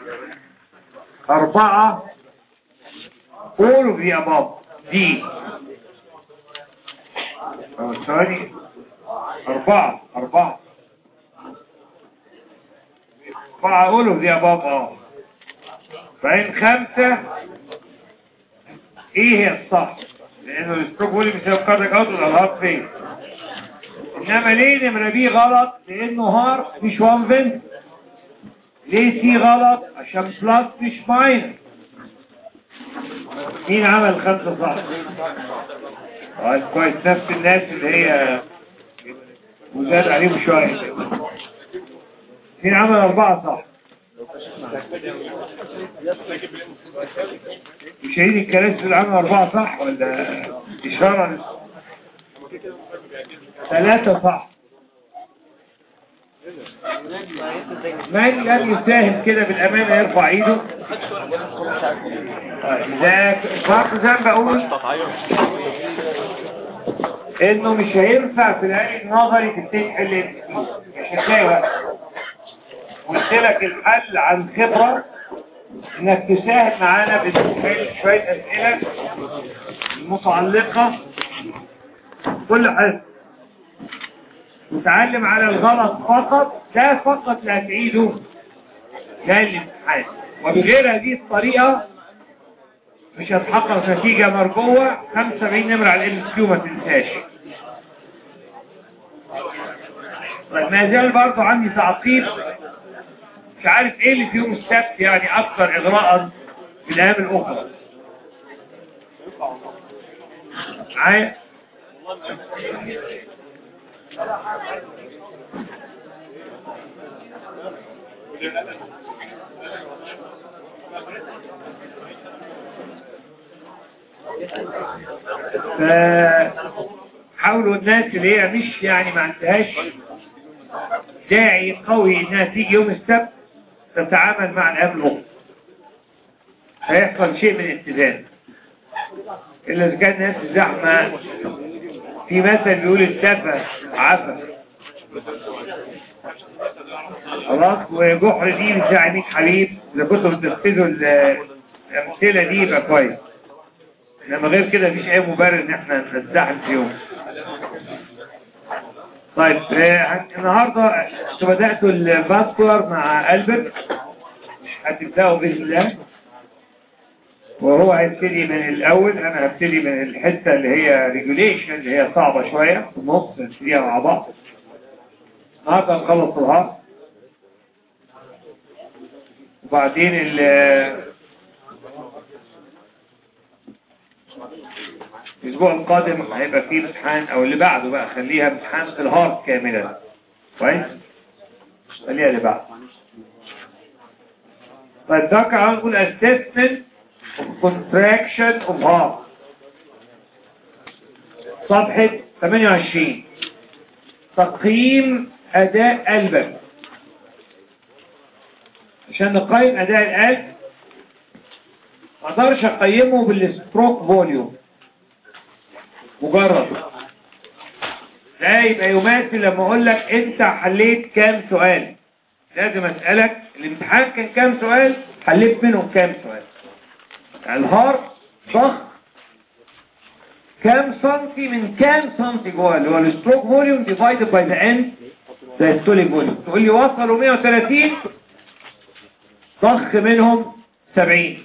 أربعة all of the above دي أو ثاني أربعة أربعة أربعة all of the above اه بعدين خمسة ايه هي الصح لانه الستروك فوليوم يساوي كاردياك اوت والالهاب فين انما ليه نمرة بي غلط لانه هار مش وان فنت ليه سي غلط عشان بلس مش ماينس مين عمل خمسة صح طيب كويس نفس الناس اللي هي وزاد عليهم شوية مين عمل أربعة صح مشاهدين الكراسي اللي عمل أربعة صح ولا إشارة ثلاثة صح من لم يساهم كده بالأمانة يرفع ايده طيب ده فرق زي ما بقول انه مش هينفع في العين النظري تبتدي تحل انت مش هتلاقي وقت قلت لك الحل عن خبرة انك تساهم معانا بتحل شوية اسئلة متعلقة كل حاجة وتعلم على الغلط فقط ده فقط اللي هتعيده ده الامتحان وبغير هذه الطريقة مش هتحقق نتيجة مرجوة 75 نمرة على الام كيو ما تنساش طيب ما زال برضه عندي تعقيب مش عارف ايه اللي فيهم السبت يعني اكثر اغراء في الايام الاخرى معايا فحاولوا الناس اللي هي مش يعني ما عندهاش داعي قوي انها تيجي يوم السبت تتعامل مع الأيام الأخرى هيحصل شيء من الاتزان إلا إذا كان ناس زحمة في مثل بيقول السفة عفا خلاص وجحر دي بتاع 100 حبيب إذا كنتوا بتنفذوا الأمثلة دي يبقى كويس إنما غير كده مفيش أي مبرر إن إحنا نتزحم في يوم طيب آه النهاردة انتوا بدأتوا الفاسكولار مع قلبك هتبدأوا بإذن الله وهو هيبتدي من الأول أنا هبتدي من الحتة اللي هي ريجوليشن اللي هي صعبة شوية في النص نبتديها مع بعض النهاردة نخلص الهارت وبعدين ال الاسبوع القادم هيبقى فيه امتحان او اللي بعده بقى خليها امتحان في الهارت كاملا كويس خليها اللي بعده طيب ده كان نقول assessment of contraction of heart صفحة 28 تقييم اداء قلبك عشان نقيم اداء القلب ما اقدرش اقيمه بالستروك فوليوم مجرد ده يبقى يماثل لما اقول لك انت حليت كام سؤال لازم اسألك الامتحان كان كام سؤال حليت منهم كام سؤال الهار ضخ كام سنتي من كام سنتي جوه اللي هو الستروك فوليوم ديفايدد باي ذا اند دايستوليك فوليوم تقول لي وصلوا 130 ضخ منهم 70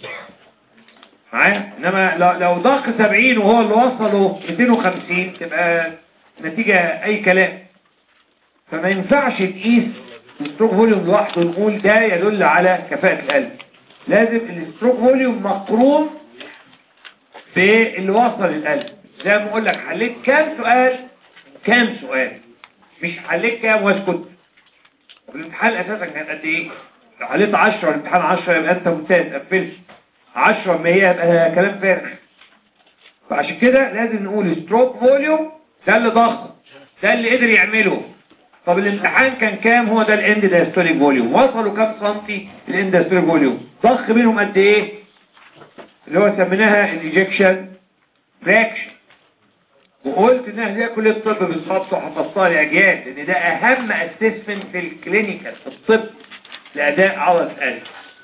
معايا انما لو ضخ 70 وهو اللي وصله 250 تبقى نتيجة اي كلام فما ينفعش تقيس الستروك فوليوم لوحده نقول ده يدل على كفاءة القلب لازم الستروك فوليوم مقرون باللي وصل للقلب زي ما اقول لك حليت كام سؤال كام سؤال مش حليت كام واسكت الامتحان اساسا كان قد ايه لو حليت 10 الامتحان 10 يبقى انت ممتاز قفلت 10 ما هي يبقى كلام فارغ فعشان كده لازم نقول ستروك فوليوم ده اللي ضخم ده اللي قدر يعمله طب الامتحان كان كام هو ده الاند دايستوليك فوليوم وصلوا كام سنتي الاند دايستوليك فوليوم ضخ منهم قد ايه اللي هو سميناها الايجكشن فراكشن وقلت انها زي كل الطب بالظبط وحفظتها لاجيال لان ده اهم اسسمنت في الكلينيكال في الطب لاداء عضله القلب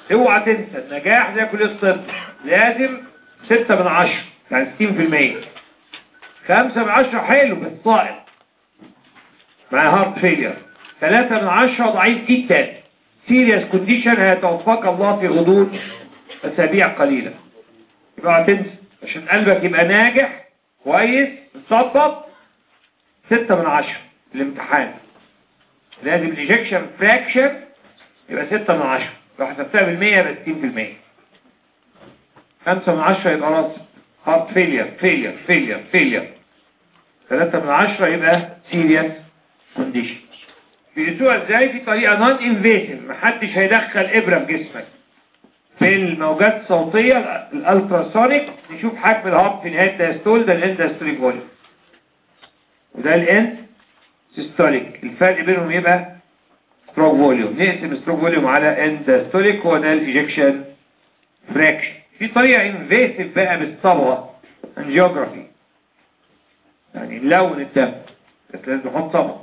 اوعى تنسى النجاح زي كلية الطب لازم ستة من عشرة يعني ستين في المية خمسة من عشرة حلو بس صائب مع هارت فيلير ثلاثة من عشرة ضعيف جدا سيريس كونديشن هيتوفاك الله في غضون أسابيع قليلة يبقى اوعى تنسى عشان قلبك يبقى ناجح كويس متظبط ستة من عشرة الامتحان لازم الايجكشن فراكشن يبقى ستة من عشرة لو حسبتها بالمية يبقى ستين في المية خمسة من عشرة يبقى راس هارت فيلير فيلير فيلير فيلير ثلاثة من عشرة يبقى سيريس كونديشن بيقيسوها ازاي في طريقة نون انفيسيف محدش هيدخل ابرة في جسمك في الموجات الصوتية الالتراسونيك نشوف حجم الهارت في نهاية الدايستول ده الاندستريك فوليوم وده الاند سيستوليك الفرق بينهم يبقى ستروك فوليوم نقسم ستروك فوليوم على اند ستوليك هو ده الايجكشن فراكشن في طريقة انفيسيف بقى بالصبغة انجيوجرافي يعني نلون الدم بس لازم نحط صبغة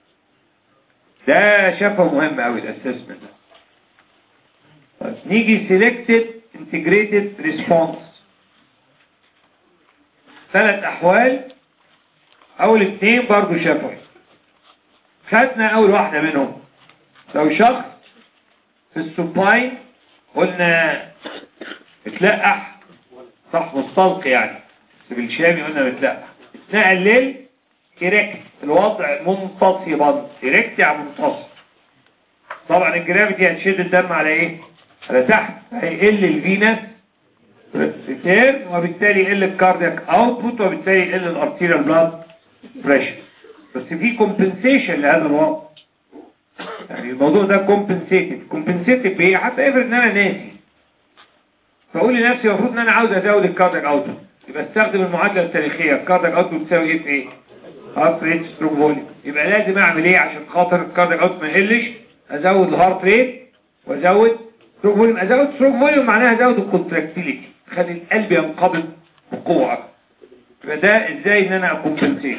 ده شافه مهم قوي الاسسمنت ده طيب نيجي selected integrated response ثلاث احوال اول اثنين برضو شافوا خدنا اول واحدة منهم لو شخص في السوباين قلنا اتلقح صح مستلق يعني بس بالشامي قلنا متلقح اتنقل ليل كريكت الوضع منتصبا كريكت يعني منتصب طبعا الجرافيتي هتشد الدم على ايه على تحت هيقل الفينس ريتيرن وبالتالي يقل الكاردياك اوتبوت وبالتالي يقل الارتيريال بلاد بريشر بس في كومبنسيشن لهذا الوضع يعني الموضوع ده كومبنسيتد كومبنسيتد بايه حتى افرض ان انا ناسي فاقول لنفسي المفروض ان انا عاوز ازود الكاردياك اوتبوت يبقى استخدم المعادله التاريخيه الكاردياك اوتبوت تساوي ايه في ايه هارت ريت ستروك فوليوم يبقى لازم اعمل ايه عشان خاطر الكاردياك اوتبوت ما يقلش ازود الهارت ريت وازود ستروك فوليوم ازود ستروك فوليوم معناها ازود الكونتراكتيليتي خلي القلب ينقبض بقوه اكتر يبقى ده ازاي ان انا اكمبنسيت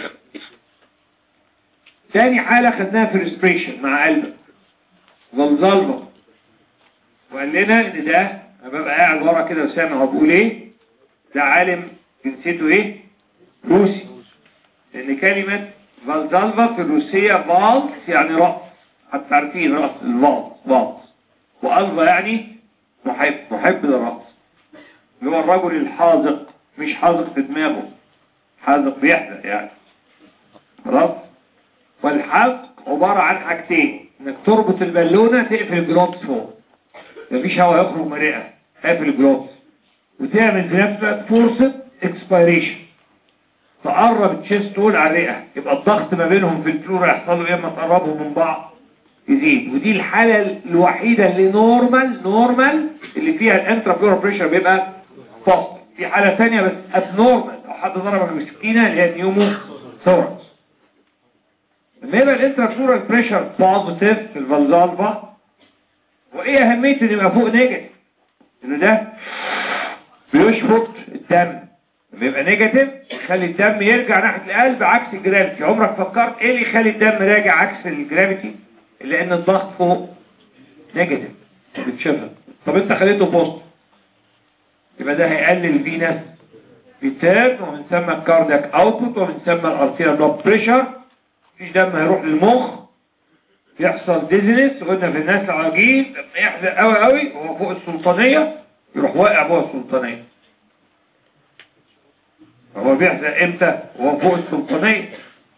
تاني حالة خدناها في الريسبريشن مع قلبك زلزلة وقال لنا ان ده انا ببقى قاعد ورا كده وسامع هو بيقول ايه ده عالم جنسيته ايه روسي لان كلمة فالزالفا في الروسية فالس يعني رأس حتى عارفين رأس الفالس فالس وألفا يعني محب محب للرأس اللي هو الرجل الحاذق مش حاذق في دماغه حاذق بيحدث يعني خلاص والحذق عبارة عن حاجتين انك تربط البالونة تقفل الجلوبس فوق مفيش هواء يخرج من الرئة قافل الجلوبس وتعمل في نفسك فرصة اكسبيريشن تقرب التشيست تقول على الرئة يبقى الضغط ما بينهم في الفلورا يحصل له ايه اما تقربهم من بعض يزيد ودي الحالة الوحيدة اللي نورمال نورمال اللي فيها الانترا فلورا بريشر بيبقى فاصل في حالة ثانية بس ابنورمال لو حد ضربك بالسكينة اللي هي نيومو ثوركس لما يبقى الانترا فلورا بريشر بوزيتيف في الفالزالفا وايه اهمية ان يبقى فوق نيجاتيف ان ده بيشفط الدم لما يبقى نيجاتيف يخلي الدم يرجع ناحية القلب عكس الجرافيتي عمرك فكرت ايه اللي يخلي الدم راجع عكس الجرافيتي لان الضغط فوق نيجاتيف بتشفط طب انت خليته بوست يبقى ده هيقلل الفينس ريتيرن وبنسمى الكاردياك اوتبوت وبنسمى الارتيريال بلاد بريشر مفيش دم هيروح للمخ يحصل ديزنس قلنا في الناس العجيب لما يحزق قوي قوي وهو فوق السلطانية يروح واقع جوه السلطانية هو بيحزق امتى وهو فوق السلطانية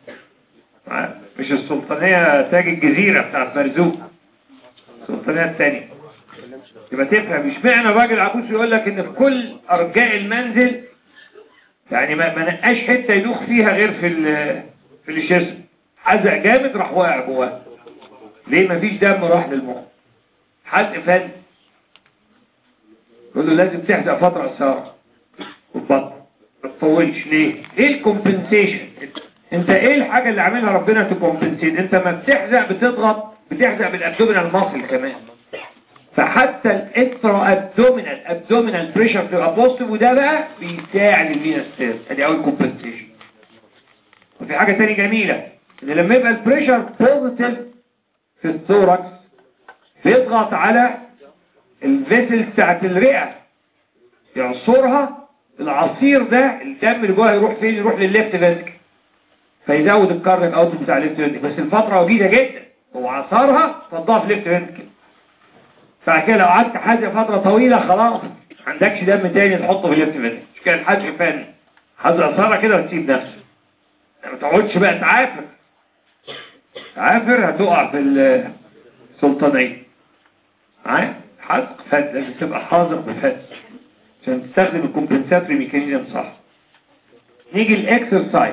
مش السلطانية تاج الجزيرة بتاع مرزوق السلطانية الثانية يبقى تفهم مش معنى الراجل عجوز يقول لك ان في كل ارجاء المنزل يعني ما ما نقاش حته يدوخ فيها غير في في الجسم حزق جامد راح واقع جواه ليه مفيش دم راح للمخ حزق فن يقول له لازم تحزق فتره قصيره والبطن ما تطولش ليه ايه الكومبنسيشن انت ايه الحاجه اللي عاملها ربنا تكومبنسيت انت ما بتحزق بتضغط بتحزق بالابدومينال ماسل كمان فحتى الانترا ابدومينال ابدومينال بريشر بتبقى بوزيتيف وده بقى بيساعد الفينس ستيرز ادي اول كومبنسيشن وفي حاجه ثانيه جميله ان لما يبقى البريشر بوزيتيف في الثوركس بيضغط على الفيسل بتاعت الرئة يعصرها العصير ده الدم اللي جوه يروح فين يروح للليفت فينتريكل فيزود الكاردياك اوت بتاع الليفت فينتريكل بس الفترة وجيدة جدا هو عصرها فضاها في الليفت فينتريكل بعد كده لو قعدت حاجة فترة طويلة خلاص ما عندكش دم تاني تحطه في الليفت فينتريكل مش كده الحاج فن حاجة عصارة كده وتسيب نفسه ما تقعدش بقى تعافر تعافر هتقع في السلطانية معايا حزق فد لازم تبقى حاذق بفد عشان تستخدم الكومبنساتوري ميكانيزم صح نيجي الاكسرسايز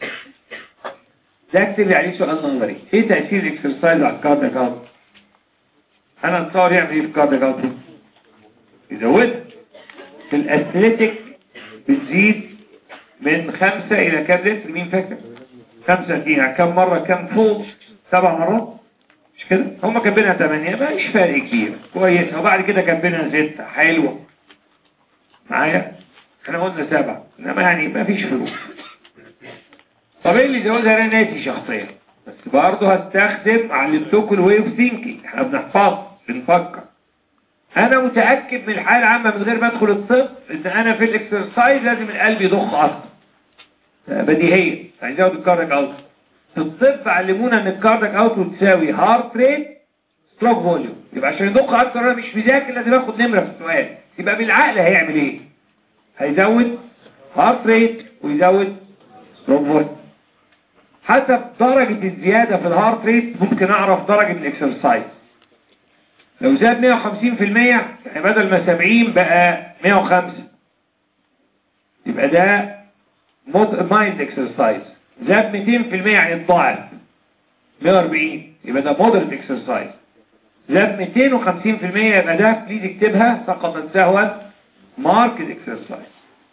ده اكتب لي عليه سؤال نظري ايه تأثير الاكسرسايز على الكاردياك اوت انا اتصور يعمل ايه في الكاردياك اوت يزودها في الاثليتيك بتزيد من خمسة الى كام لتر مين فاكر خمسة دي يعني كم مرة كم فوق سبع مرات مش كده هم كاتبينها 8 ما مش فرق كبير كويس وبعد كده كاتبينها 6 حلوه معايا احنا قلنا 7 انما يعني ما فيش فروق طب ايه اللي زودها انا ناسي شخصيا بس برضه هستخدم علمتكم الواي اوف ثينكينج احنا بنحفظ بنفكر انا متاكد من الحاله العامه من غير ما ادخل الطب ان انا في الاكسرسايز لازم القلب يضخ اكتر بديهيه هيزود الكاردياك اوت في الطب علمونا ان الكاردياك اوت تساوي هارت ريت ستروك فوليوم يبقى عشان يضخ اكتر انا مش مذاكر لازم اخد نمره في السؤال يبقى بالعقل هيعمل ايه هيزود هارت ريت ويزود ستروك فوليوم حسب درجة الزيادة في الهارت ريت ممكن اعرف درجة الاكسرسايز لو زاد 150% يعني بدل ما 70 بقى 105 يبقى ده مايند اكسرسايز زاد 200% يعني الضعف 140 يبقى ده مودريت اكسرسايز زاد 250% يبقى ده بليز اكتبها سقطت سهوا ماركت اكسرسايز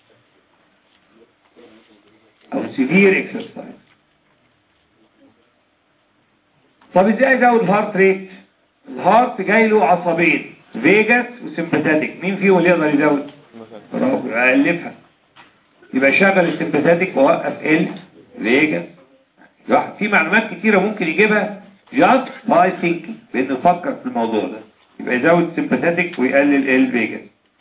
او سيفير اكسرسايز طب ازاي ازود الهارت ريت الهارت جاي له عصبين فيجاس وسمباتيك مين فيهم اللي يقدر يزود برافو اقلبها يبقى شغل السمباتيك ووقف ال فيجاس في معلومات كتيرة ممكن يجيبها just by thinking بانه يفكر في الموضوع ده يبقى يزود السمباتيك ويقلل ال فيجاس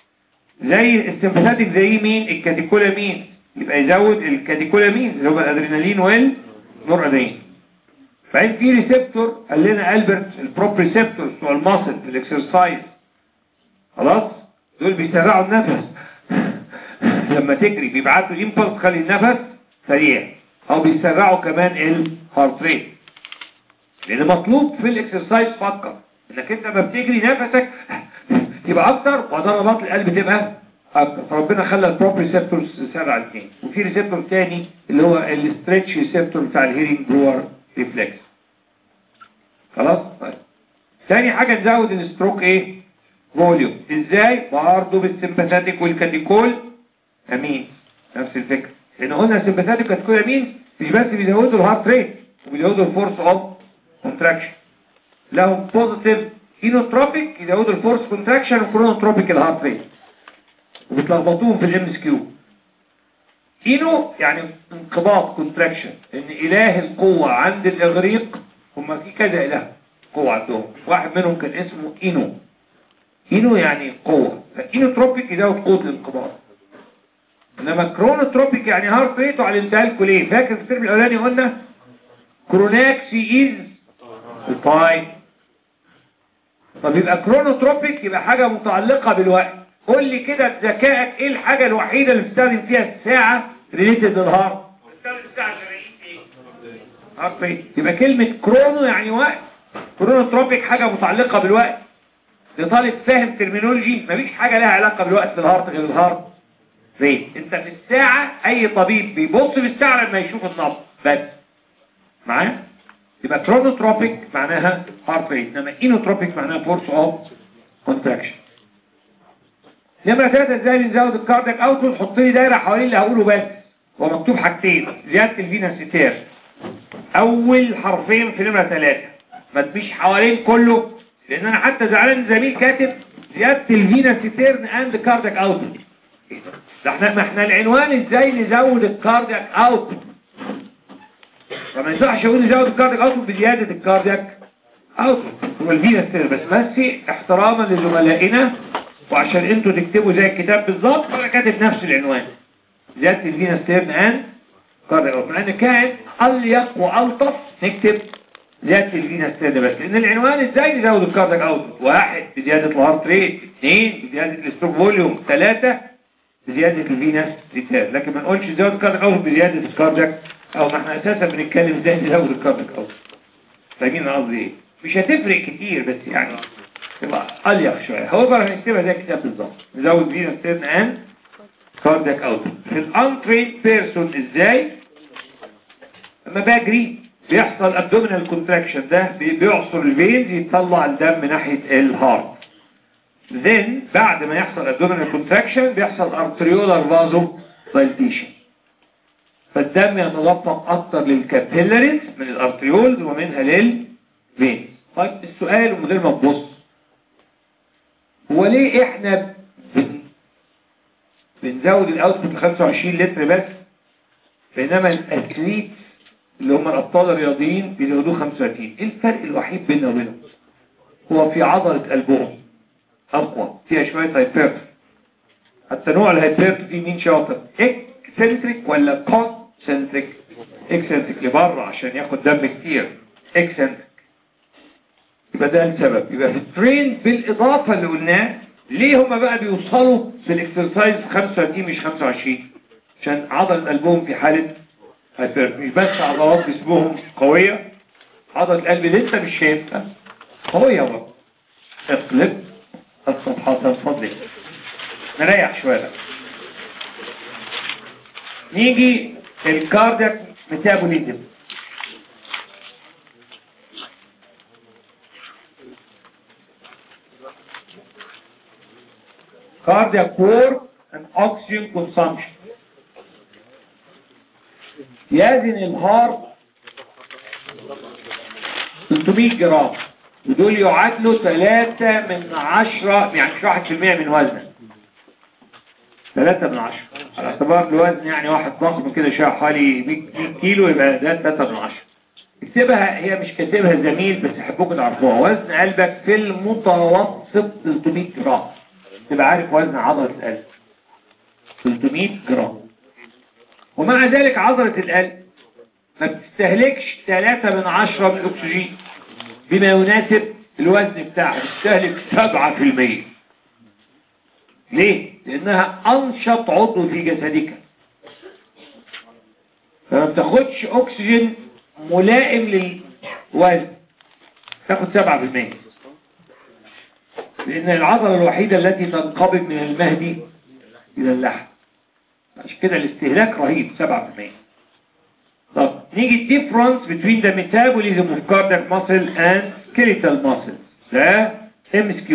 زي السمباتيك زي مين الكاتيكولامين يبقى يزود الكاتيكولامين اللي هو الادرينالين والنورادين بعدين في ريسبتور قال لنا البرت البروب ريسبتور بتوع الماسل في الاكسرسايز خلاص دول بيسرعوا النفس لما تجري بيبعتوا امبلس تخلي النفس سريع او بيسرعوا كمان الهارت ريت لان مطلوب في الاكسرسايز فكر انك انت لما بتجري نفسك يبقى اكتر وضربات القلب تبقى اكتر فربنا خلى البروب ريسبتور سرع الاثنين وفي ريسبتور تاني اللي هو الستريتش ريسبتور بتاع الهيرنج برور ريفلكس خلاص طيب ثاني حاجة نزود الستروك ايه فوليوم ازاي برضه بالسمباثيك والكاتيكول امين نفس الفكرة لان قلنا السمباثيك والكاتيكول امين مش بس بيزودوا الهارت ريت وبيزودوا الفورس اوف كونتراكشن لهم بوزيتيف اينوتروبيك يزودوا الفورس كونتراكشن وكرونوتروبيك الهارت ريت وبتلخبطوهم في الام اس كيو اينو يعني انقباض كونتراكشن ان اله القوة عند الاغريق هم في كذا اله قوة عندهم واحد منهم كان اسمه اينو اينو يعني قوة فاينوتروبيك يزود قوة الانقباض انما كرونوتروبيك يعني هارت ريت وعلمتها لكم ليه فاكر في الترم الاولاني قلنا كروناكسي از فاين طب يبقى كرونوتروبيك يبقى حاجة متعلقة بالوقت قول لي كده بذكائك ايه الحاجة الوحيدة اللي بتستخدم فيها الساعة ريليتد للهارت بتستخدم الساعة هارت ريت يبقى كلمة كرونو يعني وقت كرونوتروبيك حاجة متعلقة بالوقت لطالب فاهم ترمينولوجي مفيش حاجة لها علاقة بالوقت في الهارت غير الهارت ريت انت في الساعة اي طبيب بيبص في الساعة لما يشوف النبض بس معايا يبقى كرونوتروبيك معناها هارت ريت انما اينوتروبيك معناها فورس اوف كونتراكشن نمرة ثلاثة ازاي نزود الكاردياك اوتبوت حط لي دايرة حوالين اللي هقوله بس هو مكتوب حاجتين زيادة الفينا ستير اول حرفين في نمرة ثلاثة ما تبيش حوالين كله لان انا حتى زعلان زميل كاتب زيادة الفينا ستيرن اند كاردياك اوتبوت ده احنا ما احنا العنوان ازاي نزود الكاردياك اوتبوت فما ينفعش اقول نزود الكاردياك اوتبوت بزيادة الكاردياك اوتبوت هو الفينا ستير بس بس احتراما لزملائنا وعشان انتوا تكتبوا زي الكتاب بالظبط فانا كاتب نفس العنوان زيادة الفينا ستيرن ان كاردياك اوت مع ان كان اليق والطف نكتب زيادة الفينا ستيرن بس لان العنوان ازاي نزود الكاردياك اوت واحد بزيادة الهارت ريت اثنين بزيادة الستروك فوليوم ثلاثة بزيادة الفينس ريتير لكن ما نقولش زود الكاردياك اوت بزيادة الكاردياك او ما احنا اساسا بنتكلم ازاي نزود الكاردياك اوت فاهمين أنا قصدي ايه مش هتفرق كتير بس يعني تبقى اليق شويه هو بقى هنكتبها زي الكتاب بالظبط نزود فينس ستيرن ان كاردياك اوت في الانترين بيرسون ازاي لما بجري بيحصل ابدومينال كونتراكشن ده بي- بيعصر الفينز يطلع الدم ناحيه الهارت then بعد ما يحصل abdominal contraction بيحصل arteriolar vasodilation فالدم يتدفق اكتر للكابيلاريز من الارتريولز ومنها للفين طيب السؤال ومن غير ما تبص هو ليه احنا بن... بنزود الاوتبوت ل 25 لتر بس بينما الاثليت اللي هم الابطال الرياضيين بيزودوه 35 ايه الفرق الوحيد بيننا وبينهم هو في عضلة قلبهم اقوى فيها شوية هايبرت حتى نوع الهايبرت دي مين شاطر اكسنتريك ولا كونسنتريك اكسنتريك لبره عشان ياخد دم كتير اكسنتريك يبقى ده السبب يبقى في الترين بالاضافة اللي قلناه ليه هما بقى بيوصلوا في الاكسرسايز 35 مش 25 عشان عضلة قلبهم في حالة هايبرت مش بس عضلات جسمهم قوية عضلة القلب اللي انت مش شايفها قوية برضه اقلب الصفحات من فضلك نريح شوية بقى. نيجي الكاردياك ميتابوليزم cardiac work and oxygen consumption يزن الهارت 300 جرام ودول يعادلوا 3 من 10 يعني مش 1% من وزنه 3 من 10 على اعتبار الوزن يعني واحد ضخم كده شويه حوالي 100 كيلو يبقى ده 3 من 10 اكتبها هي مش كاتبها زميل بس احبكم تعرفوها وزن قلبك في المتوسط 300 جرام تبقى عارف وزن عضلة القلب 300 جرام ومع ذلك عضلة القلب ما بتستهلكش 3 من 10 من الأكسجين بما يناسب الوزن بتاعها بتستهلك 7% ليه؟ لأنها أنشط عضو في جسدك فما بتاخدش أكسجين ملائم للوزن تاخد 7% لأن العضلة الوحيدة التي تنقبض من المهدي إلى اللحم عشان كده الاستهلاك رهيب 7% طب نيجي difference between the metabolism of cardiac muscle and skeletal muscle ده MSQ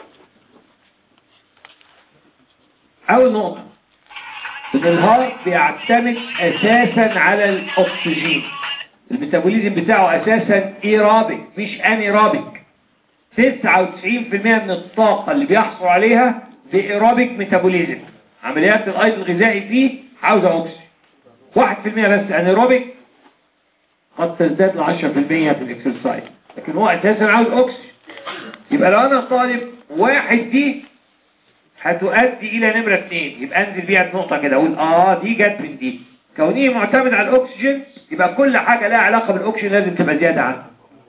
أول نقطة إن الهارت بيعتمد أساسا على الأكسجين الميتابوليزم بتاعه أساسا إيرابيك مش أنيرابيك 99% من الطاقة اللي بيحصل عليها بإيرابيك ميتابوليزم عمليات الأيض الغذائي فيه عاوزة أكسجين 1% بس انيروبيك قد تزداد ل 10% في الاكسرسايز لكن هو اساسا عاوز اكسجين يبقى لو انا طالب واحد دي هتؤدي الى نمرة اثنين يبقى انزل بيها النقطة كده اقول اه دي جت من دي كونيه معتمد على الاكسجين يبقى كل حاجة لها علاقة بالاكسجين لازم تبقى زيادة عنه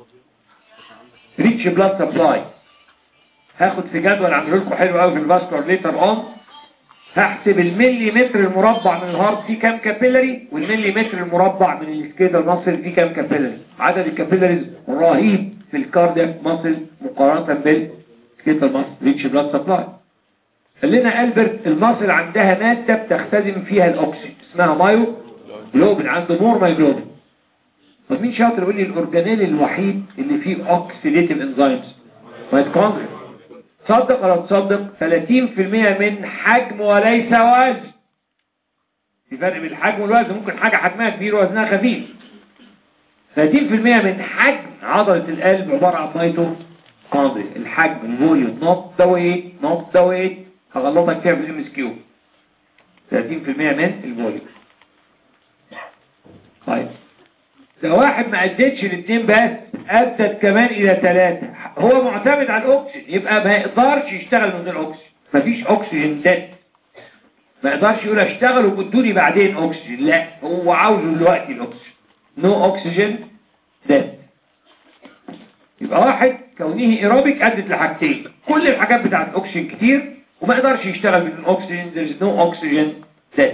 ريتش بلاد سبلاي هاخد في جدول عامله لكم حلو قوي في الفاسكولار ليتر اون هحسب المليمتر المربع من الهارت فيه كام كابيلاري والمليمتر المربع من السكيدر ماسل فيه كام كابيلاري عدد الكابيلاريز رهيب في الكاردياك ماسل مقارنة بالسكيدر ماسل ريتش بلاد سبلاي قال لنا ألبرت الماسل عندها مادة بتختزن فيها الأكسجين اسمها مايو جلوبين عنده مور مايو جلوبين طب مين شاطر يقول لي الأورجانيل الوحيد اللي فيه أوكسيديتيف انزيمز ميتوكوندريا تصدق ولا تصدق 30% من حجم وليس وزن في فرق بين الحجم والوزن ممكن حاجة حجمها كبير ووزنها خفيف 30% من حجم عضلة القلب عبارة عن ميتوكوندريا الحجم الفوليوم نوت ذا ويت نوت ذا ويت هغلطك فيها في الام اس كيو 30% من الفوليوم طيب ده واحد ما ادتش الاثنين بس ادت كمان الى ثلاثة هو معتمد على الاكسجين يبقى ما يقدرش يشتغل من غير اكسجين مفيش اكسجين ده ما يقدرش يقول اشتغل وبدوني بعدين اكسجين لا هو عاوزه دلوقتي الاكسجين نو اكسجين ده يبقى واحد كونه ايروبيك ادت لحاجتين كل الحاجات بتاعت الاكسجين كتير وما يقدرش يشتغل من الاكسجين there is no oxygen dead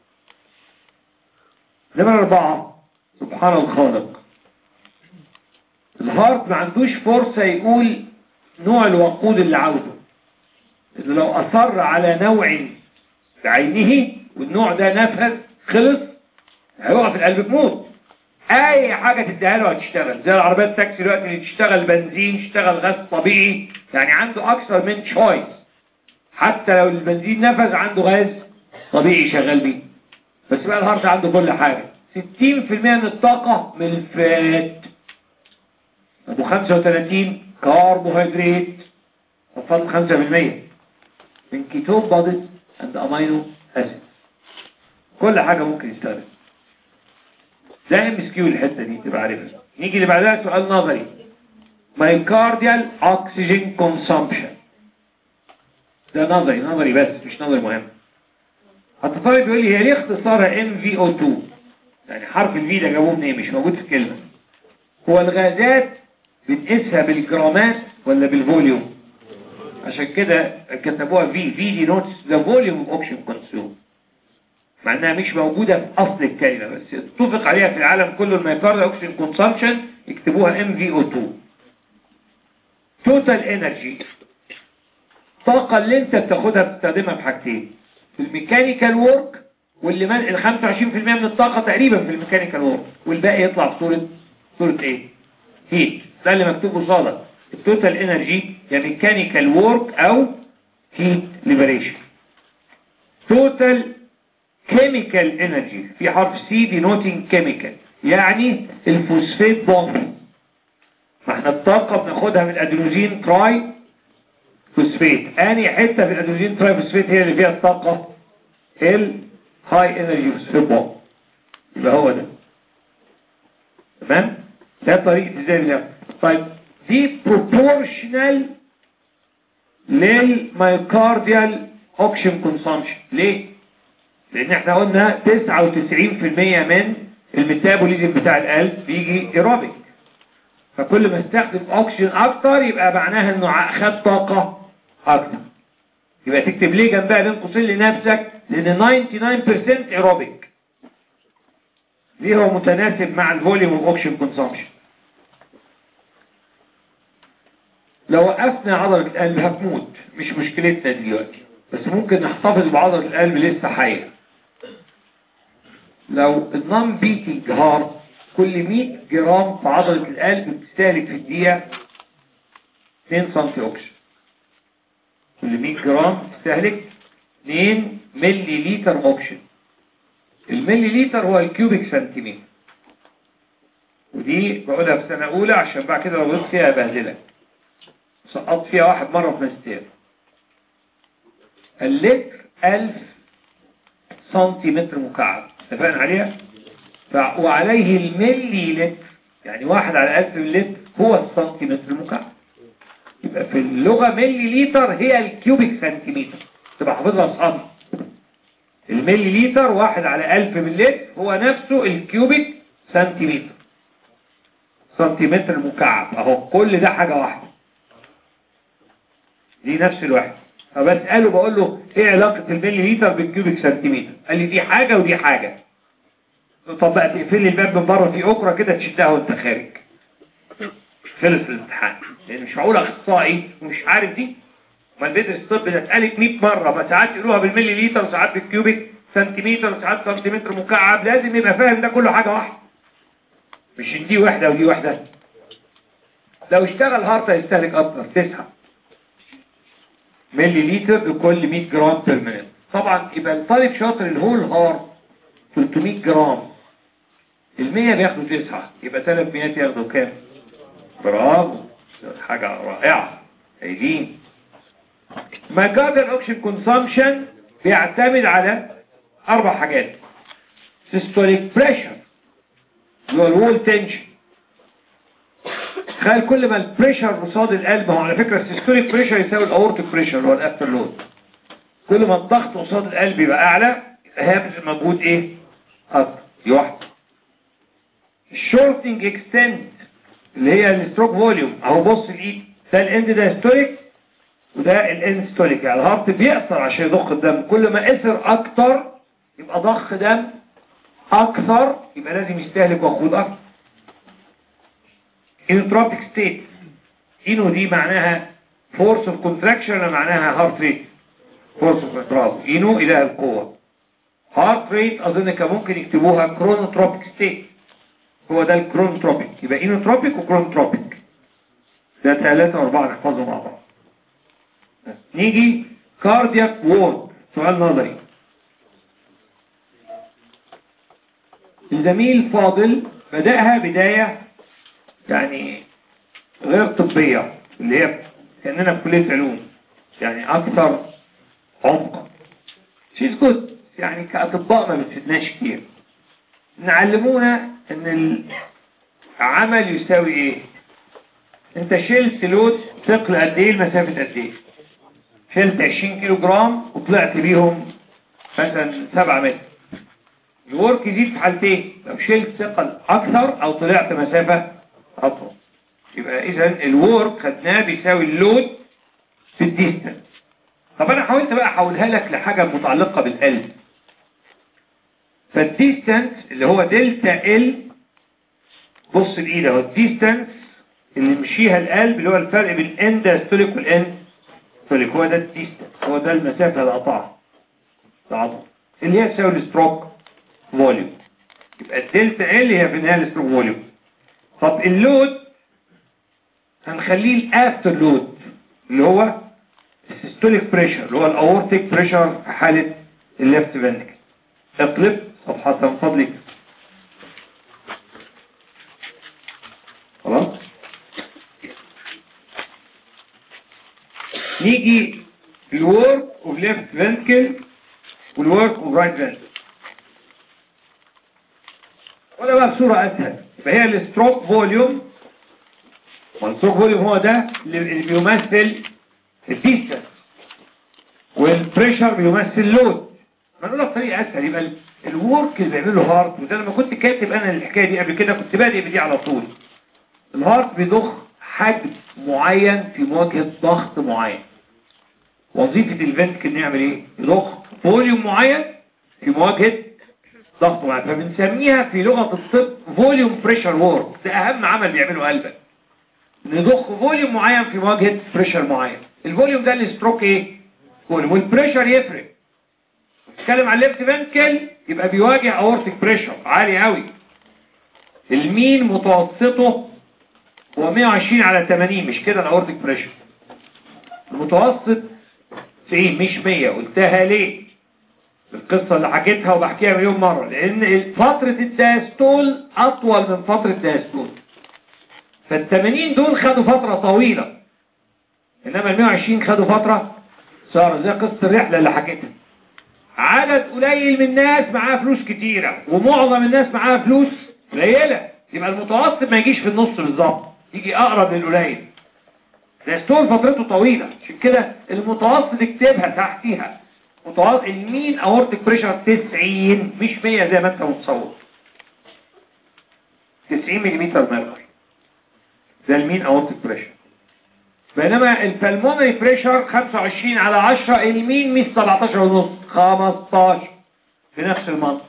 نمرة أربعة سبحان الخالق الهارت ما عندوش فرصة يقول نوع الوقود اللي عاوزه إنه لو أصر على نوع بعينه والنوع ده نفذ خلص هيقف القلب بموت اي حاجة تديها له هتشتغل زي العربيات التاكسي دلوقتي اللي تشتغل بنزين تشتغل غاز طبيعي يعني عنده اكثر من شويس حتى لو البنزين نفذ عنده غاز طبيعي شغال بيه بس بقى الهارت عنده كل حاجة 60% من الطاقة من الفات ابو 35 كاربوهيدرات وفضل 5% من كيتون بوديز اند امينو اسيد كل حاجة ممكن يستخدم ده ام اس كيو الحته دي تبقى عارفها نيجي اللي بعدها سؤال نظري مايكارديال اوكسجين كونسامبشن ده نظري نظري بس مش نظري مهم حتى طالب بيقول لي هي ليه اختصارها ام في او 2 يعني حرف الفي ده جابوه منين مش موجود في الكلمه هو الغازات بنقيسها بالجرامات ولا بالفوليوم عشان كده كتبوها في في دي نوتس ذا فوليوم اوف اوكسجين كونسيوم مع انها مش موجودة في اصل الكلمة بس اتفق عليها في العالم كله الميكارديال اوكسجين كونسامشن يكتبوها ام في او 2 توتال انرجي الطاقة اللي انت بتاخدها بتستخدمها في حاجتين في الميكانيكال وورك واللي من ال 25% من الطاقة تقريبا في الميكانيكال وورك والباقي يطلع في صورة صورة ايه؟ هيت ده اللي مكتوب قصادك التوتال انرجي يا ميكانيكال وورك او هيت ليبريشن توتال chemical energy في حرف سي denoting chemical يعني الفوسفات بوند ما احنا الطاقة بناخدها من الادروجين تراي فوسفات اني حتة في الادروجين تراي فوسفات هي اللي فيها الطاقة الهاي انرجي فوسفات بوند يبقى هو ده تمام ده طريقة ازاي ده طيب دي proportional للمايوكارديال اوكسجين كونسامشن ليه لان احنا قلنا 99% من الميتابوليزم بتاع القلب بيجي ايروبيك فكل ما استخدم اوكسجين اكتر يبقى معناها انه خد طاقة اكتر يبقى تكتب ليه جنبها بين قوسين لنفسك لان 99% ايروبيك ليه هو متناسب مع الفوليوم اوف اوكسجين كونسامشن لو وقفنا عضلة القلب هتموت مش مشكلتنا دلوقتي بس ممكن نحتفظ بعضلة القلب لسه حية لو النون بيتنج هارت كل 100 جرام في عضلة القلب بتستهلك في الدقيقة 2 سم اوكسجين كل 100 جرام بتستهلك 2 ملي لتر اوكسجين الملي لتر هو الكيوبيك سنتيمتر ودي بقولها في سنة أولى عشان بعد كده لو غلطت فيها بهدلك سقطت فيها واحد مرة في ماستير اللتر 1000 سنتيمتر مكعب اتفقنا عليها ف... وعليه الملي لتر يعني واحد على 1000 لتر هو السنتيمتر المكعب يبقى في اللغة ملي لتر هي الكيوبيك سنتيمتر تبقى حافظها اصحابي الملي لتر واحد على 1000 ملتر هو نفسه الكيوبيك سنتيمتر سنتيمتر مكعب اهو كل ده حاجة واحدة دي نفس الواحد فبسأله بقول له ايه علاقة الملي لتر بالكيوبيك سنتيمتر قال لي دي حاجة ودي حاجة طب بقى تقفل لي الباب من بره في اكرة كده تشدها وانت خارج خلص الامتحان لان مش معقول اخصائي ومش عارف دي ما بيدرس الطب ده اتقالت 100 مرة ما ساعات يقولوها بالملي لتر وساعات بالكيوبيك سنتيمتر وساعات سنتيمتر مكعب لازم يبقى فاهم ده كله حاجة واحدة مش دي واحدة ودي واحدة لو اشتغل هارت هيستهلك اكتر تسعة ملي لتر لكل 100 جرام بير مينيت طبعا يبقى الطالب شاطر الهول هارت 300 جرام ال 100 بياخدوا 9 يبقى 300 ياخدوا كام برافو حاجة رائعة هايلين مايكارديال اوكسجين كونسامشن بيعتمد على اربع حاجات سيستوليك بريشر اللي هو الوول تنشن تخيل كل ما البريشر قصاد القلب هو على فكرة السيستوليك بريشر يساوي الاورتيك بريشر اللي هو الافتر لود كل ما الضغط قصاد القلب يبقى اعلى هيبذل مجهود ايه اكتر دي واحده الشورتنج اكستنت اللي هي الستروك فوليوم اهو بص الايد ده الاند ده ستوليك وده الاند ستوليك يعني الهارت بيقصر عشان يضخ الدم كل ما قصر اكتر يبقى ضخ دم اكثر يبقى لازم يستهلك وقود اكتر انوتروبيك ستيت انو دي معناها فورس اوف كونتراكشن ولا معناها هارت ريت فورس اوف برافو انو اله القوه هارت ريت اظن كان ممكن يكتبوها كرونوتروبيك ستيت هو ده الكرونوتروبيك يبقى انوتروبيك وكرونوتروبيك ده ثلاثة واربعة نحفظهم مع بعض نيجي كاردياك وورد سؤال نظري الزميل فاضل بدأها بداية يعني غير طبية اللي هي كأننا في كلية علوم يعني أكثر عمق شيء جود يعني كأطباء ما بتفيدناش كتير نعلمونا ان العمل يساوي ايه انت شلت لود ثقل قد ايه المسافة قد ايه شلت 20 كيلو جرام وطلعت بيهم مثلا 7 متر الورك يزيد في حالتين لو شلت ثقل اكثر او طلعت مسافة اطول يبقى اذا الورك خدناه بيساوي اللود في الديستنس طب انا حاولت بقى احولها لك لحاجة متعلقة بالقلب فالديستنس اللي هو دلتا ال بص الايد اهو الديستنس اللي مشيها القلب اللي هو الفرق بين اند ستوليك والاند ستوليك هو ده الديستنس هو ده المسافة اللي قطعها العضل اللي هي تساوي الستروك فوليوم يبقى الدلتا ال هي في النهاية الستروك فوليوم طب اللود هنخليه الافتر لود اللي هو السيستوليك بريشر اللي هو الاورتيك بريشر في حالة الليفت فنتكل اقلب صفحة من فضلك خلاص نيجي الورك اوف ليفت فنتكل والورك اوف رايت فنتكل ولا بقى بصورة اسهل يبقى هي الستروك فوليوم والستروك فوليوم هو ده اللي بيمثل الديستنس والبريشر بيمثل لود ما نقولها بطريقة اسهل يبقى الورك اللي بيعمله هارت وده لما كنت كاتب انا الحكايه دي قبل كده كنت بادئ بدي على طول الهارت بيضخ حجم معين في مواجهه ضغط معين وظيفه الفنتكل نعمل ايه يضخ فوليوم معين في مواجهه ضغط معين فبنسميها في لغه الطب فوليوم بريشر وورك ده اهم عمل بيعمله قلبك نضخ فوليوم معين في مواجهه بريشر معين الفوليوم ده الستروك ايه فوليوم والبريشر يفرق نتكلم عن الليفت فنتكل يبقى بيواجه اورتيك بريشر عالي قوي المين متوسطه هو 120 على 80 مش كده الاورتيك بريشر المتوسط 90 مش 100 قلتها ليه القصة اللي حكيتها وبحكيها مليون مرة لان فترة الداستول اطول من فترة الداستول فال80 دول خدوا فترة طويلة انما ال120 خدوا فترة صار زي قصة الرحلة اللي حكيتها عدد قليل من الناس معاه فلوس كتيرة ومعظم الناس معاها فلوس قليلة يبقى المتوسط ما يجيش في النص بالظبط يجي اقرب للقليل الدستور فترته طويلة عشان كده المتوسط اكتبها تحتيها متوسط المين اورتيك بريشر 90 مش 100 زي ما انت متصور 90 ملم ميركوري ده المين اورتيك بريشر بينما البلمونري بريشر 25 على 10 المين مش 17 ونص 15 بنفس المنطق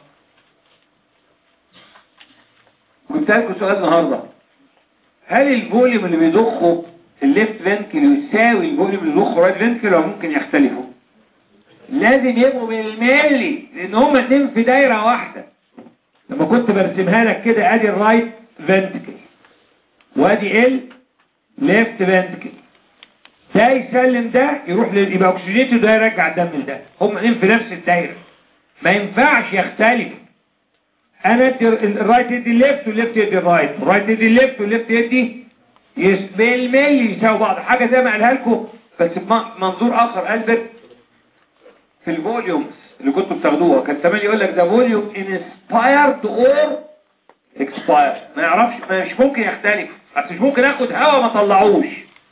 قلت لكم سؤال النهارده هل الفوليوم اللي بيضخه الليفت فنتكل يساوي الفوليوم اللي بيضخه الرايت فنتكل ولا ممكن يختلفوا لازم يبقوا بالملي لان هما اتنين في دايره واحده لما كنت برسمها لك كده ادي الرايت فنتكل وادي ال ليفت فنتكل ده يسلم ده يروح لل... يبقى اكسجينيته ده يرجع الدم لده هم الاثنين في نفس الدايره ما ينفعش يختلف انا ادي الرايت يدي الليفت والليفت يدي الرايت الرايت يدي الليفت والليفت يدي يس... بالملي يساوي بعض حاجه زي ما قالها لكم بس بمنظور اخر البرت في الفوليومز اللي كنتوا بتاخدوها كان زمان يقول لك ده فوليوم انسبايرد اور اكسباير ما يعرفش ما مش ممكن يختلف بس مش ممكن اخد هوا ما طلعوش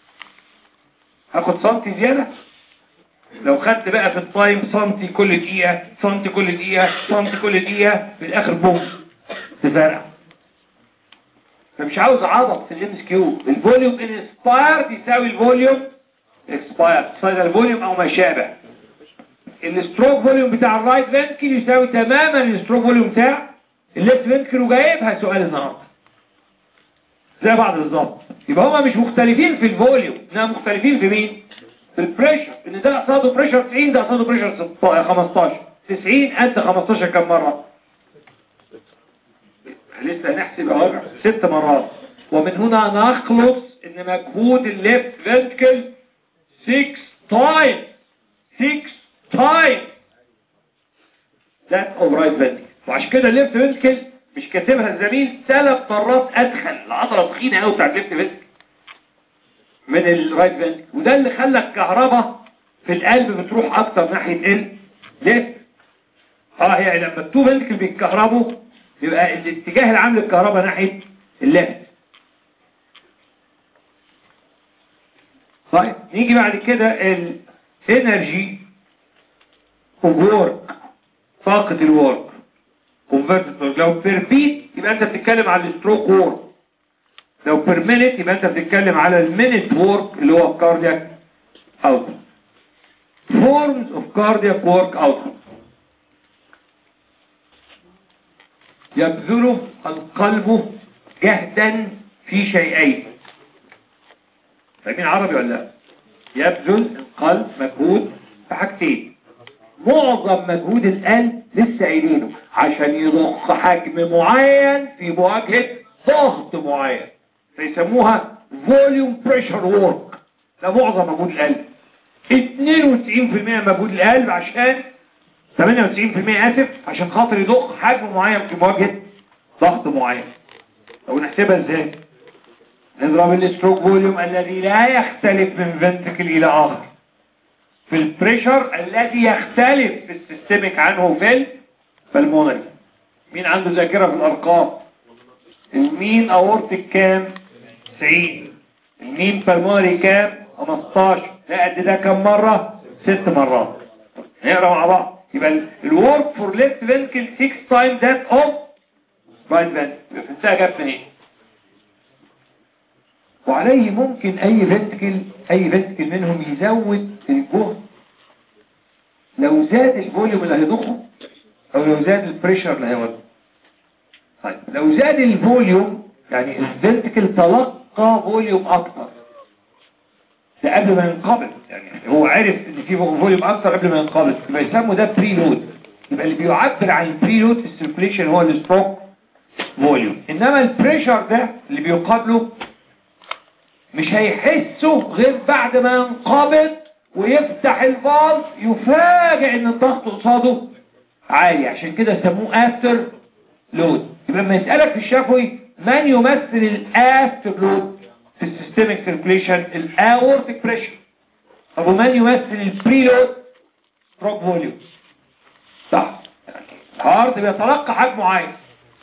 هاخد سنتي زيادة لو خدت بقى في التايم سنتي كل دقيقة سنتي كل دقيقة سنتي كل دقيقة في الاخر بوم تفرقع فمش عاوز عضب في الام اس كيو الفوليوم انسباير يساوي الفوليوم اكسباير صيغه الفوليوم او ما شابه الستروك فوليوم بتاع الرايت فنتكل يساوي تماما الستروك فوليوم بتاع الليفت فنتكل وجايبها سؤال النهارده زي بعض بالظبط يبقى هما مش مختلفين في الفوليوم انما مختلفين في مين في البريشر ان ده قصاده بريشر 90 ده قصاده بريشر 15 90 قد 15 كم مره لسه نحسب اهو ست مرات ومن هنا نخلص ان مجهود الليفت فنتكل 6 تايم 6 تايم ذات اوف رايت فنتكل وعشان كده الليفت فنتكل مش كاتبها الزميل ثلاث مرات ادخل العضله تخينه قوي بتاعت الليفت فنتكل من الرايت فنتكل وده اللي خلى الكهرباء في القلب بتروح اكتر ناحيه ال ليفت اه هي لما التو فنتكل بيتكهربوا يبقى الاتجاه العام للكهرباء ناحية الليفت طيب نيجي بعد كده الانرجي اوف ورك طاقة الورك converted لو بير بيت يبقى انت بتتكلم على الستروك وورك لو بير مينيت يبقى انت بتتكلم على المينيت وورك اللي هو الكاردياك اوت forms of cardiac work output يبذل القلب جهدا في شيئين فاهمين عربي ولا لا يبذل القلب مجهود في حاجتين معظم مجهود القلب لسه قايلينه عشان يضخ حجم معين في مواجهة ضغط معين فيسموها فوليوم بريشر وورك ده معظم مجهود القلب 92% مجهود القلب عشان 98% اسف عشان خاطر يضخ حجم معين في مواجهة ضغط معين لو نحسبها ازاي نضرب الستروك فوليوم الذي لا يختلف من فنتكل الى اخر في البريشر الذي يختلف في السيستميك عنه في البلمونري مين عنده ذاكرة في الارقام المين اورتك كام 90 المين بالمونري كام 15 لا قد ده كام مرة ست مرات نقرا مع بعض يبقى الورك فور ليفت فنتكل 6 تايم ذات اوف رايت فنتكل يبقى فهمتها جت منين وعليه ممكن اي فنتكل اي فنتكل منهم يزود الجهد لو زاد الفوليوم اللي هيضخه او لو زاد البريشر اللي هيوضه طيب لو زاد الفوليوم يعني الفنتكل تلقى فوليوم اكتر ده قبل ما ينقبض يعني هو عرف ان في فوليوم اكتر قبل ما ينقبض يبقى يسموا ده بري لود يبقى اللي بيعبر عن البري لود في السيركوليشن هو الستروك فوليوم انما البريشر ده اللي بيقابله مش هيحسه غير بعد ما ينقبض ويفتح الفالف يفاجئ ان الضغط قصاده عالي عشان كده سموه افتر لود يبقى لما يسألك في الشفوي من يمثل الافتر لود في السيستميك سيركوليشن الاورتيك بريشر طب ومن يمثل البري لود ستروك فوليوم صح الهارت بيتلقى حجم معين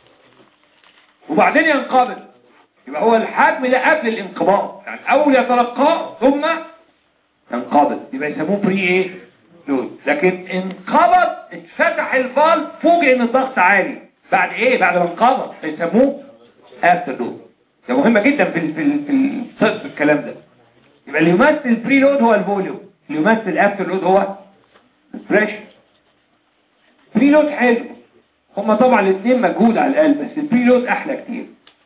وبعدين ينقبض يبقى هو الحجم ده قبل الانقباض يعني اول يتلقاه ثم ينقبض يبقى يسموه بري ايه لود لكن انقبض اتفتح الفالف فوجئ ان الضغط عالي بعد ايه بعد ما انقبض فيسموه افتر لود ده مهمه جدا في ال في ال في الطب الكلام ده يبقى اللي يمثل البري لود هو الفوليوم اللي يمثل الافتر لود هو البريشر بري لود حلو هما طبعا الاثنين مجهود على القلب بس البري لود احلى كتير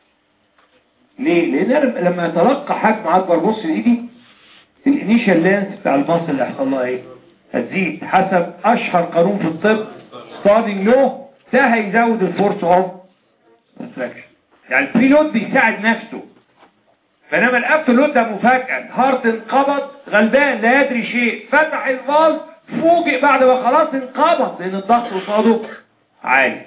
ليه لان لما يتلقى حجم اكبر بص لايدي الانيشال لينس بتاع المصل اللي هيحصل لها ايه هتزيد حسب اشهر قانون في الطب ستارتنج لو ده هيزود الفورس اوف كونتراكشن يعني البري لود بيساعد نفسه بينما الافتر لود ده مفاجاه الهارت انقبض غلبان لا يدري شيء فتح الفالف فوجئ بعد ما خلاص انقبض لان الضغط قصاده عالي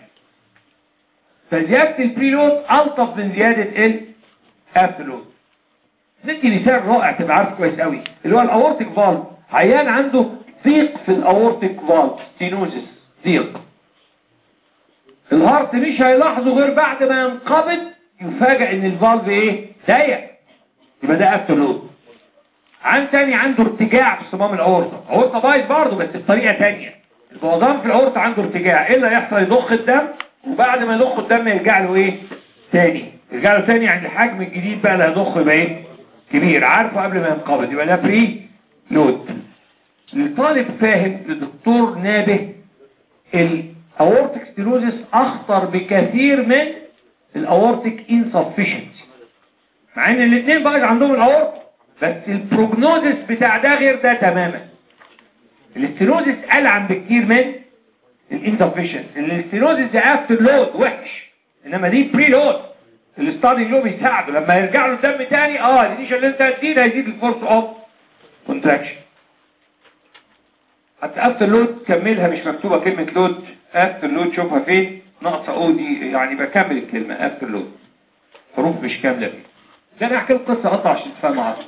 فزياده البري لود الطف من زياده الافتر لود ندي مثال رائع تبقى عارف كويس قوي اللي هو الاورتيك فالف عيان عنده ضيق في الاورتيك فالف ستينوزس ضيق الهارت مش هيلاحظه غير بعد ما ينقبض يفاجئ ان الفالف ايه ضيق يبقى ده افتر لود عن تاني عنده ارتجاع في صمام الاورطه اورطه بايظ برضه بس بطريقه تانية البوظان في الاورطه عنده ارتجاع ايه اللي هيحصل يضخ الدم وبعد ما يضخ الدم يرجع له ايه تاني يرجع له تاني عند الحجم الجديد بقى اللي هيضخ يبقى ايه كبير عارفه قبل ما ينقبض يبقى ده بري لود لطالب فاهم لدكتور نابه الاورتيك ستيروزس اخطر بكثير من الاورتيك انسفشنسي مع ان الاثنين بقى عندهم الاورت بس البروجنوزس بتاع ده غير ده تماما الاستيروزس ألعن بكتير من الانسفشنسي الاستيروزس ده افتر لود وحش انما دي بري لود الاستادي له بيساعده لما يرجع له الدم تاني اه الاديشن اللي انت هتزيد هيزيد الفورس اوف كونتراكشن حتى افتر لود كملها مش مكتوبه كلمه لود افتر لود شوفها فين ناقصه او دي يعني بكمل الكلمه افتر لود حروف مش كامله فيه ده انا احكي لكم قصه قطع عشان تفهموا عصر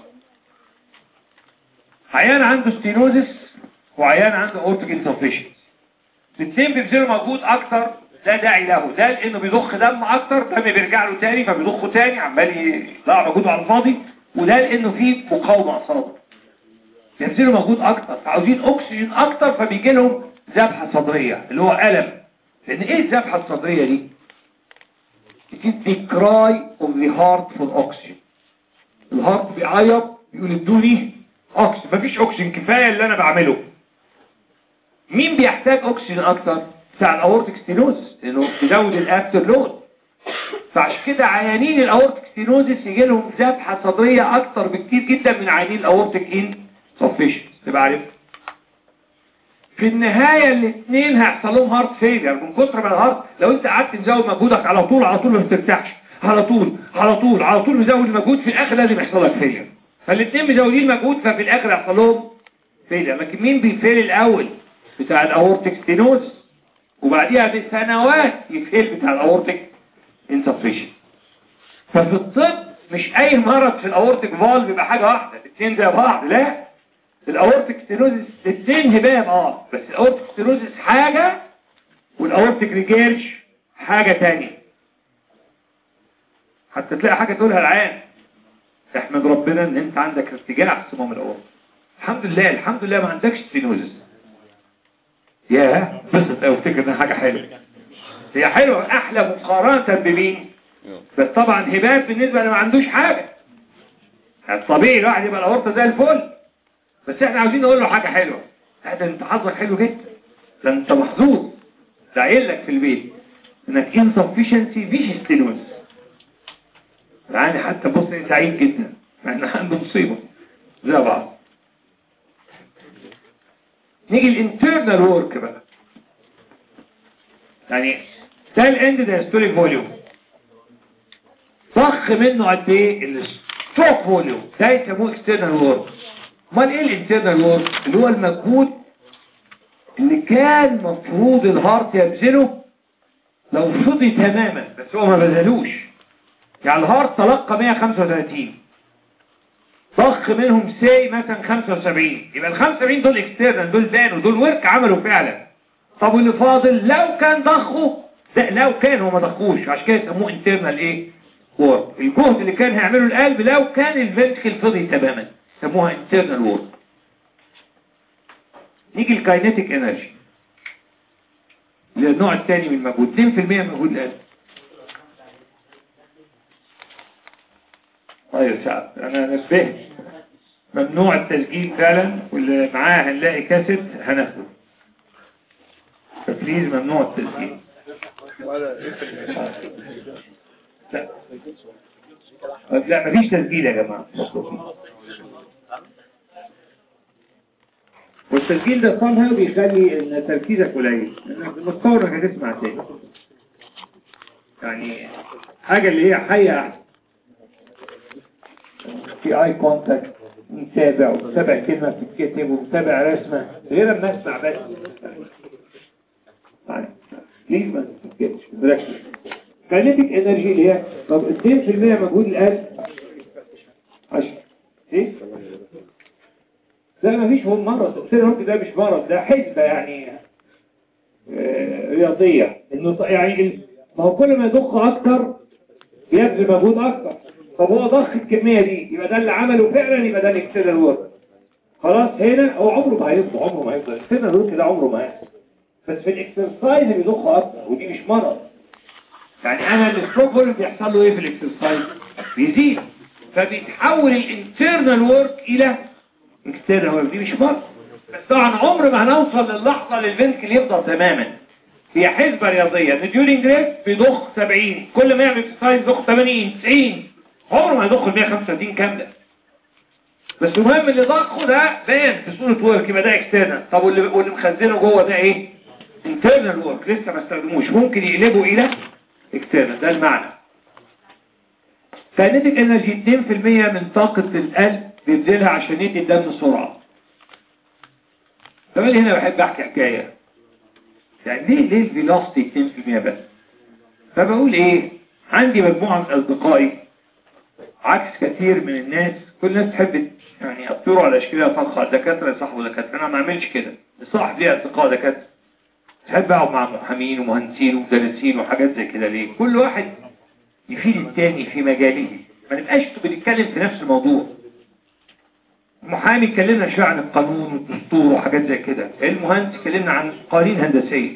عيان عنده ستينوزس وعيان عنده اورتيك انسفشنسي الاثنين بيبذلوا مجهود اكتر ده داعي له ده لانه بيضخ دم اكتر دم بيرجع له تاني فبيضخه تاني عمال يضيع مجهوده على الفاضي وده لانه فيه مقاومه اصابه بيبذلوا مجهود اكتر عاوزين اكسجين اكتر فبيجي لهم ذبحه صدريه اللي هو الم لان ايه الذبحه الصدريه دي It is the cry of the heart for oxygen الهارت بيعيط بيقول ادوني اكسجين مفيش اكسجين كفايه اللي انا بعمله مين بيحتاج اكسجين اكتر بتاع الاورتيك ستينوزس لانه بيزود الافتر لود فعشان كده عيانين الاورتيك ستينوزس يجي لهم ذبحه صدريه اكتر بكتير جدا من عيانين الاورتيك ان سفشن تبقى عارف في النهاية الاثنين هيحصل لهم هارت فيلير من كتر ما الهارت لو انت قعدت تزود مجهودك على طول على طول ما بترتاحش على طول على طول على طول مزود المجهود في الاخر لازم يحصل لك فيلير فالاثنين مزودين مجهود ففي الاخر يحصل لهم فيلير لكن مين بيفيل الاول بتاع الاورتيك ستينوز وبعديها بسنوات يفيل بتاع الاورتيك انسفشن ففي الطب مش اي مرض في الاورتيك فالف بيبقى حاجه واحده الاثنين زي بعض لا الاورتيك ستينوزس الاثنين هباب اه بس الاورتيك ستينوزس حاجه والاورتيك ريجيرج حاجه تانية حتى تلاقي حاجه تقولها العام احمد ربنا ان انت عندك ارتجاع في صمام الاورط الحمد لله الحمد لله ما عندكش ستينوزس ياه بسط او افتكر انها حاجه حلوه هي حلوه احلى مقارنه بمين بس طبعا هباب بالنسبه اللي ما عندوش حاجه الطبيعي الواحد يبقى الاورطه زي الفل بس احنا عاوزين نقول له حاجه حلوه ده انت حظك حلو جدا ده انت محظوظ ده قايل لك في البيت انك insufficiency فيش ستينوز يعني حتى بص سعيد جدا مع ان عنده مصيبه زي بعض نيجي الانترنال ورك بقى يعني ده الاند دايستوليك فوليوم ضخ منه قد ايه الستروك فوليوم ده يسموه اكسترنال ورك امال ايه الانترنال وورك اللي هو المجهود اللي كان مفروض الهارت يبذله لو فضي تماما بس هو ما بذلوش يعني الهارت تلقى 135 ضخ منهم سي مثلا 75 يبقى ال 75 دول اكسترنال دول بانوا دول ورك عملوا فعلا طب واللي فاضل لو كان ضخه لا لو كان هو ما ضخوش عشان كده يسموه انترنال ايه وورك الجهد اللي كان هيعمله القلب لو كان الفنتكل فضي تماما يسموها internal work نيجي الكاينيتيك انرجي النوع الثاني من المجهود 2% من مجهود القلب طيب سعد انا نبهت ممنوع التسجيل فعلا واللي معاه هنلاقي كاسيت هناخده فبليز ممنوع التسجيل لا لا مفيش تسجيل يا جماعه والتسجيل ده صنها بيخلي ان تركيزك قليل لانك متصور انك هتسمع تاني يعني حاجة اللي هي حية احسن في اي كونتاكت متابع ومتابع كلمة بتتكتب ومتابع رسمة غير ما اسمع بس طيب ليه ما تتكتبش مركز كاينيتيك انرجي اللي هي طب 2% مجهود القلب 10 ايه لا ما فيش هو مرض السيرهورت ده مش مرض ده حسبة يعني آه، رياضية انه ط- يعني ال- ما هو كل ما يضخ اكتر يبذل مجهود اكتر طب هو ضخ الكمية دي يبقى ده اللي عمله فعلا يبقى ده الاكسترنال ورك خلاص هنا هو عمره ما هيفضل عمره ما هيفضل الاكسترنال ورك ده عمره ما هيفضل بس في الاكسرسايز بيضخ اكتر ودي مش مرض يعني انا الستروك فوليوم بيحصل له ايه في الاكسرسايز بيزيد فبيتحول الانترنال ورك الى اكسترنال ورك دي مش مرض بس طبعا عمر ما هنوصل للحظه اللي الفنتكل يفضل تماما هي حسبه رياضيه ان ديورنج ريت بيضخ 70 كل ما يعمل اكسرسايز يضخ 80 90 عمره ما يضخ ال 135 كامله بس المهم اللي ضخه ده باين في صوره ورك يبقى ده اكسترنال طب واللي واللي مخزنه جوه ده ايه internal work لسه ما استخدموش ممكن يقلبوا الى external ده المعنى فنتج انرجي 2% من طاقة القلب بيبذلها عشان يدي الدم سرعة كمان هنا بحب احكي حكاية يعني ليه ليه الفيلوسيتي 2% بس فبقول ايه عندي مجموعة من اصدقائي عكس كثير من الناس كل الناس تحب يعني يطيروا على اشكالها فخة الدكاترة يصاحبوا دكاترة انا ما اعملش كده الصاحب ليه اصدقاء دكاترة تحب اقعد مع محامين ومهندسين ومدرسين وحاجات زي كده ليه كل واحد يفيد التاني في مجاله ما نبقاش بنتكلم في نفس الموضوع المحامي اتكلمنا شويه عن القانون والدستور وحاجات زي كده المهندس اتكلمنا عن قوانين هندسيه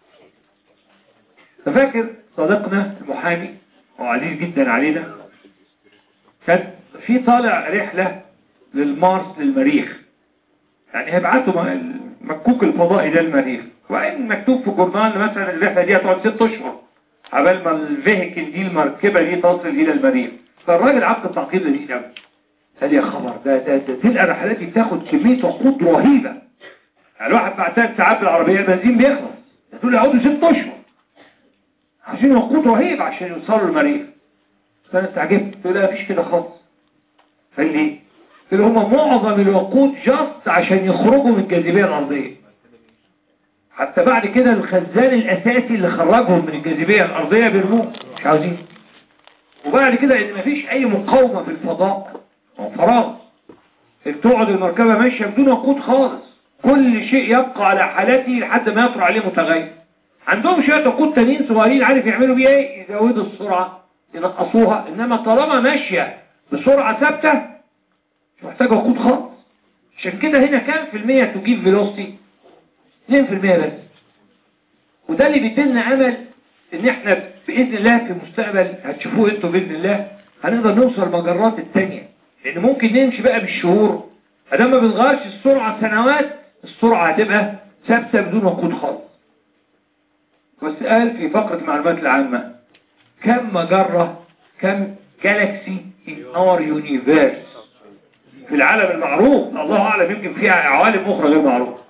ففاكر صديقنا المحامي وعزيز جدا علينا كان في طالع رحله للمارس للمريخ يعني هيبعتوا م- المكوك الفضائي ده المريخ وبعدين مكتوب في جورنال مثلا الرحله دي هتقعد ست اشهر قبل ما الفيهيكل دي المركبه دي تصل الى المريخ فالراجل عقد التعقيد لذيذ قوي قال يا خبر ده ده ده تلقى الرحلات دي بتاخد كميه وقود رهيبه يعني الواحد بعد ثلاث ساعات بالعربيه البنزين بيخلص دول يقعدوا ست اشهر عايزين وقود رهيب عشان يوصلوا المريخ فانا استعجبت قلت له لا مفيش كده خالص قال لي قلت له هم معظم الوقود جاست عشان يخرجوا من الجاذبيه الارضيه حتى بعد كده الخزان الاساسي اللي خرجهم من الجاذبيه الارضيه بيرموه مش عاوزين وبعد كده ان مفيش اي مقاومه في الفضاء هو فراغ تقعد المركبه ماشيه بدون وقود خالص كل شيء يبقى على حالته لحد ما يطرح عليه متغير عندهم شويه وقود تانيين صغيرين عارف يعملوا بيه ايه يزودوا السرعه ينقصوها انما طالما ماشيه بسرعه ثابته مش محتاجه وقود خالص عشان كده هنا كام في المية تجيب فيلوسيتي 2% بس وده اللي بيدينا امل ان احنا باذن الله في المستقبل هتشوفوه انتوا باذن الله هنقدر نوصل المجرات التانية لان ممكن نمشي بقى بالشهور ادام ما بنغيرش السرعه سنوات السرعه هتبقى ثابته بدون وقود خالص والسؤال في فقره المعلومات العامه كم مجره كم جالاكسي in our universe في العالم المعروف الله اعلم يمكن فيها عوالم اخرى غير معروفه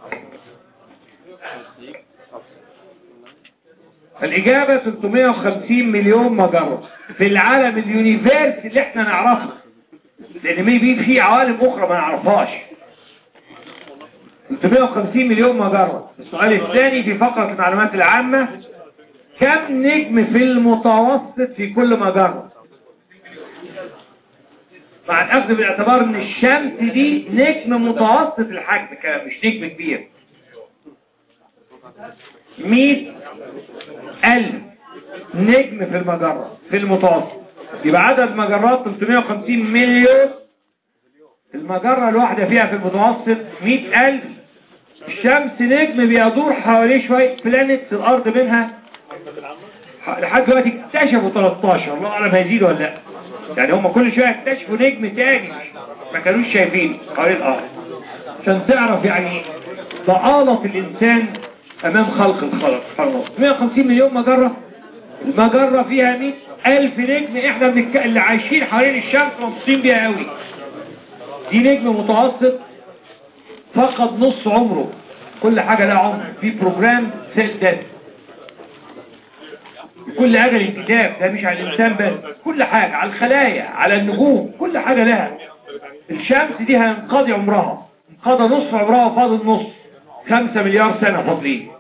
الإجابة 350 مليون مجرة في العالم اليونيفيرس اللي احنا نعرفه لأن ميبي في عوالم أخرى ما نعرفهاش 350 مليون مجرة السؤال الثاني في فقرة المعلومات العامة كم نجم في المتوسط في كل مجرة مع الأخذ بالاعتبار ان الشمس دي نجم متوسط الحجم كمان مش نجم كبير 100 ألف نجم في المجرة في المتوسط يبقى عدد مجرات 350 مليون المجرة الواحدة فيها في المتوسط 100 ألف الشمس نجم بيدور حواليه شوية بلانتس الأرض منها لحد دلوقتي اكتشفوا 13 الله أعلم هيزيد ولا لا يعني هم كل شوية اكتشفوا نجم تاني ما كانوش شايفينه حوالين الأرض عشان تعرف يعني ضآلة الإنسان أمام خلق الخلق سبحان الله 150 مليون مجرة المجرة فيها 100 ألف نجم إحنا بنك... اللي عايشين حوالين الشمس مبسوطين بيها قوي دي نجم متوسط فقد نص عمره كل حاجة لها عمر في بروجرام سيل ديث كل أجل الكتاب ده مش على الإنسان بس كل حاجة على الخلايا على النجوم كل حاجة لها الشمس دي هينقضي عمرها انقضى نص عمرها وفاضل نص خمسة مليار سنة فاضلين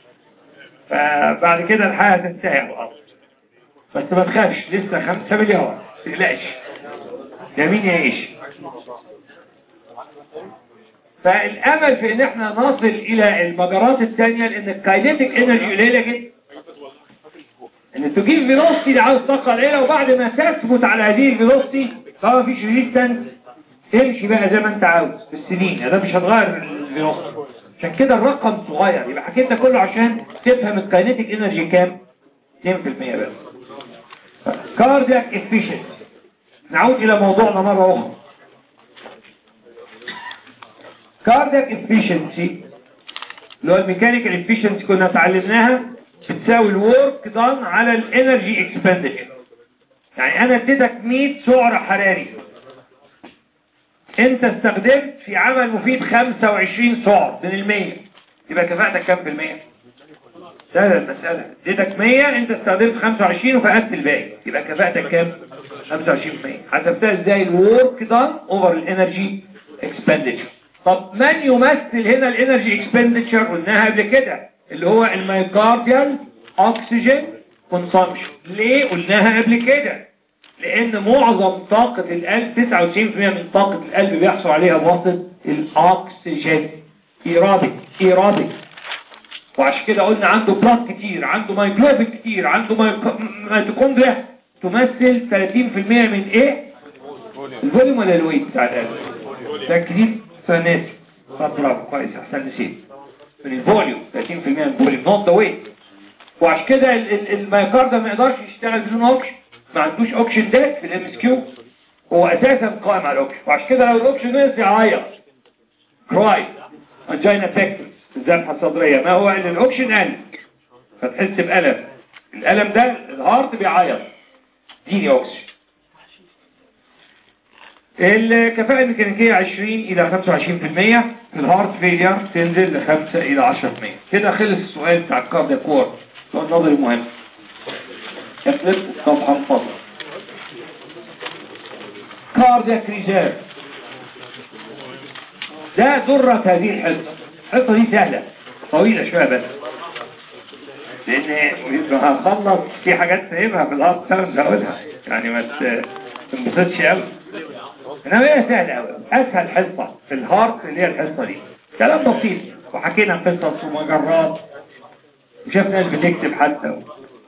فبعد كده الحياة تنتهي على الأرض بس ما تخافش لسه خمسة مليار تقلقش ده مين يعيش فالامل في ان احنا نصل الى المجرات الثانيه لان الكاينيتيك انرجي قليله جدا ان تجيب فيلوسيتي دي عاوز طاقه قليله وبعد ما تثبت على هذه الفيلوسيتي طبعا مفيش ريزيستنس امشي بقى زي ما انت عاوز في السنين ده مش هتغير الفيلوسيتي عشان كده الرقم صغير يبقى حكيت ده كله عشان تفهم الكاينيتيك انرجي كام 2% بس كاردياك افيشنسي نعود الى موضوعنا مره اخرى كاردياك افيشنسي اللي هو الميكانيكال افيشنسي كنا اتعلمناها بتساوي الورك دان على الانرجي اكسبندتشر يعني انا اديتك 100 سعر حراري انت استخدمت في عمل مفيد 25 سعر من المية يبقى كفاءتك كام في المية سهلة المسألة اديتك 100 انت استخدمت 25 وفقدت الباقي يبقى كفاءتك كام 25% حسبتها ازاي الورك دان اوفر الانرجي اكسبندتشر طب من يمثل هنا الانرجي اكسبندتشر قلناها قبل كده اللي هو الميوكارديال اوكسجين كونسامشن ليه قلناها قبل كده لان معظم طاقة القلب 99% من طاقة القلب بيحصل عليها بواسطة الاكسجين ايرابيك ايرابيك وعشان كده قلنا عنده بلاد كتير عنده مايجلوبين كتير عنده ميتوكوندريا تمثل 30% من ايه الفوليوم ولا الويت بتاع القلب ده كتير فناسي طب برافو كويس احسن نسيت من الفوليوم 30% من الفوليوم نوت ذا ويت وعشان كده المايكارد ما يقدرش يشتغل بدون اوكسجين ما عندوش اوكسجين ده في الام اس كيو هو اساسا قائم على الاوكسجين وعشان كده لو الاوكسجين نقص يعيط كراي انجينا تكتس الذبحه الصدريه ما هو ان الاوكسجين قل فتحس بألم الألم ده الهارت بيعيط اديني اوكسجين الكفاءة الميكانيكية 20 إلى 25% في الهارت فيلير تنزل ل 5 إلى 10% كده خلص السؤال بتاع الكارديا كور سؤال نظري مهم اقلب الصفحة الفضل كاردياك ريزيرف ده ذرة هذه الحصة الحصة دي سهلة طويلة شوية بس لان هخلص في حاجات سايبها في الارض ساوند هقولها يعني ما تنبسطش قوي انما هي سهله قوي اسهل حصه في الهارت اللي هي الحصه دي كلام بسيط وحكينا قصص ومجرات وشاف ناس بتكتب حتى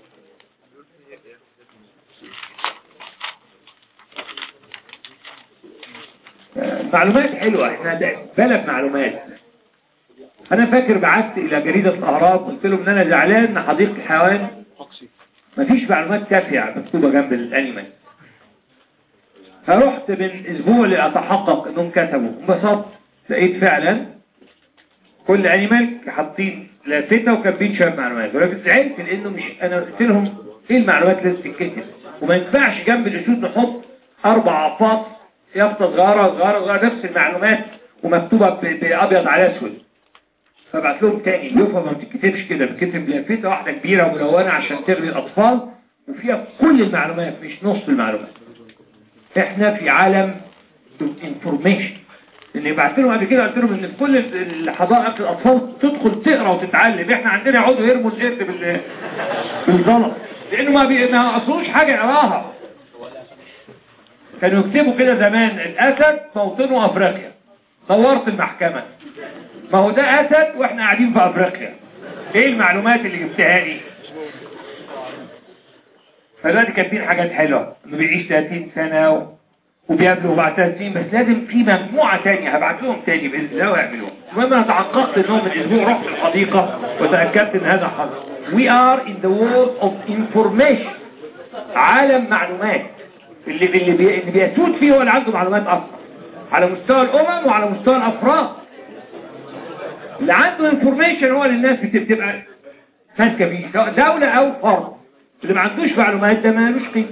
معلومات حلوة احنا بلد معلومات انا فاكر بعثت الى جريدة الاهرام قلت لهم ان انا زعلان ان حديقة الحيوان مفيش معلومات كافية مكتوبة جنب الانيمال فرحت من اسبوع لاتحقق انهم كتبوا انبسطت لقيت فعلا كل انيمال حاطين لافتة وكاتبين شوية معلومات ولكن زعلت لانه مش انا قلت لهم ايه المعلومات اللي لازم تتكتب وما ينفعش جنب الاسود نحط اربع عفاط يافطة صغيرة صغيرة صغيرة نفس المعلومات ومكتوبة بأبيض على أسود فبعت لهم تاني يوفا ما بتتكتبش كده بتكتب لافتة واحدة كبيرة وملونة عشان تغني الأطفال وفيها كل المعلومات مش نص المعلومات احنا في عالم انفورميشن اللي بعت لهم قبل كده قلت لهم ان في كل الحضارات الاطفال تدخل تقرا وتتعلم احنا عندنا يقعدوا يرموا القرد بال بالغلط لانه ما بي... ما اصلوش حاجه يقراها كانوا يكتبوا كده زمان الاسد موطنه افريقيا دورت المحكمه ما هو ده اسد واحنا قاعدين في افريقيا ايه المعلومات اللي جبتها لي فدلوقتي كاتبين حاجات حلوه انه بيعيش 30 سنه و... وبيقابلوا بعد 30 بس لازم في مجموعه ثانيه هبعت لهم ثاني باذن الله ويعملوها المهم انا تحققت انهم من اسبوع رحت الحديقه وتاكدت ان هذا حصل we are in the world of information عالم معلومات اللي اللي, بي... اللي بيسود فيه هو اللي عنده معلومات اكثر على مستوى الامم وعلى مستوى الافراد اللي عنده انفورميشن هو اللي الناس بتبقى ماسكه فيه سواء دوله او فرد اللي ما عندوش معلومات ده مالوش قيمه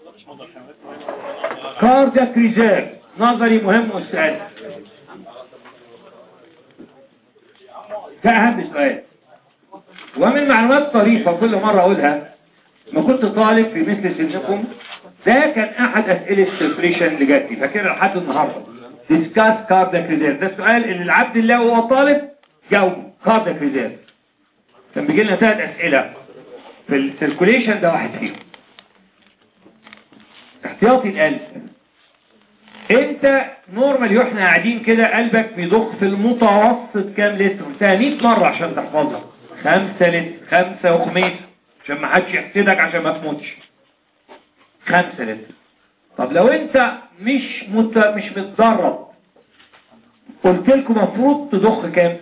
كاردياك ريزيرف نظري مهم والسؤال ده اهم سؤال ومن معلومات طريفه كل مره اقولها ما كنت طالب في مثل سنكم ده كان احد اسئله السيرفريشن اللي جات لي فاكرها لحد النهارده ديسكاس كاردياك ريزيرف ده السؤال اللي العبد الله وهو طالب جاوب كاردياك ريزيرف كان بيجي لنا ثلاث اسئله في السيركوليشن ده واحد فيهم احتياطي القلب انت نورمال واحنا قاعدين كده قلبك بيضخ في المتوسط كام لتر قلتها 100 مرة عشان تحفظها 5 لتر 5 وخميس عشان ما حدش يحسدك عشان ما تموتش 5 لتر طب لو انت مش مت... مش متدرب قلت لكم المفروض تضخ كام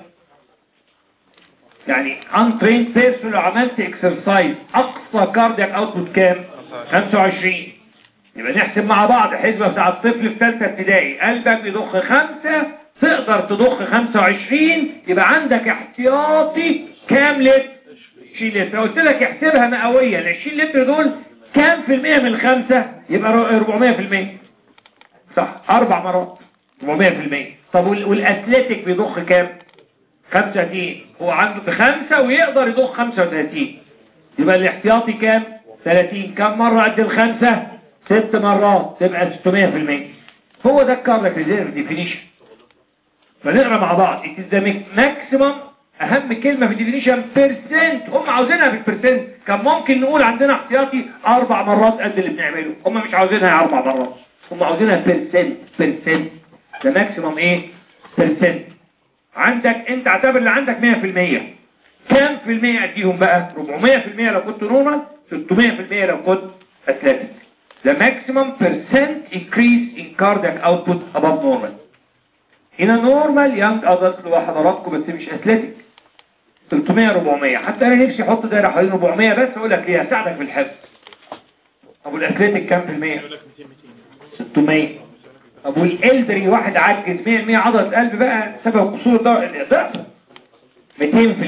يعني ان ترين بيرسون لو عملت اكسرسايز اقصى كاردياك اوتبوت كام 25 يبقى نحسب مع بعض حسبة بتاع الطفل في ثالثه ابتدائي قلبك بيضخ خمسة تقدر تضخ 25 يبقى عندك احتياطي كام لتر 20 لتر قلت لك احسبها مئويا ال 20 لتر دول كام في المية من الخمسة يبقى 400 في المية صح اربع مرات 400 في المية طب وال- والاتليتيك بيضخ كام 35 هو عنده بخمسة ويقدر يضخ 35 يبقى الاحتياطي كام 30 كم مرة قد الخمسة ست مرات تبقى 600% هو ده الكاردياك ريزيرف ديفينيشن فنقرا مع بعض it is the maximum اهم كلمة في الديفينيشن بيرسنت هم عاوزينها بالبرسنت كان ممكن نقول عندنا احتياطي اربع مرات قد اللي بنعمله هم مش عاوزينها اربع مرات هم عاوزينها بيرسنت بيرسنت ده ماكسيمم ايه بيرسنت عندك انت اعتبر اللي عندك 100% كام في المية اديهم بقى 400% لو كنت نورمال 600% لو كنت اتلتيك the maximum percent increase in cardiac output above normal هنا نورمال يانج ادلت لحضراتكم بس مش اتلتيك 300 400 حتى انا نفسي احط دايره حوالين 400 بس اقول لك ليه هساعدك في الحفظ ابو الاتلتيك كام في المية 600 ابو الالدري واحد عجز 100 100 عضله قلب بقى سبب قصور الضغط ضعف 200%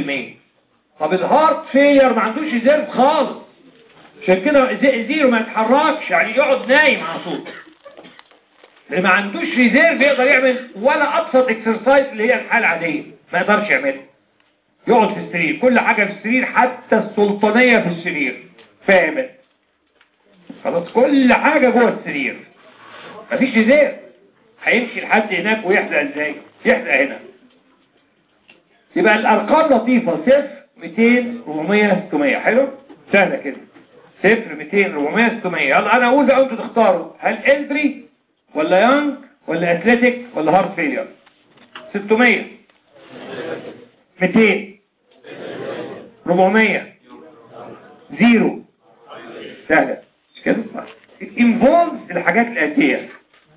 طب الهارت فيلير ما عندوش ريزيرف خالص عشان كده زي- زيرو ما يتحركش يعني يقعد نايم على طول اللي ما عندوش ريزيرف يقدر يعمل ولا ابسط اكسرسايز اللي هي الحاله العاديه ما يقدرش يعملها يقعد في السرير كل حاجه في السرير حتى السلطانيه في السرير فاهم خلاص كل حاجه جوه السرير مفيش ريزيرف هيمشي لحد هناك ويحلق ازاي يحلق هنا يبقى الارقام لطيفه صفر 200 400 600 حلو سهله كده صفر 200 400 600 يلا انا اقول بقى انتوا تختاروا هل الدري ولا يانج ولا اتلتيك ولا هارت فيلير 600 200 400 زيرو سهله مش كده انفولز الحاجات الاتيه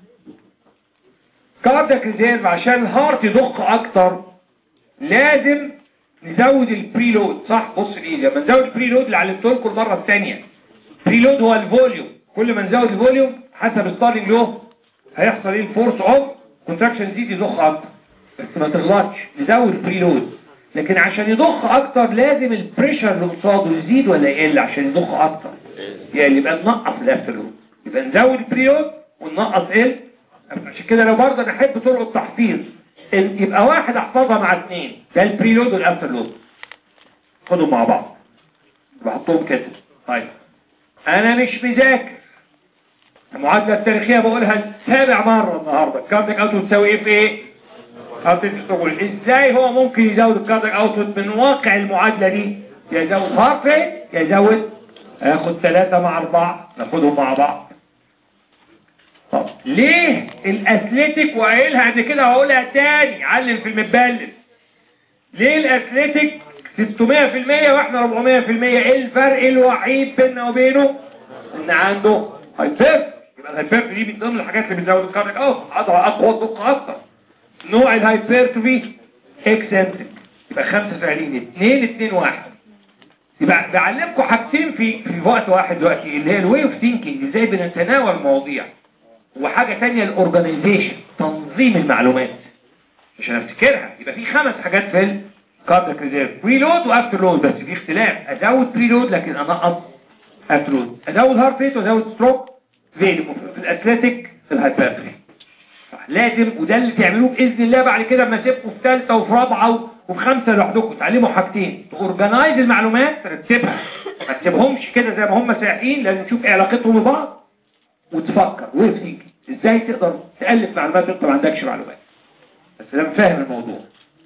كاردياك ريزيرف عشان الهارت يضخ اكتر لازم نزود البريلود صح بص الايد لما نزود البريلود اللي علمته لكم المره الثانيه بريلود هو الفوليوم كل ما نزود الفوليوم حسب ستارلينج لو هيحصل ايه الفورس اوف كونتراكشن يزيد يضخ اكتر بس ما تغلطش نزود البريلود لكن عشان يضخ اكتر لازم البريشر اللي قصاده يزيد ولا يقل عشان يضخ اكتر يعني يبقى ننقص الافترلود يبقى نزود البريلود وننقص ايه عشان كده لو برضه انا احب طرق التحفيظ ال- يبقى واحد احفظها مع اثنين ده البريلود والافترلود خدهم مع بعض بحطهم كده طيب انا مش مذاكر المعادلة التاريخية بقولها سابع مرة النهاردة الكارديك اوتبوت تساوي ايه في ايه اوتبوت تقول ازاي هو ممكن يزود الكارديك اوتبوت من واقع المعادلة دي يا يزود هارت ريت يا يزود هاخد ثلاثة مع اربعة ناخدهم مع بعض طب ليه الاثليتيك وقايلها قبل كده وهقولها تاني علم في المبلل ليه الاثليتيك 600% واحنا 400% ايه الفرق الوحيد بيننا وبينه ان عنده هايبر يبقى الهايبر دي من ضمن الحاجات اللي بتزود الكارنك اه عضله اقوى دقه اكتر نوع الهايبرتروفي اكسنتريك يبقى خمسه فعلين اثنين اثنين واحد يبقى بعلمكم حاجتين في في وقت واحد دلوقتي اللي هي الواي اوف ثينكينج ازاي بنتناول المواضيع وحاجه ثانيه الاورجانيزيشن تنظيم المعلومات عشان افتكرها يبقى في خمس حاجات في الكاردياك ريزيرف بريلود وافتر لود بس في اختلاف ازود بريلود لكن انقص افتر لود ازود هارت ريت وازود ستروك زي في الاتلتيك في الهايبرتري لازم وده اللي تعملوه باذن الله بعد كده لما تبقوا في ثالثه وفي رابعه وفي خمسه لوحدكم تعلموا حاجتين تورجنايز المعلومات ترتبها ما تسيبهمش كده زي ما هم سايحين لازم تشوف ايه علاقتهم ببعض وتفكر وتفكر ازاي تقدر تالف معلومات انت ما عندكش معلومات بس لما فاهم الموضوع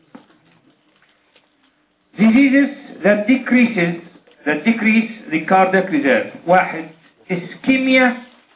diseases that decreases that decrease the cardiac reserve واحد ischemia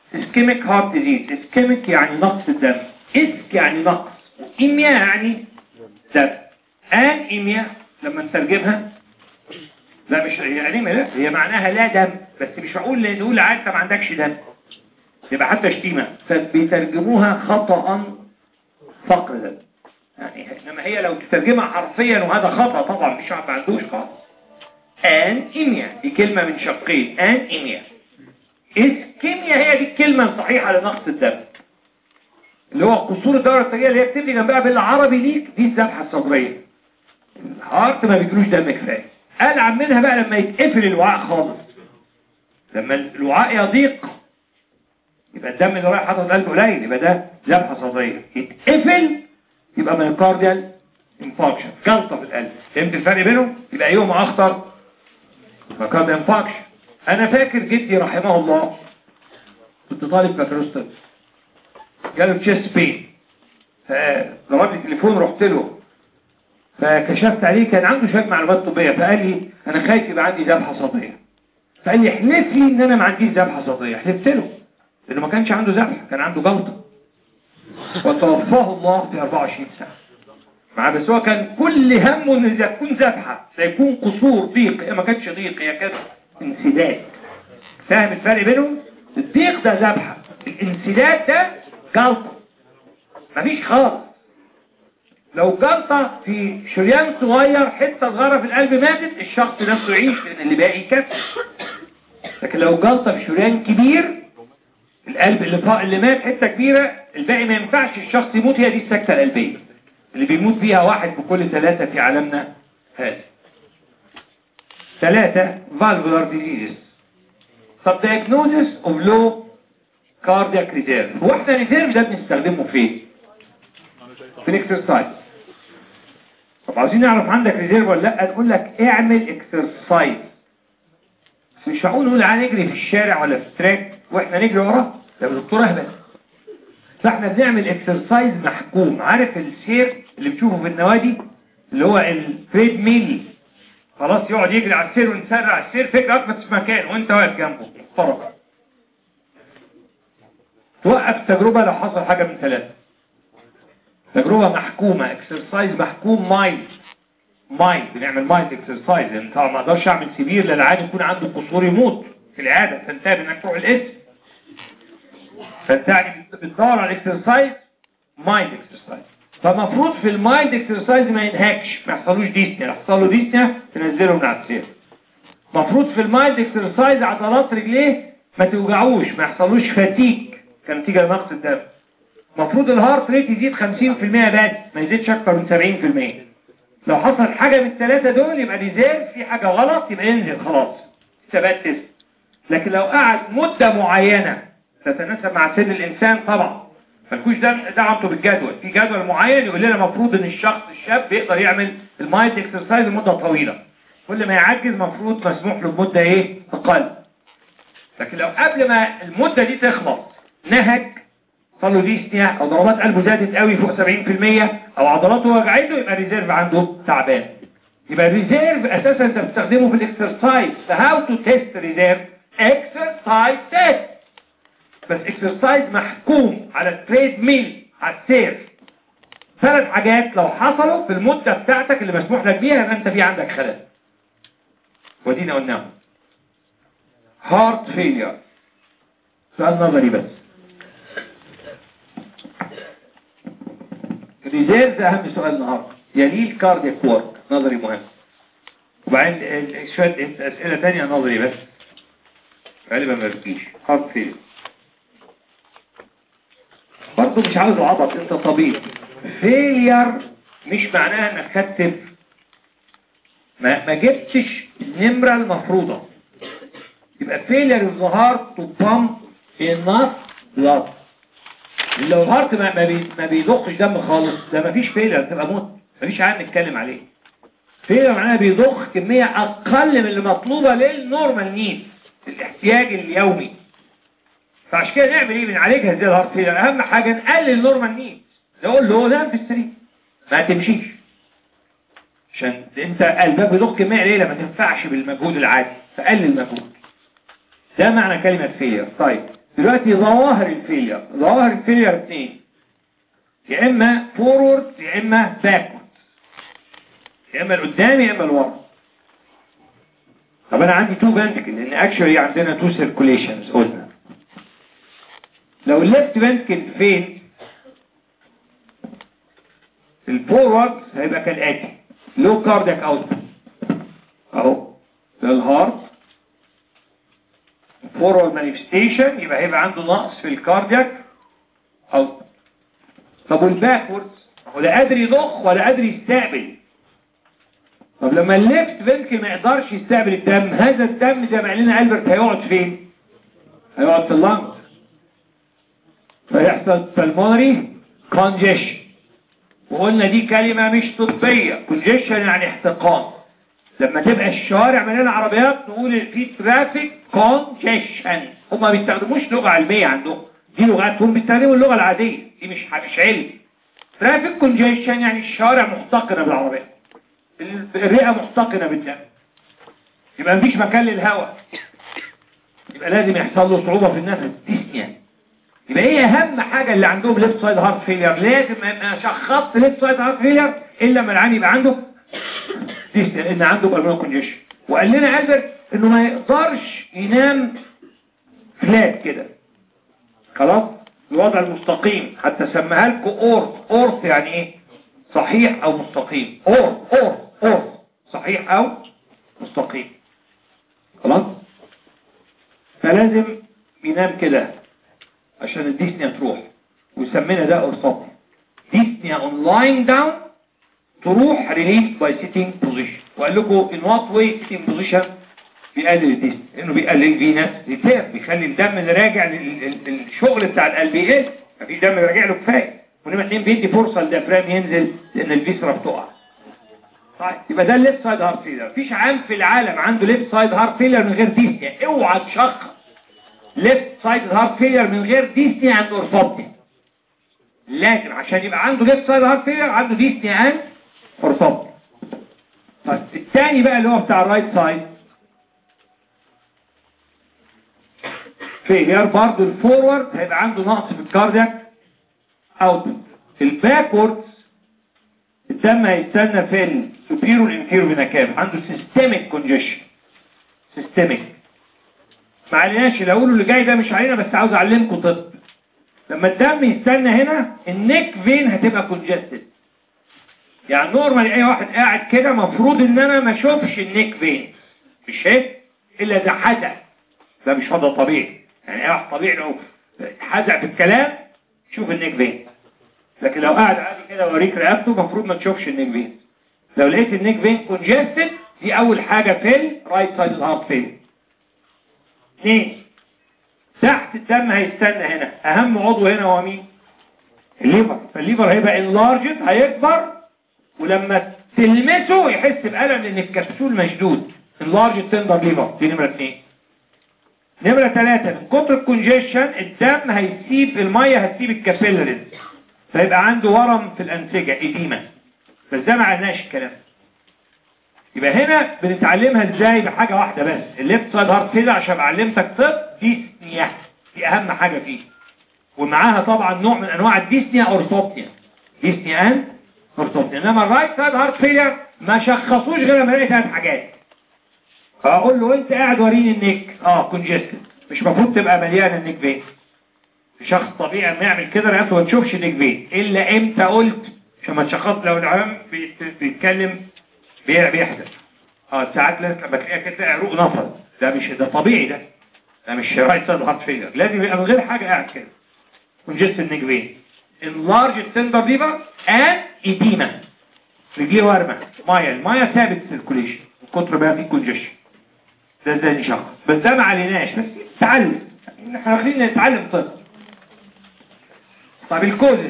اسكيميك هارت ديزيز اسكيميك يعني نقص الدم اسك يعني نقص وإيميا يعني دم ان إيميا لما نترجمها لا مش هي انيميا لا هي معناها لا دم بس مش هقول نقول عاد انت ما عندكش دم يبقى حتى شتيمه فبيترجموها خطأ فقر دم يعني انما هي لو تترجمها حرفيا وهذا خطأ طبعا مش ما عندوش خالص ان ايميا دي كلمة من شقين ان ايميا اسكيميا هي دي الكلمة الصحيحة لنقص الدم اللي هو قصور الدورة الثانية اللي هي بتبني جنبها بالعربي ليك دي الذبحة الصدرية الهارت ما بيجروش دم كفاية ألعب منها بقى لما يتقفل الوعاء خالص لما الوعاء يضيق يبقى الدم اللي رايح حاطط قلبه قليل يبقى ده ذبحة صدرية يتقفل يبقى مايوكارديال انفاكشن جلطة في القلب فهمت الفرق بينهم يبقى يوم اخطر مايوكارديال انفاكشن انا فاكر جدي رحمه الله كنت طالب بكالوريوس جاله تشيست بين فضرب لي تليفون رحت له فكشفت عليه كان عنده شويه معلومات طبيه فقال لي انا خايف يبقى عندي ذبحه صدريه فقال لي احلف لي ان انا ما عنديش ذبحه صدريه حلفت له لانه ما كانش عنده ذبحه كان عنده جلطه وتوفاه الله في 24 ساعه مع بس هو كان كل همه ان يكون ذبحه سيكون قصور ضيق هي ما كانتش ضيق هي كانت انسداد فاهم الفرق بينهم الضيق ده ذبحه الانسداد ده جلطه مفيش خالص لو جلطة في شريان صغير حتة صغيرة في القلب ماتت الشخص نفسه يعيش لأن اللي باقي يكفي لكن لو جلطة في شريان كبير القلب اللي فوق اللي مات حتة كبيرة الباقي ما ينفعش الشخص يموت هي دي السكتة القلبية اللي بيموت فيها واحد بكل ثلاثة في عالمنا هذا ثلاثة valvular diseases طب diagnosis of low cardiac reserve هو احنا reserve ده بنستخدمه فين؟ في الاكسرسايز طب عاوزين نعرف عندك ريزيرف ولا لا نقول لك اعمل اكسرسايز مش هقول نقول تعالى نجري في الشارع ولا في التراك واحنا نجري وراه ده دكتور اهبل فاحنا بنعمل اكسرسايز محكوم عارف السير اللي بتشوفه في النوادي اللي هو التريد ميل خلاص يقعد يجري على السير ونسرع السير فكرة اثبت في مكان وانت واقف جنبه فرق توقف تجربة لو حصل حاجة من ثلاثة تجربة محكومة اكسرسايز محكوم مايند مايند بنعمل مايند اكسرسايز يعني طبعا ما اقدرش اعمل سبير للعادي يكون عنده قصور يموت في العادة فانتهى انك تروح الاسم فانت يعني بتدور على الاكسرسايز مايند اكسرسايز فالمفروض في المايند اكسرسايز ما ينهكش ما يحصلوش ديسنيا يحصل له ديسنيا تنزله من على السير المفروض في المايند اكسرسايز عضلات رجليه ما توجعوش ما يحصلوش فاتيك كنتيجة لنقص الدم المفروض الهارت ريت يزيد 50% بس ما يزيدش اكتر من 70% لو حصل حاجة من الثلاثة دول يبقى ريزيرف في حاجة غلط يبقى ينزل خلاص ثبات تست لكن لو قعد مدة معينة تتناسب مع سن الإنسان طبعا مالكوش ده دعمته بالجدول في جدول معين يقول لنا المفروض ان الشخص الشاب يقدر يعمل المايند اكسرسايز لمدة طويلة كل ما يعجز المفروض مسموح له بمدة ايه اقل لكن لو قبل ما المدة دي تخلص نهج صار له ديسنيا او ضربات قلبه زادت قوي فوق 70% او عضلاته وجعته يبقى ريزيرف عنده تعبان يبقى ريزيرف اساسا انت بتستخدمه في الاكسرسايز فهاو تو تيست ريزيرف اكسرسايز تيست بس اكسرسايز محكوم على التريد ميل على السير ثلاث حاجات لو حصلوا في المدة بتاعتك اللي مسموح لك بيها يبقى انت في عندك خلل ودينا قلناهم هارت فيلير سؤال نظري بس الريزيرف ده اهم سؤال النهارده يليه الكاردياك وورك نظري مهم وبعدين شويه اسئله ثانيه نظري بس غالبا ما بتجيش هارت فيلير برضه مش عاوز عبط انت طبيب فيلير مش معناها انك خدت ما, ما جبتش النمرة المفروضة يبقى فيلير اوف ذا هارت تو بامب enough blood لو الهارت ما ما, بي ما بيضخش دم خالص ده ما فيش فيلير تبقى موت ما فيش عاد نتكلم عليه فيلير معناها بيضخ كمية اقل من اللي مطلوبة للنورمال نيد الاحتياج اليومي فعشان كده نعمل ايه بنعالجها ازاي الهارت فيلر اهم حاجة نقلل النورمال نيد نقول له نام في السرير ما تمشيش عشان انت قلبك بيضخ كمية قليلة ما تنفعش بالمجهود العادي فقلل المجهود ده معنى كلمة فيلر طيب دلوقتي ظواهر الفيلير ظواهر الفيلير اثنين يا اما فورورد يا اما باكورد يا اما لقدام يا اما لورا طب انا عندي تو فنتكل لان اكشولي عندنا تو سيركوليشنز قلنا لو الليفت فنتكل فين الفورورد هيبقى كالاتي لو كاردياك اوتبوت اهو ده الهارت فورورد مانيفستيشن يبقى هيبقى عنده نقص في الكاردياك اوتبوت طب والباكوردز هو لا قادر يضخ ولا قادر يستقبل طب لما الليفت فنتكل ما يقدرش يستقبل الدم هذا الدم زي ما قال لنا البرت هيقعد فين هيقعد في اللنج فيحصل pulmonary congestion وقلنا دي كلمة مش طبية congestion يعني احتقان لما تبقى الشوارع مليانة عربيات نقول في ترافيك congestion هم ما بيستخدموش لغة علمية عندهم دي لغاتهم بيستخدموا اللغة العادية دي مش مش علم ترافيك congestion يعني الشوارع محتقنة بالعربيات الرئة محتقنة بالدم يبقى مفيش مكان للهواء يبقى لازم يحصل له صعوبة في النفس ديسنيا يبقى ايه اهم حاجة اللي عندهم ليفت سايد هارت فيلير لازم ما يبقى شخصت ليفت سايد هارت فيلير الا لما العين يبقى عنده ديسنيا ان عنده بالمونو كونجيشن وقال لنا البرت انه ما يقدرش ينام فلات كده خلاص الوضع المستقيم حتى سماها لكم اورت اورت يعني ايه صحيح او مستقيم اور اور اور صحيح او مستقيم خلاص فلازم ينام كده عشان الديسنيا تروح ويسمينا ده اورثوبي ديسنيا اون لاين داون تروح ريليس باي سيتنج بوزيشن وقال لكم ان وات واي سيتنج بوزيشن بيقلل الديسنيا لانه بيقلل فينا ريتير بيخلي الدم اللي راجع للشغل بتاع القلب يقل مفيش دم راجع له كفايه ونبقى اتنين بيدي فرصة للديافرام ينزل لان الفيسرا بتقع طيب يبقى ده الليفت سايد هارت فيلر مفيش عام في العالم عنده ليفت سايد هارت فيلر من غير ديسنيا اوعى تشخص ليفت سايد هارت فيلر من غير ديسنيا عند اورثوبيا لازم عشان يبقى عنده ليفت سايد هارت فيلر عنده ديسنيا عند اورثوبيا طيب الثاني بقى اللي هو بتاع الرايت سايد فيلر برضه الفورورد هيبقى عنده نقص في الكاردياك اوتبوت الباكوردز الدم هيستنى في السوبيرو والانفيرو فينا كام عنده سيستميك كونجيشن سيستميك ما عليناش اللي اقوله اللي جاي ده مش علينا بس عاوز اعلمكم طب لما الدم يستنى هنا النيك فين هتبقى كونجستد يعني نورمال اي واحد قاعد كده مفروض ان انا ما اشوفش النيك فين مش شايف الا ده حزق ده مش وضع طبيعي يعني اي واحد طبيعي لو حزق في الكلام شوف النيك فين لكن لو قاعد عادي كده وريك رقبته المفروض ما تشوفش النيك فين لو لقيت النيك فين كونجستد دي اول حاجة في الرايت سايد الهارت فين اثنين تحت الدم هيستنى هنا اهم عضو هنا هو مين الليفر فالليفر هيبقى انلارجد هيكبر ولما تلمسه يحس بألم لان الكبسول مشدود انلارجد تندر ليفر دي نمرة اثنين نمرة ثلاثة من كتر الكونجيشن الدم هيسيب المية هتسيب الكابيلاريز فيبقى عنده ورم في الأنسجة إديمة بس ده ما عندناش الكلام يبقى هنا بنتعلمها ازاي بحاجة واحدة بس الليفت سايد هارت كده عشان علمتك طب ديسنيا دي أهم حاجة فيه ومعاها طبعا نوع من أنواع الديسنيا أورثوبنيا ديسنيا أند أورثوبنيا إنما الرايت سايد هارت فيلر ما شخصوش غير لما لقيت ثلاث حاجات فاقول له انت قاعد وريني النيك اه كونجستد مش المفروض تبقى مليانه النيك فين شخص طبيعي ما يعمل كده رقبته ما تشوفش النيك فين الا امتى قلت عشان ما تشخص لو العام بيتكلم بيحدث اه ساعات لازم لما تلاقيها كده عروق نفض ده مش ده طبيعي ده ده مش رايت سايد هارت فيلر لازم يبقى من غير حاجه قاعد كده كونجستد النيك فين enlarge التندر ليفر and edema رجليه ورمه ميه الميه ثابت سيركوليشن من كتر بقى فيه كونجيشن ده ازاي نشخص بس ده ما عليناش بس تعلم احنا واخدين نتعلم طب طب الكوزس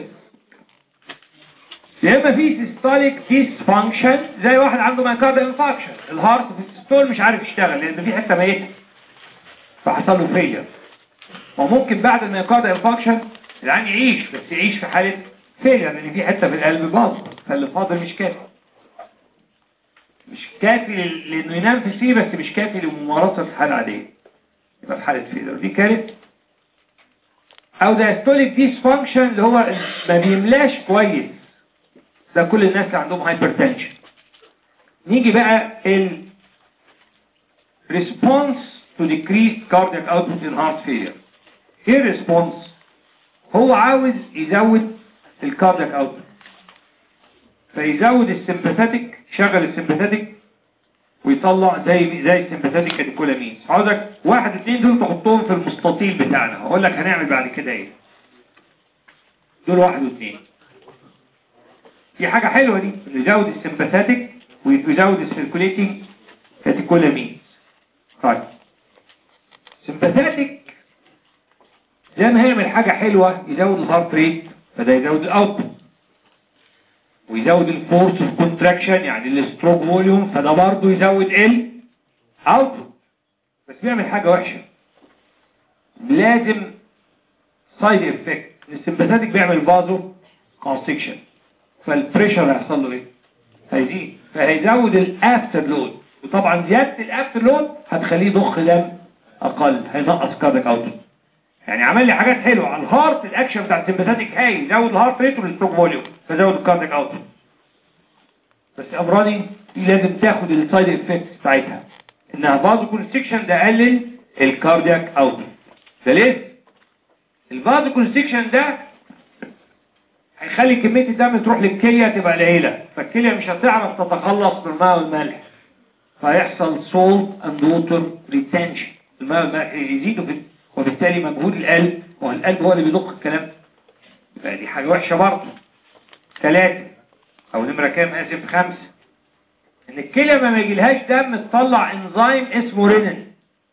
يا اما في سيستوليك ديسفانكشن زي واحد عنده مايكارد انفاكشن الهارت في السيستول مش عارف يشتغل لان في حته ميته فحصل له فيلر وممكن بعد المايكارد انفاكشن العين يعيش بس يعيش في حاله فيلر لان في حته في القلب باظت فاللي فاضل مش كافي مش كافي لانه ينام في سي بس مش كافي لممارسه الحاله العاديه يبقى في حاله فيلر دي كانت او diastolic dysfunction اللي هو ما بيملاش كويس ده كل الناس اللي عندهم هايبرتنشن نيجي بقى ال response to decreased cardiac output in heart failure ايه الريسبونس هو عاوز يزود الكاردياك اوتبوت فيزود السمباثيك شغل السمباثيك ويطلع زي زي السمباثيك كاتيكولامين عاوزك واحد اتنين دول تحطهم في المستطيل بتاعنا هقول لك هنعمل بعد كده ايه دول واحد واثنين دي حاجة حلوة دي نزود السمباثيك ويزود السيركوليتنج كاتيكولامين طيب سمباثيك زي ما هيعمل حاجة حلوة يزود الهارت ريت فده يزود الاوتبوت ويزود الفورس اوف كونتراكشن يعني الستروك فوليوم فده برضه يزود ال اوتبوت بس بيعمل حاجة وحشة لازم سايد افكت السمباثيك بيعمل فازو كونستكشن فالبريشر هيحصل له ايه هيزيد فهيزود الافتر لود وطبعا زيادة الافتر لود هتخليه ضخ دم اقل هينقص كارديك اوتبوت يعني عمل لي حاجات حلوه على الهارت الاكشن بتاع السمباثيك هاي زود الهارت ريت والستروك فوليوم فزود الكارديك اوتبوت بس امراضي دي لازم تاخد السايد افكت بتاعتها انها فازو كونستكشن ده قلل الكاردياك اوتبوت ده ليه الفازو كونستكشن ده هيخلي كميه الدم تروح للكليه تبقى قليله فالكليه مش هتعرف تتخلص من الماء والملح فيحصل سولت اند ووتر ريتنشن الماء والملح يزيدوا في وبالتالي مجهود القلب والقلب هو اللي بيضخ الكلام يبقى دي حاجة وحشة برضه ثلاثة او نمرة كام اسف خمسة ان الكلى ما يجيلهاش دم تطلع انزيم اسمه رينين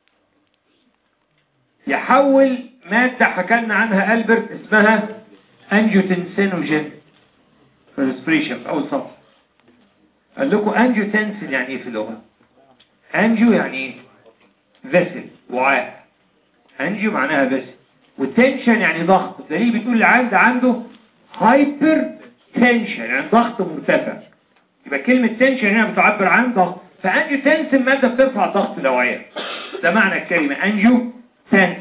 يحول مادة حكالنا عنها ألبرت اسمها انجيوتنسينوجين في الريسبريشن في اول سطر قال لكم انجيوتنسين يعني ايه في اللغة انجيو يعني ايه فيسل وعاء انجيو معناها بس والتنشن يعني ضغط تلاقيه بتقول العيان ده عنده هايبر تنشن يعني ضغط مرتفع يبقى كلمة تنشن هنا بتعبر عن ضغط فانجيو تنسن مادة بترفع ضغط الأوعية ده معنى الكلمة انجيو تنسن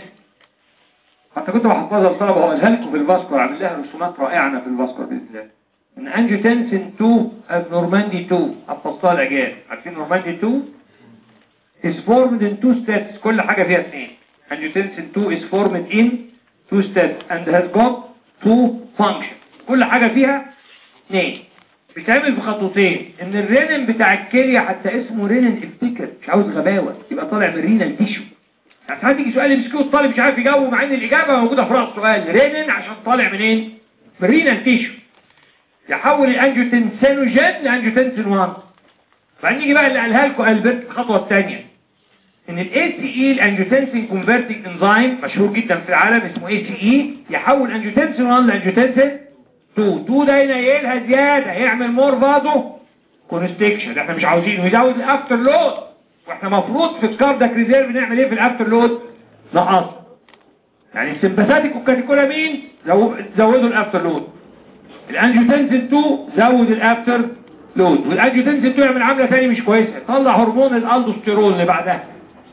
حتى كنت بحفظها للطلبة وقالها لكم في الفاسكور عامل لها رسومات رائعة في الفاسكور بإذن الله ان انجيو تنسن 2 نورماندي 2 حفظتها الأجيال عارفين نورماندي 2 is formed in two steps كل حاجة فيها اثنين angiotensin 2 is formed in two steps and has got two functions كل حاجة فيها اثنين بتعمل في خطوتين ان الرينين بتاع الكلية حتى اسمه رينين افتكر مش عاوز غباوة يبقى طالع من رينال تيشو يعني ساعات يجي سؤال يمسكوه الطالب مش عارف يجاوب مع ان الاجابة موجودة في راس السؤال رينين عشان طالع منين من رينال تيشو يحول الانجيوتنسينوجين لانجيوتنسين 1 بعدين يجي بقى اللي قالها لكم البرت الخطوة الثانية ان الاي سي اي الانجيوتنسين كونفرتنج انزيم مشهور جدا في العالم اسمه اي سي اي يحول انجيوتنسين 1 لانجيوتنسين 2 2 ده ينيلها زياده يعمل مور فازو كونستكشن احنا مش عاوزينه يزود الافتر لود واحنا مفروض في الكاردياك ريزيرف نعمل ايه في الافتر لود نقص يعني السمباثيك والكاتيكولامين زودوا الافتر لود الانجيوتنسين 2 زود الافتر لود والانجيوتنسين 2 يعمل عامله ثانيه مش كويسه طلع هرمون الالدوستيرون اللي بعدها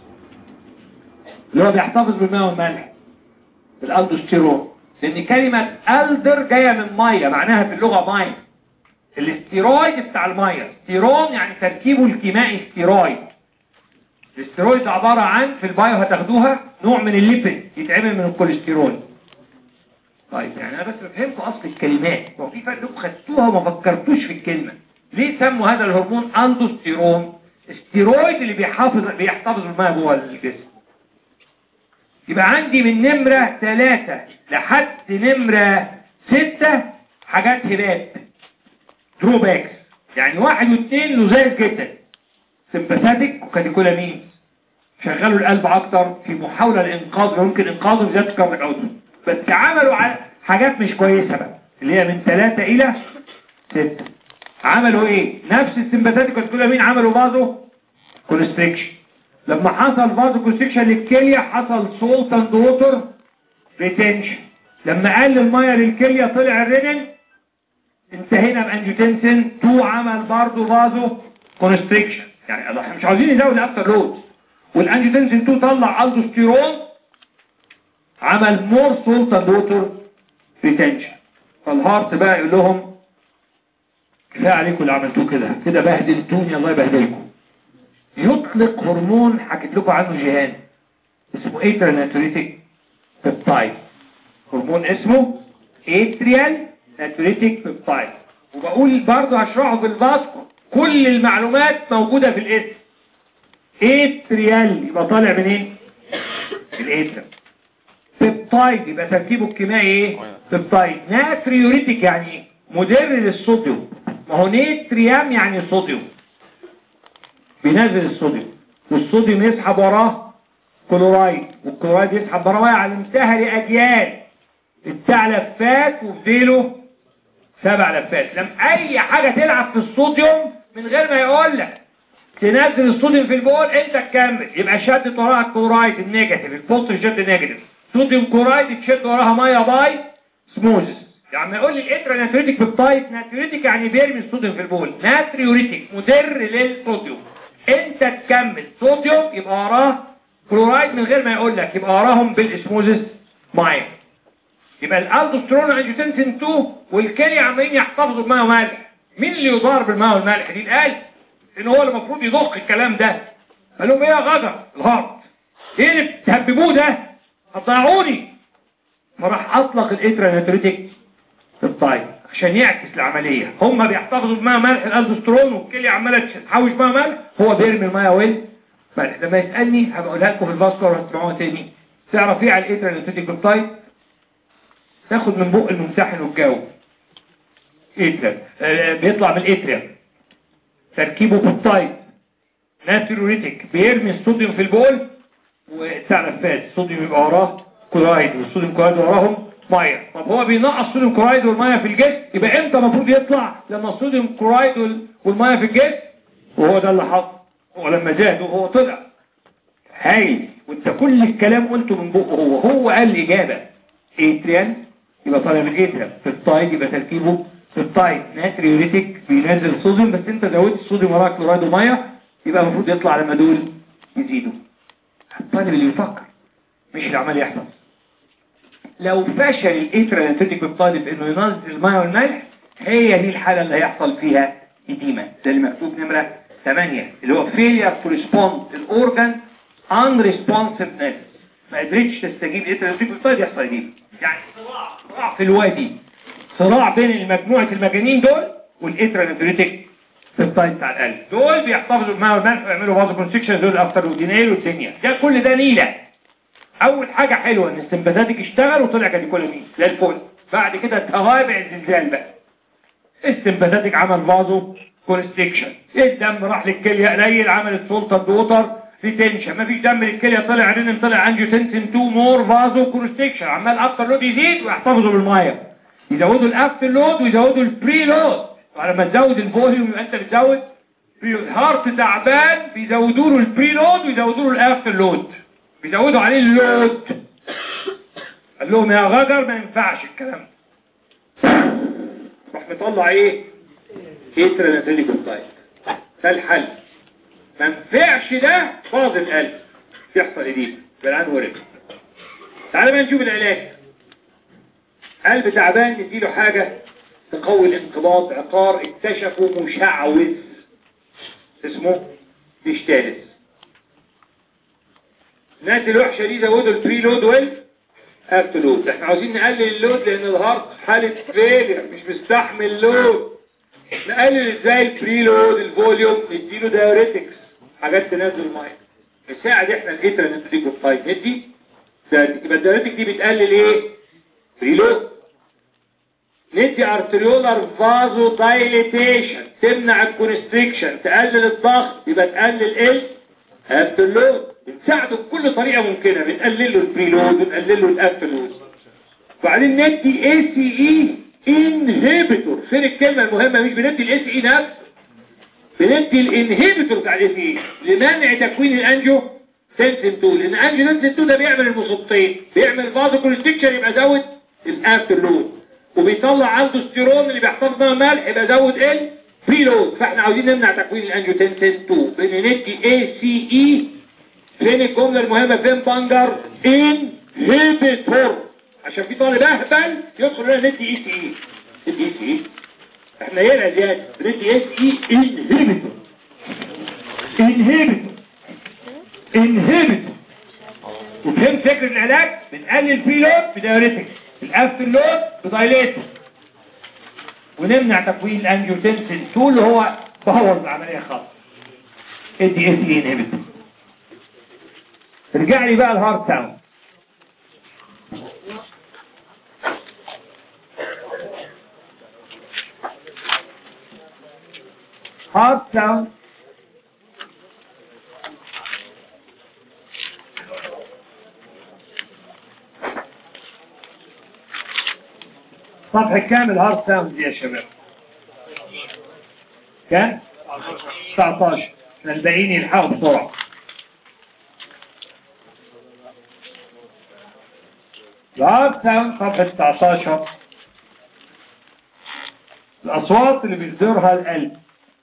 اللي هو بيحتفظ بالماء والملح الالدوستيرون لان كلمة الدر جاية من مية معناها في اللغة مية الاستيرويد بتاع المية ستيرون يعني تركيبه الكيمائي ستيرويد الاستيرويد عبارة عن في البايو هتاخدوها نوع من الليبيد يتعمل من الكوليسترول طيب يعني انا بس بفهمكم اصل الكلمات هو في فرق خدتوها وما فكرتوش في الكلمة ليه سموا هذا الهرمون اندوستيرون استيرويد اللي بيحافظ بيحتفظ بالماء جوه الجسم يبقى عندي من نمرة ثلاثة لحد نمرة ستة حاجات هبات دروباكس يعني واحد واثنين لزاز جدا سمباثاتيك وكاتيكولامين شغلوا القلب اكتر في محاولة لانقاذ يمكن انقاذه بزيادة الكاربك اوتبوت بس عملوا حاجات مش كويسة بقى اللي هي من ثلاثة الى ستة عملوا ايه نفس السمباثاتيك والكاتيكولامين عملوا بازو كونستريكشن لما حصل فازو كونستريكشن للكلية حصل سولت اند ووتر ريتنشن لما قل المية للكلية طلع الرينين انتهينا بانجيوتنسين 2 عمل برضه فازو كونستريكشن يعني احنا مش عاوزين نزود افتر لود والانجيوتنسين 2 طلع الدوستيرون عمل مور سولت اند ووتر ريتنشن فالهارت بقى يقول لهم كفايه عليكم اللي عملتوه كده كده بهدلتوني الله يبهدلكم يطلق هرمون حكيت لكم عنه جهان اسمه اتريال ناتريتيك بيبتايد هرمون اسمه اتريال ناتريتيك بيبتايد وبقول برضه هشرحه في الباسكو كل المعلومات موجودة في الاسم اتريال يبقى طالع منين الاتر بيبتايد يبقى تركيبه الكيميائي ايه بيبتايد ناتريوريتيك يعني ايه مدر للصوديوم ما هو نيتريام يعني صوديوم بينزل الصوديوم والصوديوم يسحب وراه كلورايد والكلورايد يسحب وراه على منتهى لأجيال بتاع لفات وفديله سبع لفات لما اي حاجة تلعب في الصوديوم من غير ما يقول لك تنزل الصوديوم في البول انت تكمل يبقى شدت وراها الكلورايد النيجاتيف البوزيتيف شد نيجاتيف صوديوم كلورايد تشد وراها ميه باي سموزس يعني يقول لي الاترا ناتريتيك بالتايب ناتريتيك يعني بيرمي الصوديوم في البول ناتريوريتيك مدر للصوديوم انت تكمل صوديوم يبقى وراه كلورايد من غير ما يقول لك يبقى وراهم بالاسموزس ميه يبقى الالدوسترون انجيوتنسين 2 والكلي عمالين يحتفظوا بماء وملح مين اللي يضار بالماء والملح دي القلب ان هو اللي المفروض يضخ الكلام ده قال لهم ايه يا غدر الهارت ايه اللي بتهببوه ده هتضيعوني فراح اطلق الاترا ناتريتيك الطيب عشان يعكس العملية هم بيحتفظوا بماء ملح الالدوسترون والكلي عمالة تحوش ماء ملح هو بيرمي الماء وين ملح لما يسألني هبقى اقولها لكم في الفاسكور وهتسمعوها تاني تعرف ايه على الاترا ناتريتيك الطيب تاخد من بق الممتحن وتجاوب اترا آه بيطلع من الاتريا تركيبه بالطيب ناتريوريتيك بيرمي الصوديوم في البول وبتاع نفاذ الصوديوم يبقى وراه كلورايد والصوديوم كلورايد وراهم ميه طب هو بينقص الصوديوم كلورايد والميه في الجسم يبقى امتى المفروض يطلع لما الصوديوم كلورايد وال- والميه في الجسم وهو ده اللي حصل هو لما زاد وهو طلع هايل وانت كل الكلام قلته من بقه هو هو قال الاجابه اتريان يبقى طالع من اتريان في الطايد يبقى تركيبه في الطايد ناتريوريتيك بينزل صوديوم بس انت زودت الصوديوم وراك كلورايد وميه يبقى المفروض يطلع لما دول يزيدوا الطالب اللي يفكر مش اللي عمال يحفظ لو فشل الاتراناتيتيك بيبتايد في انه ينزل الميه والملح هي دي الحالة اللي هيحصل فيها إديمة ده اللي مكتوب نمرة 8 اللي هو failure to respond الأورجان unresponsiveness ما قدرتش تستجيب الاتراناتيتيك بيبتايد يحصل إديمة يعني صراع صراع في الوادي صراع بين مجموعة المجانين دول والاتراناتيتيك بيبتايد بتاع القلب دول بيحتفظوا بالميه والملح ويعملوا فازو كونستكشن دول افتر ودينيل والدنيا ده كل ده نيله اول حاجة حلوة ان السمباثاتيك اشتغل وطلع كاتيكولامين زي الفل بعد كده توابع الزلزال بقى السمباثاتيك عمل فازو كونستكشن الدم راح للكلية قليل عملت سلطة دوتر ريتنشن مفيش دم للكلية طلع رينم طلع انجيوتنسين 2 مور فازو كونستكشن عمال افتر لود يزيد ويحتفظوا بالميه يزودوا الافتر لود ويزودوا البري لود ولما تزود الفوليوم يبقى انت بتزود هارت تعبان بيزودوا له البري لود ويزودوا له الافتر لود بيزودوا عليه اللود قال لهم يا غدر ما ينفعش الكلام ده راح مطلع ايه اترناتيلي كوبتايد ده الحل ما ينفعش ده باظ القلب يحصل ايه بالعن ورد تعالى بقى نشوف العلاج قلب تعبان نديله حاجة تقوي الانقباض عقار اكتشفوا مشعوذ اسمه ديشتالس الناس الوحشة دي زودوا البري لود وال افتر لود احنا عاوزين نقلل اللود لان الهارت حالة فيلير مش مستحمل لود نقلل ازاي البري لود الفوليوم نديله دايوريتكس حاجات تنزل الميه نساعد احنا الاتر ان نديك الطيب ندي ده يبقى الدايوريتك دي بتقلل ايه بري لود ندي ارتريولار فازو دايليتيشن تمنع الكونستريكشن تقلل الضغط يبقى تقلل ايه افتر لود بنساعده بكل طريقة ممكنة بنقلل له البريلود بنقلل له الافترلود بعدين ندي اي سي اي انهبيتور فين الكلمة المهمة مش بندي الاي سي اي نفسه بندي الانهبيتور بتاع الاي سي اي لمنع تكوين الانجو تنسن 2 لان الانجو تنسن 2 ده بيعمل المصبتين بيعمل فازو كونستكشن يبقى زود الافترلود وبيطلع الدوستيرون اللي بيحتفظ بها الملح يبقى زود ال بريلود فاحنا عاوزين نمنع تكوين الانجيوتنسين 2 بندي اي سي اي فين الجملة المهمة فين بانجر ان انهبيتور عشان في طالب اهبل يدخل لنا ندي اي سي اي ندي اي سي اي احنا هنا زياده ندي اي سي اي انهبيتور انهبيتور انهبيتور وفهمت فكرة العلاج بنقلل فيه لود بدايوريتك الافت اللود بدايليتور ونمنع تكوين الانجيوتنسين 2 اللي هو بوظ العملية خالص ادي اس اي انهبيتور ارجع لي بقى الهارت ساوند هارت ساوند صفحة كامل هارت ساوند دي يا شباب كام؟ 19 احنا الباقيين يلحقوا بسرعة الهارت ساوند صفحة 19 الأصوات اللي بيصدرها القلب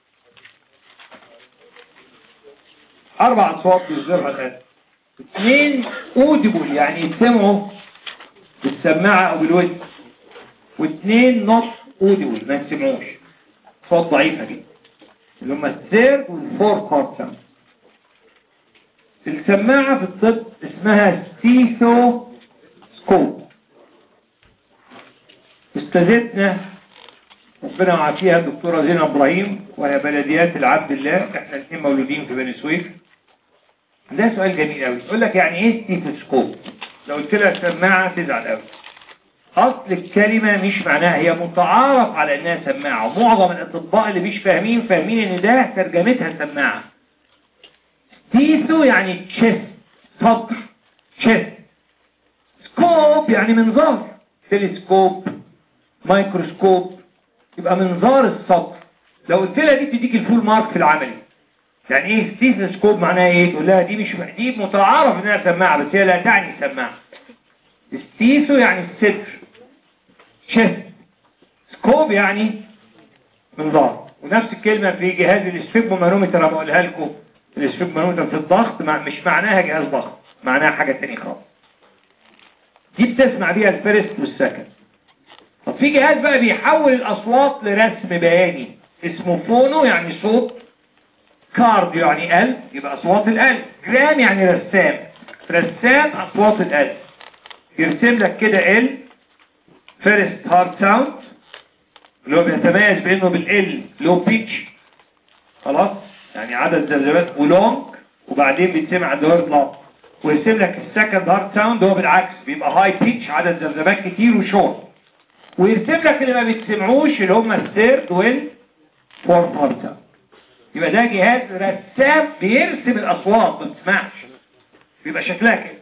أربع أصوات بيصدرها القلب اثنين اوديبل يعني يسمعوا بالسماعة أو بالودن واثنين نوت اوديبل ما يسمعوش صوت ضعيفة جدا اللي هم الثيرد والفور كارد ساوند السماعة في الطب اسمها ستيثو سكوب استاذتنا ربنا يعافيها الدكتورة زينة ابراهيم وهي بلديات العبد الله احنا الاثنين مولودين في بني سويف ده سؤال جميل قوي يقول لك يعني ايه ستيثوسكوب لو قلت لها سماعة تزعل قوي اصل الكلمة مش معناها هي متعارف على انها سماعة ومعظم الاطباء اللي مش فاهمين فاهمين ان ده ترجمتها سماعة ستيثو يعني تشيست صدر تشيست سكوب يعني منظار تلسكوب مايكروسكوب يبقى منظار الصدر لو قلت لها دي تديك الفول مارك في العملي يعني ايه ستيثوسكوب معناها ايه تقول لها دي مش دي متعارف انها سماعه بس هي لا تعني سماعه ستيثو يعني الصدر شست سكوب يعني منظار ونفس الكلمة في جهاز الاسفيجمومانومتر انا بقولها لكم الاسفيجمومانومتر في الضغط مع مش معناها جهاز ضغط معناها حاجة تانية خالص دي بتسمع بيها الفيرست والسكند طب في جهاز بقى بيحول الاصوات لرسم بياني اسمه فونو يعني صوت كارديو يعني قلب يبقى اصوات القلب جرام يعني رسام رسام اصوات القلب يرسم لك كده ال فيرست هارد ساوند اللي هو بيتميز بانه بالال لو بيتش خلاص يعني عدد ذبذبات ولونج وبعدين بيتسمع عند وورد لاب ويرسم لك السكند هارد ساوند هو بالعكس بيبقى هاي بيتش عدد ذبذبات كتير وشورت ويرسم لك اللي ما بيتسمعوش اللي هم الثيرد والفورث هارد ساوند يبقى ده جهاز رسام بيرسم الاصوات ما بتسمعش بيبقى شكلها كده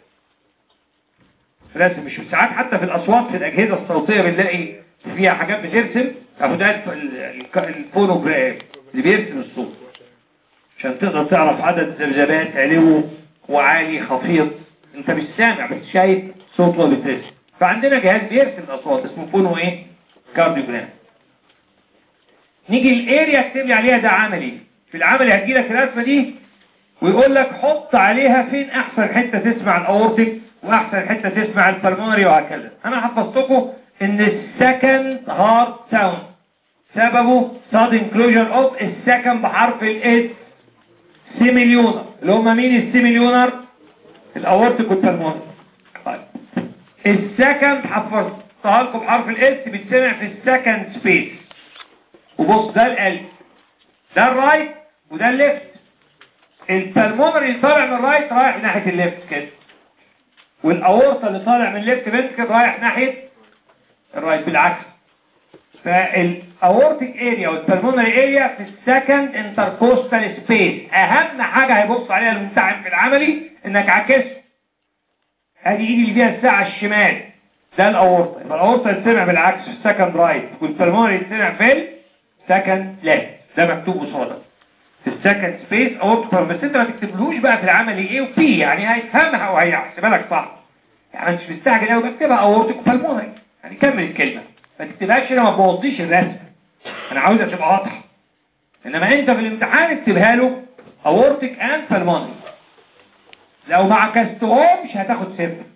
رسم مش ساعات حتى في الأصوات في الأجهزة الصوتية بنلاقي فيها حاجات بترسم أهو ده الفونوجرام اللي بيرسم الصوت عشان تقدر تعرف عدد ذبذبات علو وعالي خفيض انت مش سامع بس شايف صوت وهو بيترسم فعندنا جهاز بيرسم الأصوات اسمه فونو ايه كارديوجرام نيجي الاريا اكتب لي عليها ده عملي في العملي هتجي لك الرسمه دي ويقول لك حط عليها فين احسن حته تسمع الاورتيك واحسن حته تسمع البلمونري وهكذا انا حفظتكم ان السكند هارت ساوند سببه صاد انكلوجن اوف السكند بحرف الاس سيميليونر اللي هم مين السيميليونر الاورتيك والبلمونري طيب السكند حفظتها لكم بحرف الاس بيتسمع في السكند سبيس وبص ده القلب ده الرايت وده الليفت البلمونري اللي طالع من الرايت رايح ناحيه الليفت كده والاورطه اللي طالع من الليفت فنتكل رايح ناحيه الرايت بالعكس فالاورتيك اريا والبلمونري اريا في السكند انتركوستال سبيس اهم حاجه هيبص عليها الممتحن في العملي انك عكس ادي ايدي اللي فيها الساعه الشمال ده الاورطه يبقى الاورطه يتسمع بالعكس في السكند رايت والبلمونري يتسمع في السكند ليفت ده مكتوب قصادك في السكند سبيس اورطه بس انت ما تكتبلوش بقى في العملي ايه وبي يعني هيفهمها وهيحسبها لك صح يعني مش مستعجل قوي بكتبها اورتيك وبلمونري يعني كمل الكلمه ما تكتبهاش هنا ما تبوظيش الرسم انا عاوزها تبقى واضحه انما انت في الامتحان اكتبها له اورتيك اند بلمونري لو ما عكستهمش هتاخد صفر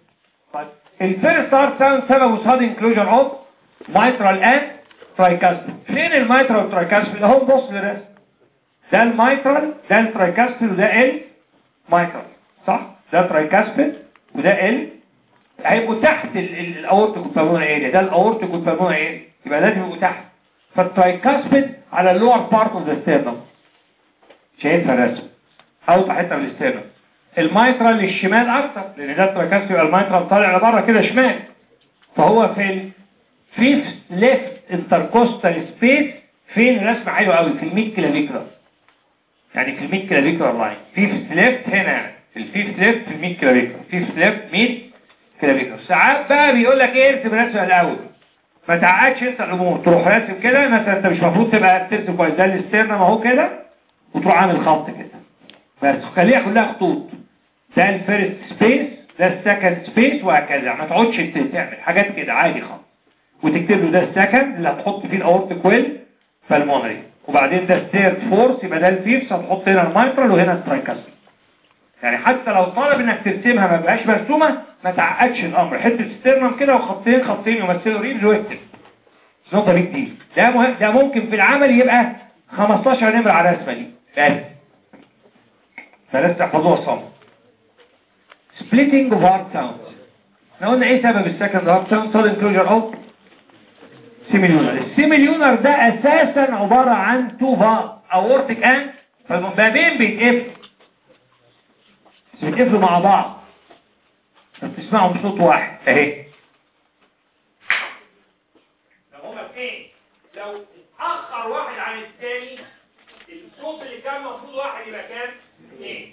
طيب الفيرست هارت ساوند سببه ساد انكلوجن اوف مايترال اند ترايكاستل فين المايترال والترايكاستل اهو بص للرسم ده المايترال ده الترايكاستل وده ال مايترال صح ده الترايكاستل وده ال هيبقوا تحت الاورتيك والبالمونري اريا ده الاورتيك والبالمونري اريا يبقى لازم يبقوا تحت فالترايكاسبيد على اللور بارت اوف ذا ستيرنم شايفها رسم اوضح حته من الستيرنم المايترال للشمال اكتر لان ده الترايكاسبيد يبقى المايترال طالع لبره كده شمال فهو في الفيف ليفت انتركوستال سبيس فين رسم حلو قوي في الميد كلافيكولار يعني في الميد كلافيكولار لاين فيف ليفت هنا يعني في الفيف ليفت في الميد كلافيكولار فيف ليفت ميد كلافيكولار ساعات بقى بيقول لك ايه ارسم الرسمه الاول ما تعقدش انت الامور تروح راسم كده مثلا انت مش المفروض تبقى ترسم كويس ده الاسترنم اهو كده وتروح عامل خط كده بس خليها كلها خطوط ده الفيرست سبيس ده السكند سبيس وهكذا ما تقعدش تعمل حاجات كده عادي خالص وتكتب له ده السكند اللي هتحط فيه الاورتيك ويل فالمونري وبعدين ده الثيرد فورس يبقى ده الفيفث هتحط هنا المايترال وهنا الترايكاسل يعني حتى لو طلب انك ترسمها ما بقاش مرسومه ما تعقدش الامر حته ستيرنم كده وخطين خطين يمثلوا ريبز واكتب نقطه دي كتير ده مهم ده ممكن في العمل يبقى 15 نمره على الرسمه دي بس فلازم تحفظوها صم سبليتنج اوف هارت ساوند احنا قلنا ايه سبب السكند هارت ساوند سودن كلوجر اوف سيميليونر السيميليونر ده اساسا عباره عن تو فار اورتيك اند فالمبابين بيتقفلوا بيتقفلوا مع بعض بتسمعوا بصوت واحد اهي لو هما اثنين لو اتاخر واحد عن الثاني الصوت اللي كان المفروض واحد يبقى كام اثنين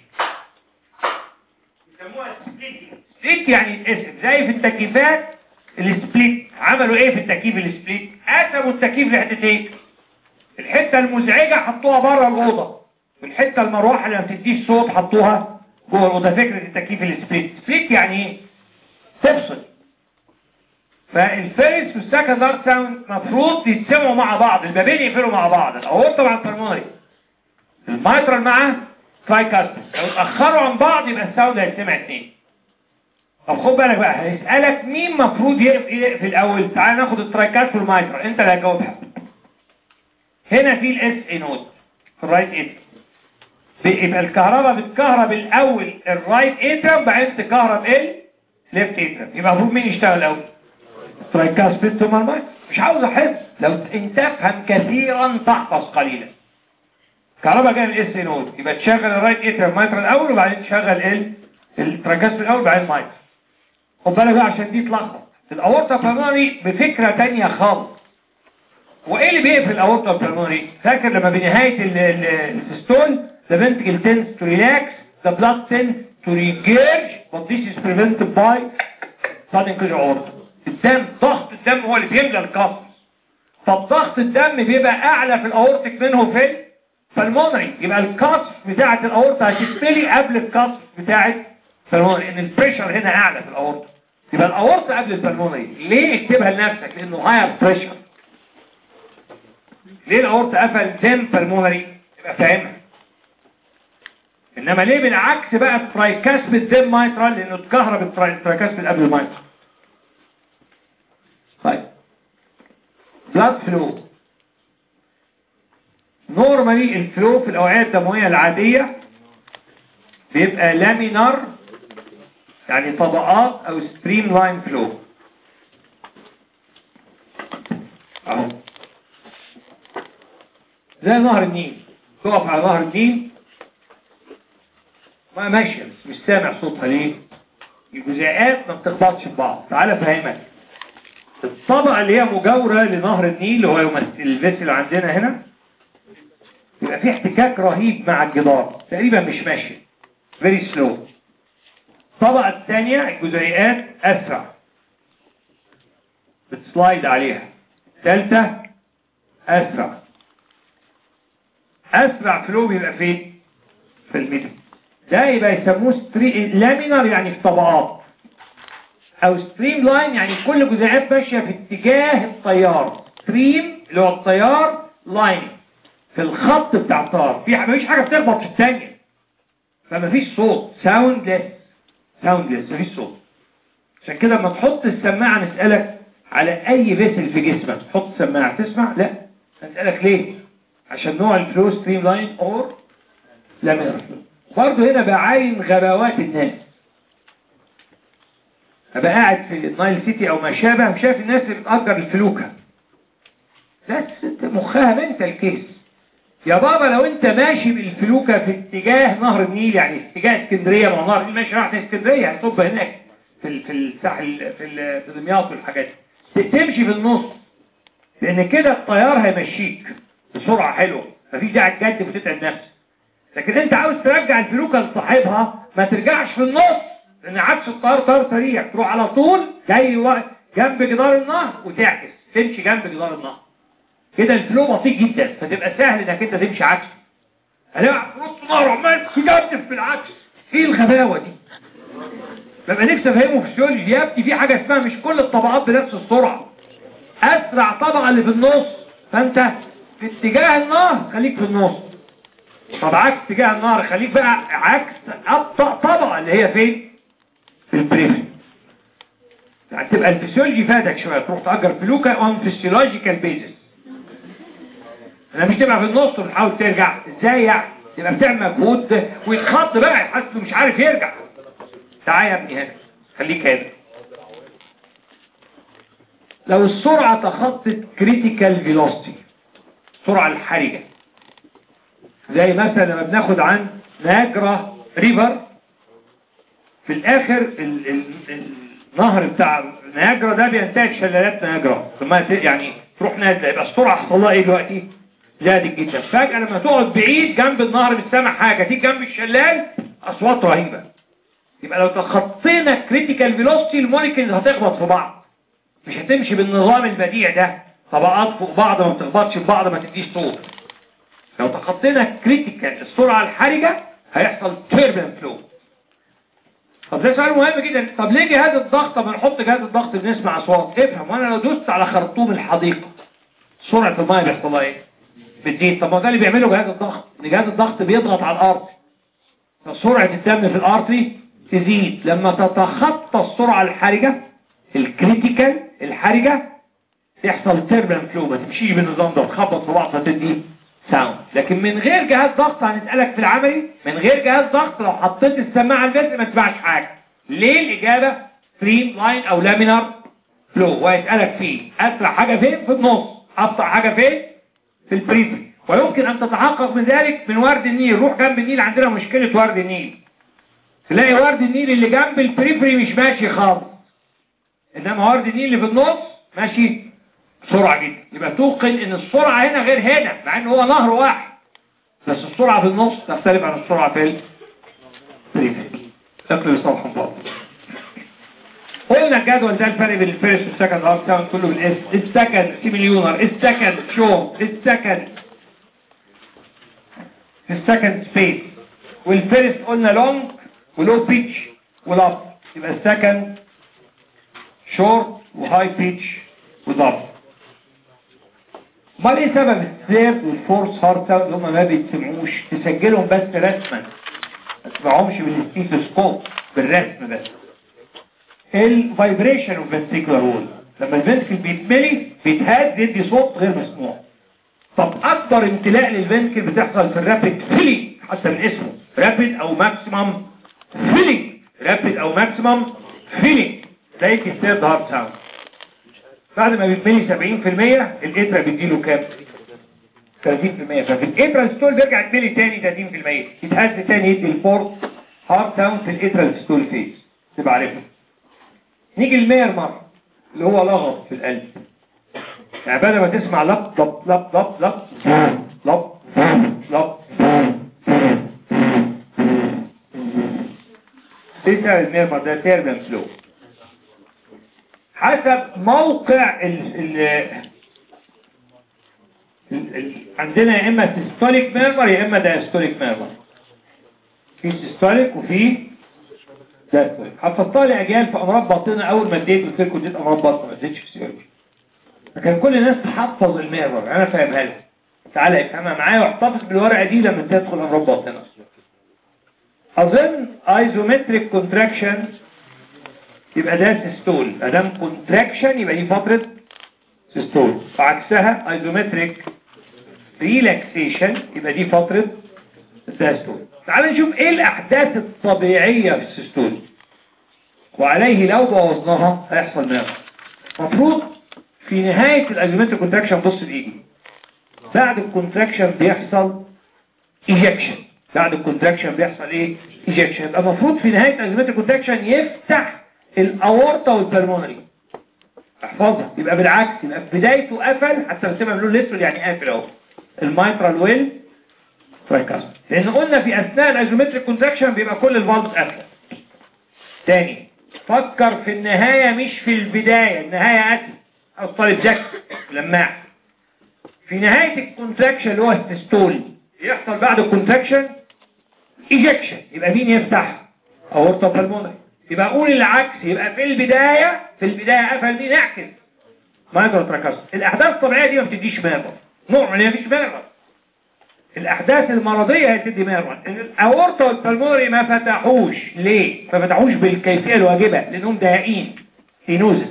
يسموها سبليتنج سبليت يعني الاسم زي في التكييفات السبليت عملوا ايه في التكييف السبليت قسموا التكييف لحتتين الحته المزعجه حطوها بره الاوضه والحته المروحه اللي ما بتديش صوت حطوها جوه الاوضه فكره التكييف السبليت سبليت يعني ايه تفصل فالفيرس والسكند هارت ساوند مفروض يتسمعوا مع بعض البابين يقفلوا مع بعض الاورطه مع البلمونري المايترال مع ترايكاستس لو اتاخروا عن بعض يبقى الساوند هيسمع اثنين طب خد بالك بقى هيسالك مين مفروض يقفل الاول تعال ناخد الترايكاست والمايترال انت اللي هتجاوبها هنا في الاس اي نوت في الرايت ايد يبقى الكهرباء بتكهرب الاول الرايت اترم بعدين تكهرب ال ليفت اترم يبقى المفروض مين يشتغل الاول ترايكاست ثم المايترال مش عاوز احس لو انت تفهم كثيرا تحفظ قليلا كهرباء جايه من الاس اي نوت يبقى تشغل الرايت اترم مايترال الاول وبعدين تشغل ال الترايكاست الاول بعدين المايترال خد بالك بقى عشان دي تلخبط الاورطه بالمونري بفكره ثانيه خالص وايه اللي بيقفل الاورطه بالمونري فاكر لما بنهايه السيستول the ventricle tends to relax the blood tends to regurge but this is prevented by sudden closure aorta الدم ضغط الدم هو اللي بيملى القفص فالضغط الدم بيبقى اعلى في الاورتك منه في البلمونري يبقى القصف بتاعه الاورطه هتتملي قبل القصف بتاعه البلمونري لان البريشر هنا اعلى في الاورطه يبقى الاورطه قبل البلمونري ليه اكتبها لنفسك لانه هاير بريشر ليه الاورطه قفل دم بالمونري يبقى فاهمها انما ليه بالعكس بقى الترايكاسب الدم مايترال لانه اتكهرب الترايكاسب قبل المايترال طيب بلاد فلو نورمالي الفلو في الاوعيه الدمويه العاديه بيبقى لامينار يعني طبقات او ستريم لاين فلو اهو زي نهر النيل تقف على نهر النيل ما ماشيه بس مش سامع صوتها ليه الجزيئات ما بتخبطش في بعض تعالى افهمك الطبقه اللي هي مجاوره لنهر النيل اللي هو يمثل الفيسل عندنا هنا يبقى في احتكاك رهيب مع الجدار تقريبا مش ماشي فيري سلو الطبقه الثانيه الجزيئات اسرع بتسلايد عليها الثالثه اسرع اسرع فلو بيبقى فين في الميدل ده يبقى يسموه ستري لامينر يعني في طبقات او ستريم لاين يعني كل جزيئات ماشيه في اتجاه التيار ستريم اللي هو التيار لاين في الخط بتاع التيار في مفيش حاجه بتخبط في الثانيه فمفيش صوت ساوندلس ساوندلس مفيش صوت عشان كده لما تحط السماعة نسألك على أي فيسل في جسمك تحط سماعة تسمع لا نسألك ليه عشان نوع الفلو ستريم لاين أور لامينر برضه هنا بعاين غباوات الناس أبقى قاعد في النايل سيتي أو ما شابه شايف الناس اللي بتأجر الفلوكة بس مخها منتال كيس يا بابا لو انت ماشي بالفلوكة في اتجاه نهر النيل يعني في اتجاه اسكندرية ما هو نهر النيل ماشي راح اسكندرية هتصب هناك في ال- في الساحل في ال- في دمياط والحاجات دي تمشي في النص لان كده الطيار هيمشيك بسرعة حلوة مفيش داعي تجدف وتتعب نفسك لكن انت عاوز ترجع الفلوكة لصاحبها ما ترجعش في النص لان عكس الطيار طيار سريع تروح على طول جاي و- جنب جدار النهر وتعكس تمشي جنب جدار النهر كده الفلو بسيط جدا فتبقى سهل انك انت تمشي عكسه هنقع في نص النهر عمال تجدف بالعكس ايه الغباوة دي ببقى نفسي افهمه في السيولوجي يا ابني في حاجة اسمها مش كل الطبقات بنفس السرعة اسرع طبقة اللي في النص فانت في اتجاه النهر خليك في النص طب عكس اتجاه النهر خليك بقى عكس ابطأ طبقة اللي هي فين في البريفري يعني تبقى الفسيولوجي فادك شوية تروح تأجر فلوكا اون فيسيولوجيكال بيزس انا مش تبقى في النص وتحاول ترجع ازاي يعني تبقى بتعمل مجهود ويتخض بقى يحس انه مش عارف يرجع تعالى يا ابني هنا خليك هنا لو السرعة تخطت كريتيكال فيلوسيتي السرعة الحرجة زي مثلا لما بناخد عن ناجرا ريفر في الاخر ال ال النهر بتاع نياجرا ده بينتهي بشلالات نياجرا لما ت- يعني تروح نازله يبقى السرعه حصل لها ايه دلوقتي زادت جدا فجاه لما تقعد بعيد جنب النهر مش سامع حاجه تيجي جنب الشلال اصوات رهيبه يبقى لو تخطينا كريتيكال فيلوسيتي الموليكيولز هتخبط في بعض مش هتمشي بالنظام البديع ده طبقات فوق بعض ما بتخبطش في بعض ما تديش صوت لو تخطينا كريتيكال السرعه الحرجه هيحصل تيربن فلو طب ده سؤال مهم جدا طب ليه جهاز الضغط طب نحط جهاز الضغط بنسمع اصوات افهم وانا لو دوست على خرطوم الحديقه سرعه الميه بيحصل لها ايه بتزيد طب ما ده اللي بيعمله جهاز الضغط ان جهاز الضغط بيضغط على الارض فسرعه الدم في الارتري تزيد لما تتخطى السرعه الحرجه الكريتيكال الحرجه يحصل تيربن فلو ما تمشيش بالنظام ده تخبط في بعض فتدي ساوند لكن من غير جهاز ضغط هنسألك في العملي من غير جهاز ضغط لو حطيت السماعة على الجسم ما تسمعش حاجة ليه الإجابة ستريم لاين أو لامينار فلو وهيسألك فيه أسرع حاجة فين في النص أبطأ حاجة فين في البريفري ويمكن أن تتحقق من ذلك من ورد النيل روح جنب النيل عندنا مشكلة ورد النيل تلاقي ورد النيل اللي جنب البريفري مش ماشي خالص إنما ورد النيل اللي في النص ماشي بسرعة جدا يبقى توقن ان السرعة هنا غير هنا مع ان هو نهر واحد بس السرعة في النص تختلف عن السرعة في البريفري شكل الصفحة فوق قلنا الجدول ده الفرق بين الفيرست والسكند هارت ساوند كله بالاس السكند سيميليونر السكند شورت السكند السكند سبيس والفيرست قلنا لونج ولو بيتش ولاب يبقى السكند شورت وهاي بيتش وضب امال ايه سبب الثيرد والفورث هارت ساوند هم ما بيتسمعوش تسجلهم بس رسما ما تسمعهمش بالستيثوسكوب بالرسم بس الفايبريشن اوف فنتريكولار وول لما الفنتريكل بيتملي بيتهز يدي صوت غير مسموع طب اكبر امتلاء للفنتريكل بتحصل في الرابيد فيلينج حتى من اسمه رابيد او ماكسيمم فيلينج رابيد او ماكسيمم فيلينج زي الثيرد هارت ساوند بعد ما بيتملي 70% الاترا بيديله كام 30% ففي الاترا ستول بيرجع يتملي تاني 30% يتهز تاني يدي الفورت هارت ساوند في الاترا ستول فيز تبقى عارفها نيجي المير مرة اللي هو لغط في القلب يعني بدل ما تسمع لب لب لب لب لب لب لب ايه سبب المير مرة ده تيربن فلو حسب موقع ال ال ال ال عندنا يا اما سيستوليك ميرمر يا اما دايستوليك ميرمر في سيستوليك وفي دايستوليك حفظتها لي اجيال في امراض باطنه اول ما اديت قلت لكم اديت امراض باطنه ما اديتش فيسيولوجي فكان كل الناس تحفظ الميرمر انا فاهمها لك تعالى افهمها معايا واحتفظ بالورقه دي لما تدخل امراض باطنه اظن ايزومتريك كونتراكشن يبقى ده سيستول ادام كونتراكشن يبقى دي فتره سيستول وعكسها ايزومتريك ريلاكسيشن يبقى دي فتره الدايستول تعال نشوف ايه الاحداث الطبيعيه في السيستول وعليه لو بوظناها هيحصل ماذا مفروض في نهايه الايزومتريك كونتراكشن بص لايدي بعد الكونتراكشن بيحصل ايجكشن بعد الكونتراكشن بيحصل ايه ايجكشن يبقى المفروض في نهايه ازمه الكونتراكشن يفتح الاورطه والبلمونري احفظها يبقى بالعكس يبقى في بدايته قفل حتى رسمها باللون الاسود يعني قافل اهو المايترال ويل ترايكاست لان قلنا في اثناء الايزومتريك كونتراكشن بيبقى كل الفالفز قافله تاني فكر في النهايه مش في البدايه النهايه قتل او طالب جاك لماع في نهايه الكونتراكشن اللي هو السيستول يحصل بعد الكونتراكشن ايجكشن يبقى مين يفتح اورطه بالمونري يبقى اقول العكس يبقى في البدايه في البدايه قفل مين اعكس مايكرو تراكاست الاحداث الطبيعيه دي ما بتديش ميرور نوع من مفيش ميرور الاحداث المرضيه هي تدي ميرور ان الاورطه والبلمونري ما فتحوش ليه ما فتحوش بالكيفيه الواجبه لانهم ضايقين سينوزس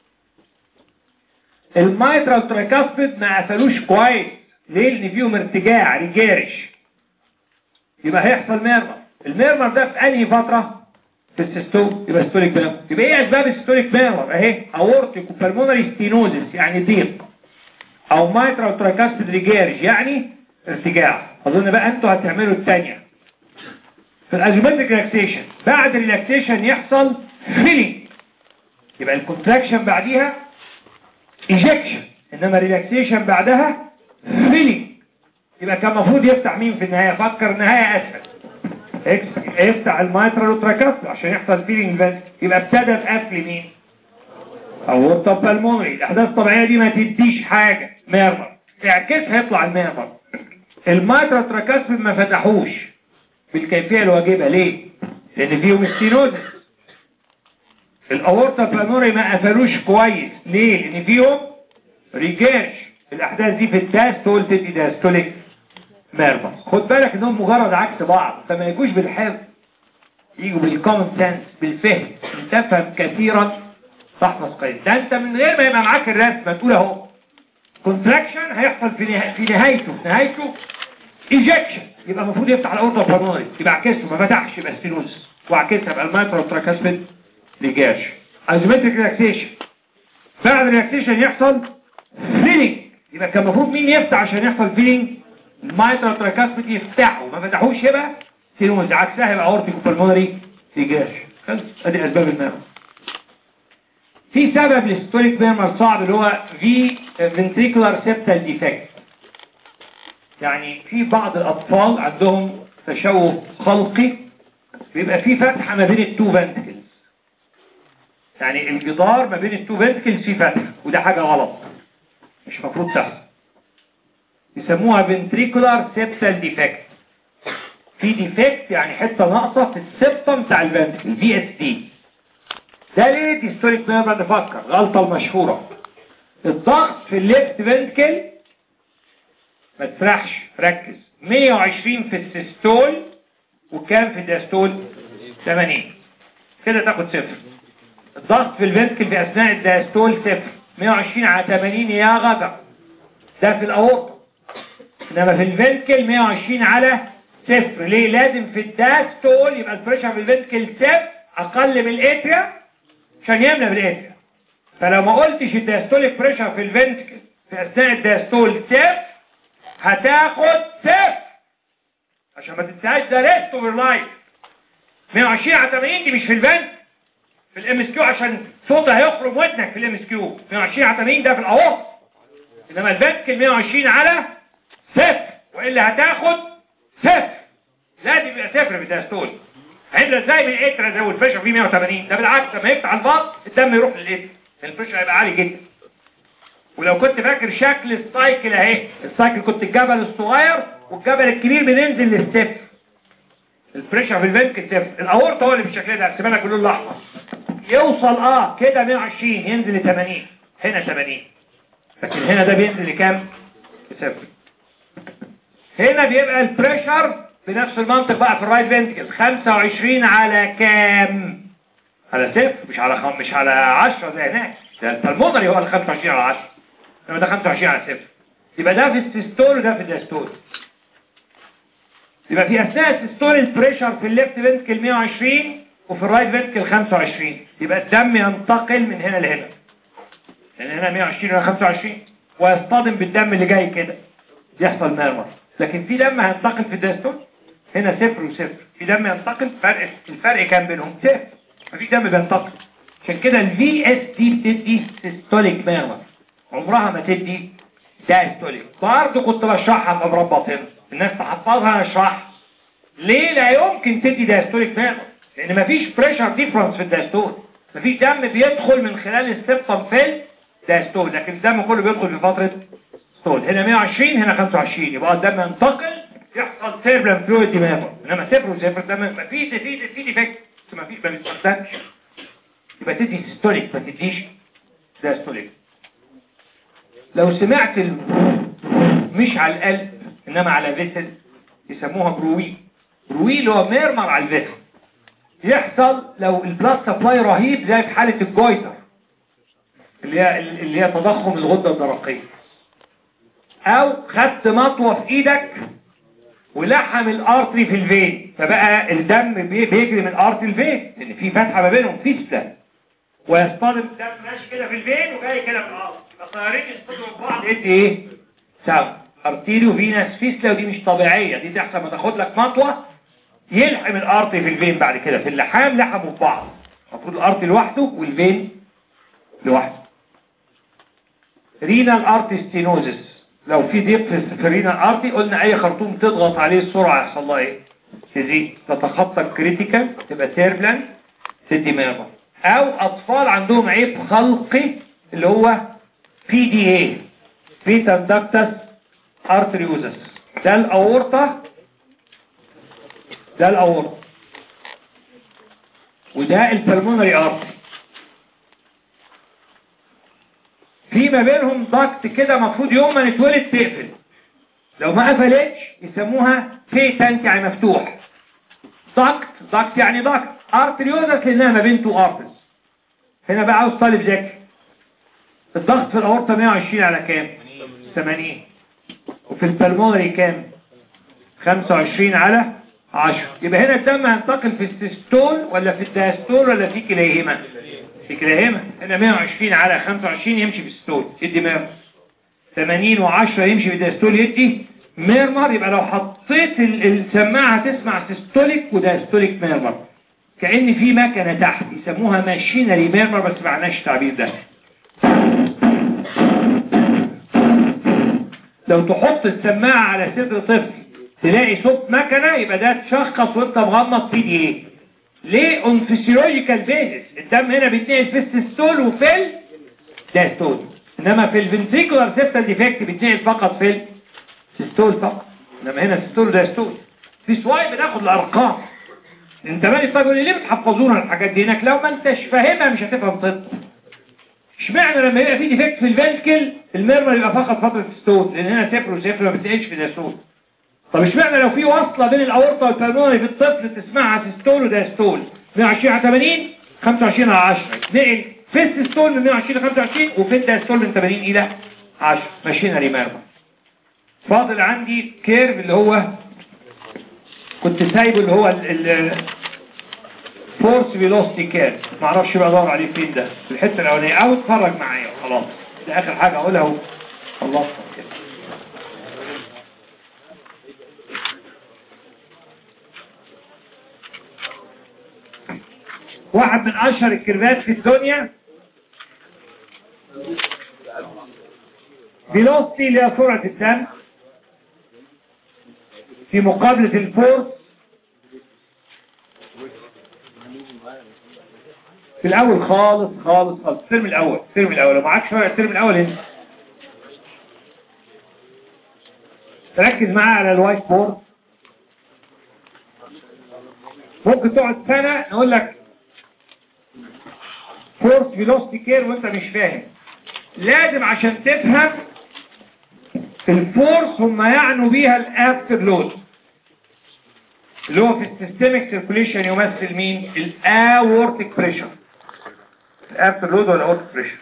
المايترال تراكاستد ما قفلوش كويس ليه لان فيهم ارتجاع ريجارش يبقى هيحصل ميرمر الميرمر ده في انهي فتره في السيستول يبقى ستوليك ميرمر يبقى ايه اسباب الستوليك ميرمر اهي اورتيك وبلمونري ستينوزس يعني ضيق او مايترال تراكاستد ريجارش يعني ارتجاع اظن بقى انتوا هتعملوا الثانيه في الازومتريك ريلاكسيشن بعد الريلاكسيشن يحصل فيلينج يبقى الكونتراكشن بعديها ايجكشن انما ريلاكسيشن بعدها فيلينج يبقى كان المفروض يفتح مين في النهايه فكر النهايه اسهل اكس يفتح المايترال تراكاست عشان يحصل فيلينج بس يبقى ابتدى بقفل مين او الطب المونري الاحداث الطبيعيه دي ما تديش حاجه ميرمر اعكسها يطلع الميرمر المايترال تراكاست ما فتحوش بالكيفيه الواجبه ليه لان فيهم ستينوزس الاورطه بلانوري ما قفلوش كويس ليه لان فيهم ريجاش الاحداث دي في الداستول تدي داستوليك ميرمر خد بالك انهم مجرد عكس بعض فما يجوش بالحفظ يجوا بالكومن سنس بالفهم تفهم كثيرا تحفظ كويس ده انت من غير ما يبقى معاك الرسمه تقول اهو كونتراكشن هيحصل في نها... في نهايته في نهايته ايجكشن يبقى المفروض يفتح الاورطه بالمونري يبقى عكسه ما فتحش يبقى ستينوز وعكسها يبقى المايترال تراكاسبيد لجاش ازيمتريك ريلاكسيشن بعد الريلاكسيشن يحصل فيلينج يبقى كان المفروض مين يفتح عشان يحصل فيلينج المايترال تراكاسبيد يفتحه ما فتحوش يبقى ستينوز عكسها يبقى اورتيك بالمونري لجاش ادي اسباب المرض في سبب للستوليك ميرمر صعب اللي هو في ventricular septal defect يعني في بعض الأطفال عندهم تشوه خلقي بيبقى في فتحة ما بين التو فنتكلز يعني الجدار ما بين التو فنتكلز في فتحة وده حاجة غلط مش مفروض تحصل يسموها ventricular septal defect في ديفكت يعني حتة ناقصة في السبتم بتاع الفنتكل في اس دي ده ليه ديستوريك ميرمر نفكر غلطة المشهورة الضغط في الليفت فنتكل ما تسرحش ركز 120 في السيستول وكام في الداستول 80 كده تاخد صفر الضغط في الفنتكل في اثناء الداستول صفر 120 على 80 يا غدر ده في الاورطه انما في الفنتكل 120 على صفر ليه لازم في الداستول يبقى البريشر في الفنتكل صفر اقل من الاتريا عشان يملى بالاتريا فلو ما قلتش الداستوليك بريشر في الفنتكل في اثناء الداستول صفر هتاخد صفر عشان ما تنساش ده ريست اوفر لايف 120 على 80 دي مش في الفنت في الام اس كيو عشان صوتها هيخرج ودنك في الام اس كيو 120 على 80 ده في الاهو انما الفنتكل 120 على صفر والا هتاخد صفر لازم يبقى صفر في الداستول عندنا ازاي من الاتر زي البريشر فيه 180 ده بالعكس لما يفتح البطن الدم يروح للاتر البريشر هيبقى عالي جدا ولو كنت فاكر شكل السايكل اهي السايكل كنت الجبل الصغير والجبل الكبير بننزل للصفر البريشر في الفنتكل صفر الاورطه هو اللي بالشكل ده هرسمها لك باللون الاحمر يوصل اه كده 120 ينزل ل 80 هنا 80 لكن هنا ده بينزل لكام؟ لصفر هنا بيبقى البريشر بنفس المنطق بقى في الرايت فنتكل 25 على كام على صفر مش على خم مش على 10 زي هناك ده البلمونري هو ال 25 على 10 انما ده 25 على صفر يبقى ده في السيستول وده في الداستول يبقى في اثناء السيستول البريشر في الليفت فنتكل 120 وفي الرايت فنتكل 25 يبقى الدم ينتقل من هنا لهنا لان هنا 120 وهنا 25 ويصطدم بالدم اللي جاي كده يحصل ميرمر لكن في دم هينتقل في الداستول هنا صفر وصفر في دم ينتقل فرق الفرق كام بينهم صفر مفيش دم بينتقل عشان كده الفي اس دي بتدي سيستوليك ميرمر عمرها ما تدي دايستوليك برضه كنت بشرحها في امراض باطنه الناس تحفظها انا اشرحها ليه لا يمكن تدي دايستوليك ميرمر لان مفيش بريشر ديفرنس في الدايستول مفيش دم بيدخل من خلال السبتم في الدايستول لكن الدم كله بيدخل في فتره ستول هنا 120 هنا 25 يبقى الدم ينتقل يحصل سيربلم فلويد دماغه انما صفر وصفر ده ما في في في ديفكت ما فيش ما بيستخدمش يبقى تدي سيستوليك ما تديش دايستوليك لو سمعت ال... مش على القلب انما على فيسل يسموها بروي بروي اللي هو ميرمر على الفيسل يحصل لو البلاد سبلاي رهيب زي في حالة الجويتر اللي هي اللي هي تضخم الغدة الدرقية او خدت مطوة في ايدك ولحم الارتري في الفين فبقى الدم بي- بيجري من الارتري الفين لان في فتحة ما بينهم فيستة ويصطدم الدم ماشي كده في الفين وجاي كده في الارض يبقى طيارين يصطدموا ببعض يدي ايه؟ سوا ارتيريو فينس فيستة ودي مش طبيعية دي تحصل ما تاخد لك مطوة يلحم الارتري في الفين بعد كده في اللحام لحموا في بعض المفروض الارتري لوحده والفين لوحده رينال ارتي ستينوزس لو في ضيق في في الرينال ارتي قلنا اي خرطوم تضغط عليه السرعه يحصل لها ايه تزيد تتخطى الكريتيكال تبقى تيربلان تدي ميرمر او اطفال عندهم عيب خلقي اللي هو بي دي اي فيتال داكتس ارتريوزس ده الاورطه ده الاورطه وده البلمونري ارتري في ما بينهم ضغط كده مفروض يوم ما نتولد تقفل لو ما قفلتش يسموها فيتانت يعني مفتوح ضغط ضغط يعني ضغط ارتريوزس لانها ما بين تو ارترز هنا بقى عاوز طالب ذكي الضغط في الاورطه 120 على كام 80 وفي البلمونري كام 25 على 10 يبقى هنا الدم هينتقل في السيستول ولا في الداستول ولا في كلاهما في كلاهما هنا 120 على 25 يمشي في الستول يدي ميرمر 80 و10 يمشي في الداستول يدي ميرمر يبقى لو حطيت ال- السماعة هتسمع سيستوليك وداستوليك ميرمر كأن في مكنة تحت يسموها ماشينري ميرمر بس معناش التعبير ده لو تحط السماعة على صدر طفل تلاقي صوت مكنة يبقى ده تشخص وانت مغمض في دي ايه ليه اون فيسيولوجيكال بيزس الدم هنا بيتنقل في السيستول وفي الداستول انما في الفنتريكولار سيبتال ديفكت بيتنقل فقط في السيستول فقط انما هنا السيستول وداستول في سواي بناخد الارقام انت مالي تقول لي ليه بتحفظونا الحاجات دي هناك لو ما انتش فاهمها مش هتفهم طب اشمعنى لما يبقى في ديفكت في الفنتكل الميرمر يبقى فقط فتره الستول لان هنا صفر وصفر ما بتنقلش في الداستول طب اشمعنى لو في وصلة بين الاورطة والبلمونري في الطفل تسمعها سيستول وداستول 120 على 80 25 على 10 نقل في السيستول من 120 ل 25 وفي الداستول من 80 الى 10 ماشيين ريمارما فاضل عندي كيرف اللي هو كنت سايبه اللي هو ال فورس فيلوسيتي كيرف ما اعرفش بقى ادور عليه فين ده في الحته الاولانيه او اتفرج معايا خلاص ده اخر حاجه اقولها اهو خلصنا كده واحد من اشهر الكيرفات في الدنيا فيلوسيتي اللي هي سرعة الدم في مقابلة الفورس في الاول خالص خالص خالص الترم الاول الترم الاول لو معاك شوية الترم الاول انت ركز معايا على الوايت بورد ممكن تقعد سنة نقول لك فورس فيلوسيتي كير وانت مش فاهم لازم عشان تفهم الفورس هم يعنوا بيها الافتر لود اللي هو في السيستميك سيركوليشن يمثل مين الاورتيك بريشر الافتر لود ولا اورتيك بريشر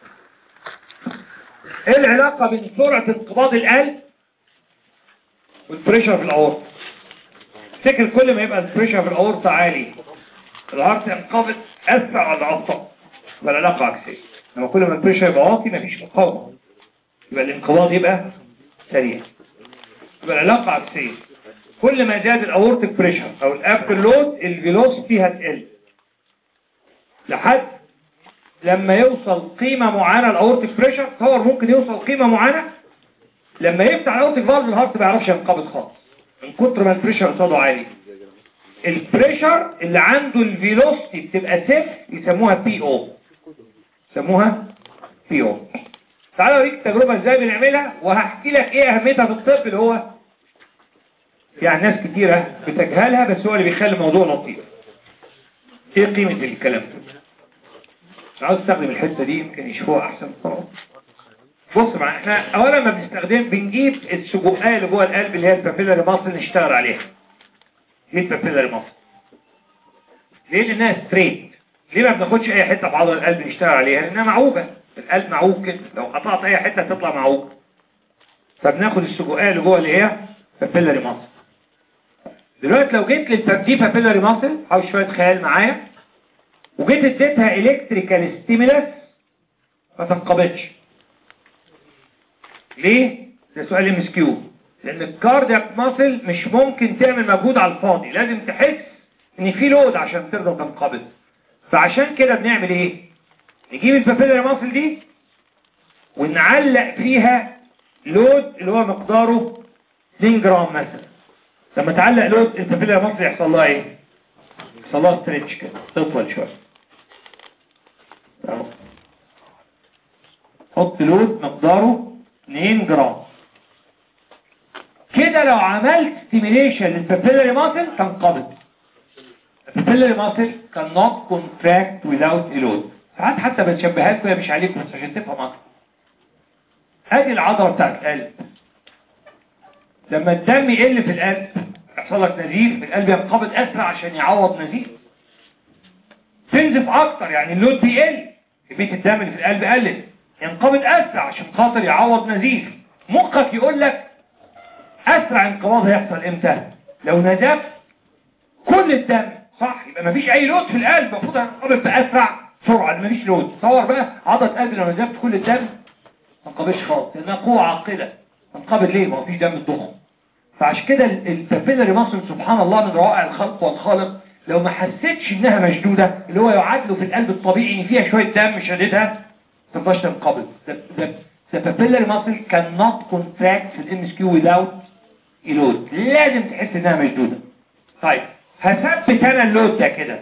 ايه العلاقة بين سرعة انقباض القلب والبريشر في الاورطة تفتكر كل ما يبقى البريشر في الاورطة عالي الهارت ينقبض اسرع ولا ابطأ يبقى العلاقة عكسية لما كل ما البريشر يبقى واطي مفيش مقاومة يبقى الانقباض يبقى سريع يبقى العلاقة عكسية كل ما زاد الاورتيك بريشر او الافتر لود الفيلوسيتي هتقل لحد لما يوصل قيمة معينة الاورتيك بريشر تصور ممكن يوصل قيمة معينة لما يفتح الاورتيك فالف الهارت ما يعرفش ينقبض خالص من كتر ما البريشر قصاده عالي البريشر اللي عنده الفيلوسيتي بتبقى صفر يسموها بي او يسموها بي او تعالى اوريك التجربة ازاي بنعملها وهحكي لك ايه اهميتها في الطب اللي هو يعني ناس كتيرة بتجهلها بس هو اللي بيخلي الموضوع لطيف ايه قيمة الكلام ده عاوز استخدم الحتة دي يمكن يشوفوها احسن طبعا بص مع احنا اولا ما بنستخدم بنجيب السجوقية اللي جوه القلب اللي هي البابيلاري ماسل نشتغل عليها ايه البابيلاري ماسل ليه لانها ستريت ليه ما بناخدش اي حتة في عضلة القلب نشتغل عليها لانها معوجة القلب معوج كده لو قطعت اي حتة تطلع معوج فبناخد السجوقية اللي جوه اللي هي بابيلاري ماسل دلوقتي لو جيت للترتيب بابيلاري ماسل حاول شوية خيال معايا وجيت اديتها الكتريكال ستيمولس ما تنقبضش ليه؟ ده سؤال ام اس كيو لان الكاردياك ماسل مش ممكن تعمل مجهود على الفاضي لازم تحس ان في لود عشان تقدر تنقبض فعشان كده بنعمل ايه نجيب البابيلاري ماسل دي ونعلق فيها لود اللي هو مقداره 2 جرام مثلا لما تعلق لود البابيلاري ماسل يحصل لها ايه يحصل لها ستريتش كده تطول شويه اهو حط لود مقداره 2 جرام كده لو عملت ستيميليشن للبابيلاري ماسل تنقبض البابيلاري ماسل كان نوت كونتراكت without a load ساعات حتى بتشبهها لكم هي مش عليكم بس عشان تفهم اكتر ادي العضله بتاعت القلب لما الدم يقل في القلب يحصل لك نزيف القلب ينقبض اسرع عشان يعوض نزيف تنزف اكتر يعني اللود بيقل كميه الدم اللي في القلب قلت ينقبض اسرع عشان خاطر يعوض نزيف مخك يقول لك اسرع انقباض هيحصل امتى لو نزف كل الدم صح يبقى مفيش اي لود في القلب المفروض هينقبض باسرع سرعه مفيش لود تصور بقى عضله قلب لو نزفت كل الدم ما تنقبضش خالص لانها قوه عاقله تنقبض ليه ما فيش دم تضخم فعشان كده البابيلاري ماسل سبحان الله من روائع الخلق والخالق لو ما حسيتش انها مشدودة اللي هو يعادله في القلب الطبيعي ان فيها شوية دم شديدها تنفعش تنقبض the papillary muscle cannot contract في الام اس كيو without a load لازم تحس انها مشدودة طيب هثبت انا اللود ده كده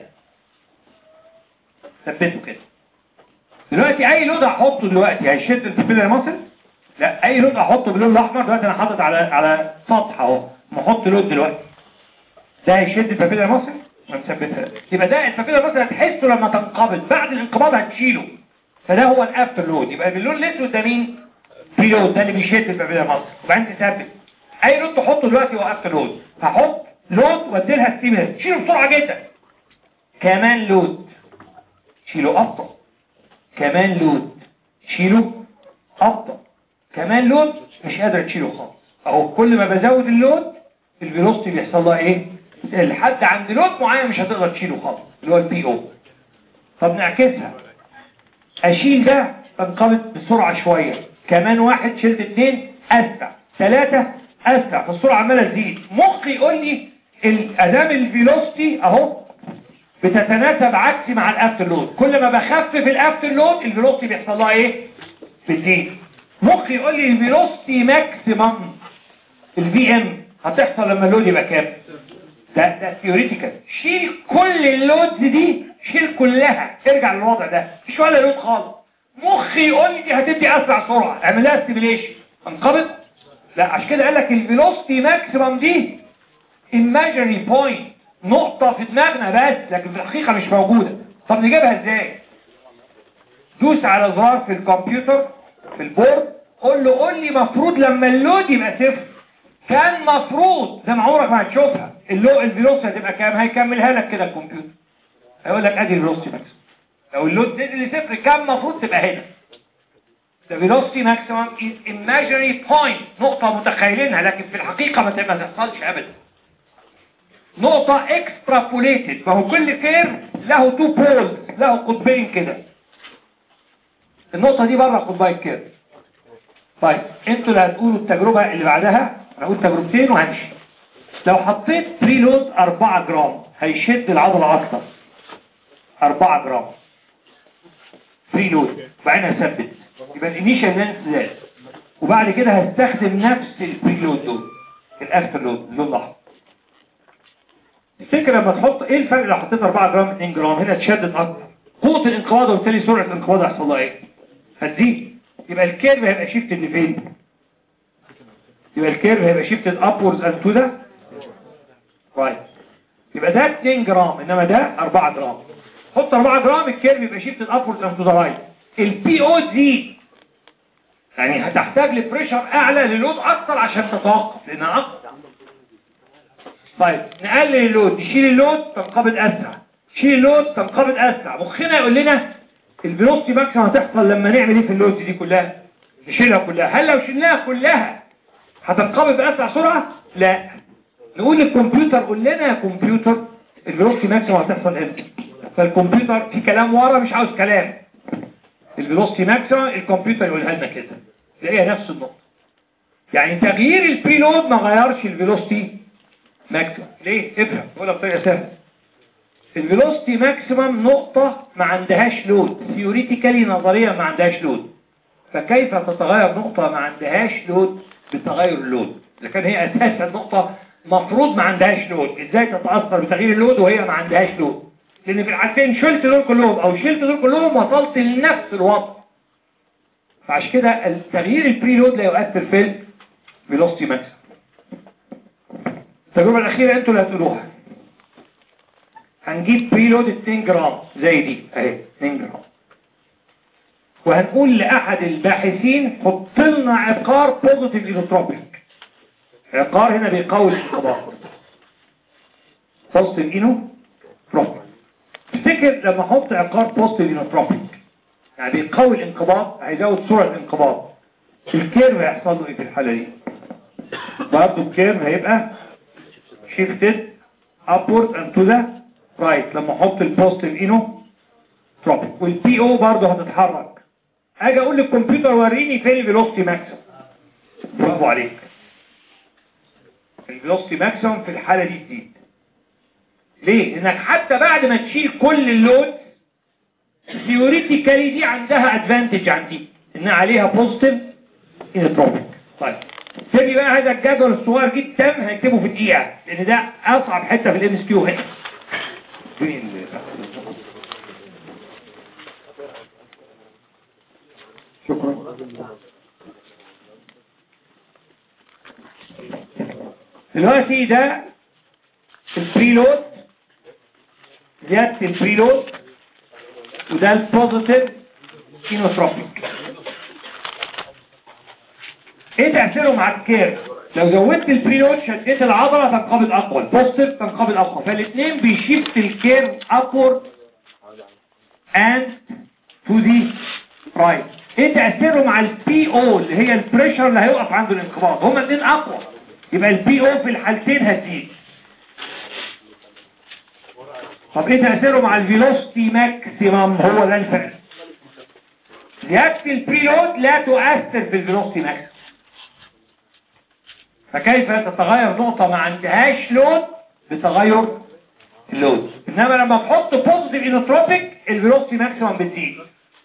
ثبته كده دلوقتي اي لود هحطه دلوقتي هيشد البابيلاري ماسل لا اي لود احطه باللون الاحمر دلوقتي انا حاطط على على سطح اهو محط لود دلوقتي ده هيشد البابيلاري ماسل ونثبتها يبقى ده البابيلاري ماسل هتحسه لما تنقبض بعد الانقباض هتشيله فده هو الافتر لود يبقى باللون الاسود ده مين في لود ده اللي بيشد البابيلاري ماسل وبعدين تثبت اي لود تحطه دلوقتي هو افتر لود هحط لود وادي لها ستيمولس شيله بسرعه جدا كمان لود شيله ابطا كمان لود شيله ابطا كمان لود مش قادر تشيله خالص اهو كل ما بزود اللود الفيلوسيتي بيحصل لها ايه لحد عند لود معين مش هتقدر تشيله خالص اللي هو البي او طب نعكسها اشيل ده تنقبض بسرعه شويه كمان واحد شلت اثنين اسرع ثلاثه اسرع فالسرعه عماله تزيد مخي يقول لي الادام الفيلوسيتي اهو بتتناسب عكسي مع الافتر لود كل ما بخفف الافتر لود الفيلوسيتي بيحصل لها ايه بتزيد مخي يقول لي الفيلوسيتي ماكسيمم الفي ام هتحصل لما اللود يبقى كام ده ده ثيوريتيكال شيل كل اللودز دي شيل كلها ارجع للوضع ده مش ولا لود خالص مخي يقول لي دي هتدي اسرع سرعه اعمل لها ستيميليشن انقبض لا عشان كده قال لك الفيلوسيتي ماكسيمم دي imaginary point نقطة في دماغنا بس لكن في الحقيقة مش موجودة طب نجيبها ازاي دوس على زرار في الكمبيوتر في البورد قول له قول لي مفروض لما اللود يبقى صفر كان مفروض زي ما عمرك ما هتشوفها اللو الفيلوسيتي هتبقى كام هيكملها لك كده الكمبيوتر هيقول لك ادي الفيلوسيتي ماكس لو اللود نزل لصفر كام المفروض تبقى هنا The velocity maximum is imaginary point نقطة متخيلينها لكن في الحقيقة ما ما تحصلش أبدا نقطة extrapolated فهو كل كيرف له تو بولز له قطبين كده النقطة دي بره قطبين كيرف طيب انتوا اللي هتقولوا التجربة اللي بعدها انا هقول تجربتين وهمشي لو حطيت بريلود 4 جرام هيشد العضلة اكتر 4 جرام بريلود وبعدين هثبت يبقى الانيشال لينس زاد وبعد كده هستخدم نفس البريلود دول الافتر لود اللون الاحمر الفكرة لما تحط ايه الفرق لو حطيت 4 جرام 2 جرام هنا اتشدت اكتر قوة الانقباض وبالتالي سرعة الانقباض هيحصل لها ايه هتزيد يبقى الكيرف هيبقى شيفت لفين يبقى الكيرف هيبقى شيفت upwards and to the right يبقى ده 2 جرام انما ده 4 جرام حط 4 جرام الكيرف يبقى شيفت upwards and to the right البي او تزيد يعني هتحتاج لبريشر اعلى للود اكتر عشان تتوقف لانها اكتر طيب نقلل اللود نشيل اللود تنقبض اسرع شيل اللود تنقبض اسرع مخنا يقول لنا الفيلوسيتي ماكسيمم هتحصل لما نعمل ايه في اللود دي كلها نشيلها كلها هل لو شلناها كلها هتنقبض باسرع سرعه لا نقول للكمبيوتر قول لنا يا كمبيوتر الفيلوسيتي ماكسيمم هتحصل امتى فالكمبيوتر في كلام ورا مش عاوز كلام الفيلوسيتي ماكسيمم الكمبيوتر يقولها لنا كده تلاقيها نفس النقطه يعني تغيير البريلود ما غيرش الفيلوسيتي ماكسيمم ليه افهم اقولها بطريقه سهله الفيلوسيتي ماكسيمم نقطة ما عندهاش لود ثيوريتيكالي نظريا ما عندهاش لود فكيف تتغير نقطة ما عندهاش لود بتغير اللود إذا كان هي أساسا نقطة مفروض ما عندهاش لود إزاي تتأثر بتغيير اللود وهي ما عندهاش لود لأن في الحالتين شلت دول كلهم أو شلت دول كلهم وصلت لنفس الوضع فعشان كده التغيير البري لود لا يؤثر في الفيلوسيتي ماكسيمم التجربة الأخيرة أنتوا اللي هتقولوها هنجيب بريلود 2 جرام زي دي اهي 2 جرام وهنقول لأحد الباحثين حط لنا عقار بوزيتيف اينوتروبيك عقار هنا بيقوي الانقباض بوزيتيف اينوتروبيك افتكر لما احط عقار بوزيتيف اينوتروبيك يعني بيقوي الانقباض هيزود سرعة الانقباض الكيرف هيحصل له ايه في الحالة دي برضه الكيرف هيبقى shifted upward and to the رايت لما احط البوزيتيف اينو تروبيك والبي او برضه هتتحرك اجي اقول للكمبيوتر وريني فين الفيلوسيتي ماكسيمم برافو عليك الفيلوسيتي ماكسيمم في الحاله دي تزيد ليه لانك حتى بعد ما تشيل كل اللود ثيوريتيكالي دي عندها ادفانتج عن دي ان عليها بوزيتيف اينوتروبيك طيب سيبي بقى هذا الجدول الصغير جدا هنكتبه في دقيقه لان ده اصعب حته في الام اس كيو هنا شكرا دلوقتي ده البريلود زيادة البريلود وده البوزيتيف كينوتروبيك ايه تأثيره مع الكير لو زودت البريلود شديت العضلة تنقبض اقوى البوزيتيف تنقبض اقوى فالاثنين بيشيفت الكير upward and to the right ايه تأثيره مع البي او اللي هي البريشر اللي هيوقف عنده الانقباض هما الاثنين اقوى يبقى البي او في الحالتين هتزيد طب ايه تأثيره مع الفيلوسيتي ماكسيمم هو ده الفرق زيادة البريلود لا تؤثر في الفيلوسيتي ماكسيمم فكيف تتغير نقطة ما عندهاش لود بتغير اللود انما لما تحط بوزيتيف انوتروبيك الفيلوسيتي ماكسيمم بتزيد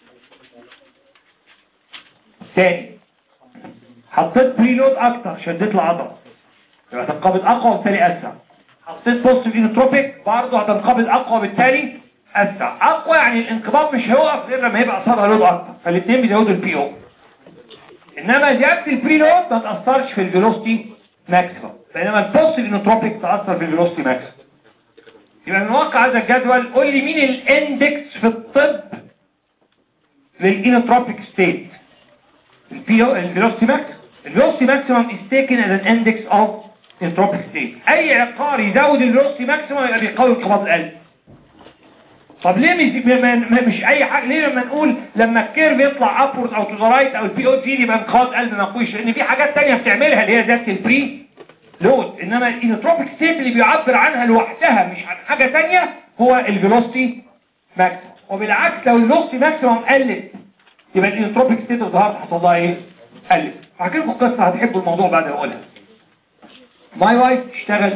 تاني حطيت بريلود اكتر شديت العضله يبقى هتنقبض اقوى وبالتالي اسرع حطيت بوزيتيف انوتروبيك برضه هتنقبض اقوى بالتالي اسرع اقوى يعني الانقباض مش هيوقف غير لما يبقى قصادها لود اكتر فالاثنين بيزودوا البي او انما زياده البريلود ما تاثرش في الفيلوسيتي ماكسيمم بينما البوزيتيف انوتروبيك تاثر في الفيلوسيتي ماكسيمم يبقى من واقع هذا الجدول قول لي مين الاندكس في الطب للانوتروبيك ستيت الفيلوسيتي ماكسيمم الفيلوسيتي ماكسيمم is taken as an index of entropic state اي عقار يزود الفيلوسيتي ماكسيمم يبقى بيقوي انقباض القلب طب ليه مش, ما- ما- مش اي حاجه ليه لما نقول لما الكيرف يطلع ابورد او تو ذا رايت او البي او تي يبقى انقاذ قلب ما يقويش لان في حاجات تانية بتعملها اللي هي ذات البري لود انما الانوتروبيك ستيت اللي بيعبر عنها لوحدها مش عن حاجه تانية هو الفيلوسيتي ماكسيمم وبالعكس لو الفيلوسيتي ماكسيمم قلت يبقى الانوتروبيك ستيت اوف هارت حصل لها ايه قلت هحكي لكم قصه هتحبوا الموضوع بعد ما اقولها ماي وايف تشتغل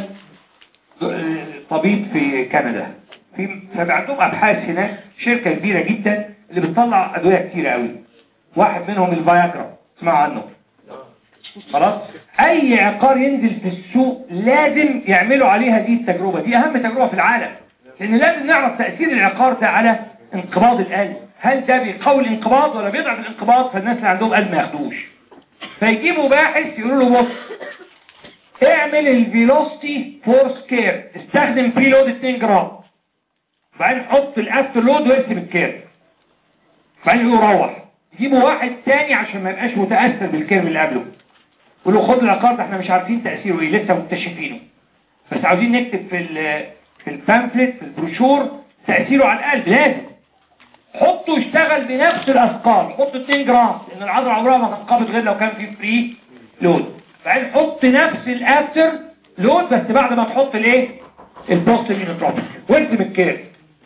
طبيب في كندا في فعندهم ابحاث هناك شركه كبيره جدا اللي بتطلع ادويه كتيره قوي واحد منهم الفياجرا اسمعوا عنه خلاص اي عقار ينزل في السوق لازم يعملوا عليه هذه التجربه دي اهم تجربه في العالم لان لازم نعرف تاثير العقار ده على انقباض القلب هل ده بيقوي الانقباض ولا بيضعف الانقباض فالناس اللي عندهم قلب ما ياخدوش فيجيبوا باحث يقولوا له بص اعمل الفيلوسيتي فورس كير استخدم بري لود 2 جرام بعدين حط الافتر لود وارسم الكير بعدين يقولوا روح يجيبوا واحد تاني عشان ما يبقاش متاثر بالكيرف اللي قبله يقولوا خد العقار ده احنا مش عارفين تاثيره ايه لسه مكتشفينه بس عاوزين نكتب في ال في البامفلت في البروشور تاثيره على القلب لازم حطه يشتغل بنفس الاثقال حط 2 جرام لان العضله عمرها ما تنقبض غير لو كان في فري لود بعدين حط نفس الافتر لود بس بعد ما تحط الايه البوستيف انوتروبيك وارسم الكيرف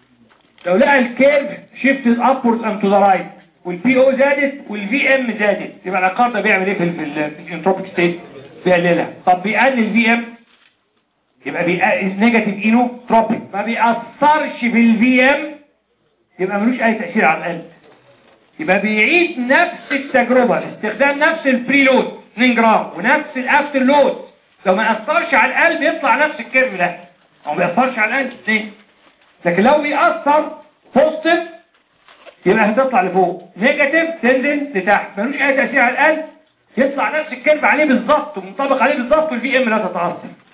لو لقى الكيرف شيفتد ابورد اند تو ذا رايت والبي او زادت والفي ام زادت يبقى العقار ده بيعمل ايه في ال- في الانتروبيك ستيت بيقللها طب بيقلل في ام يبقى نيجاتيف انوتروبيك ما بيأثرش في الفي ام يبقى ملوش اي تأثير على القلب يبقى بيعيد نفس التجربة استخدام نفس البري لود 2 جرام ونفس الافتر لود لو ما اثرش على القلب يطلع نفس الكيرف ده او ما ياثرش على القلب ليه لكن لو بيأثر بوزيتيف يبقى هتطلع لفوق نيجاتيف تنزل لتحت ملوش اي تأثير على القلب يطلع نفس الكيرف عليه بالظبط ومنطبق عليه بالظبط والفي ام لا تتأثر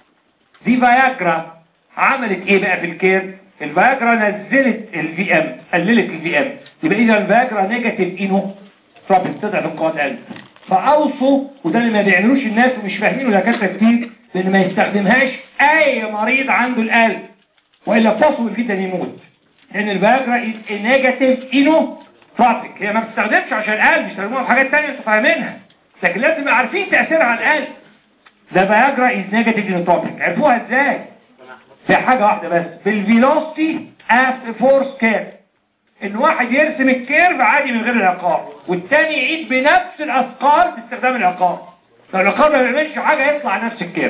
دي فياجرا عملت ايه بقى في الكيرف الفياجرا نزلت الفي ام قللت الفي ام يبقى اذا الفياجرا نيجاتيف انو ترابل تضعف انقاذ قلب فاوصوا وده اللي ما بيعملوش الناس ومش فاهمينه دكاتره كتير لان ما يستخدمهاش اي مريض عنده القلب والا بوسبل جدا يموت لان الفياجرا نيجاتيف انو ترابل هي ما بتستخدمش عشان القلب بيستخدموها في حاجات تانية انتوا فاهمينها لكن لازم يبقى عارفين تاثيرها على القلب ده فياجرا از نيجاتيف انوتروبيك عرفوها ازاي في حاجة واحدة بس في الفيلوسيتي افتر فورس كيرف ان واحد يرسم الكيرف عادي من غير العقار والتاني يعيد بنفس الاثقال باستخدام العقار لو العقار ما بيعملش حاجة يطلع نفس الكيرف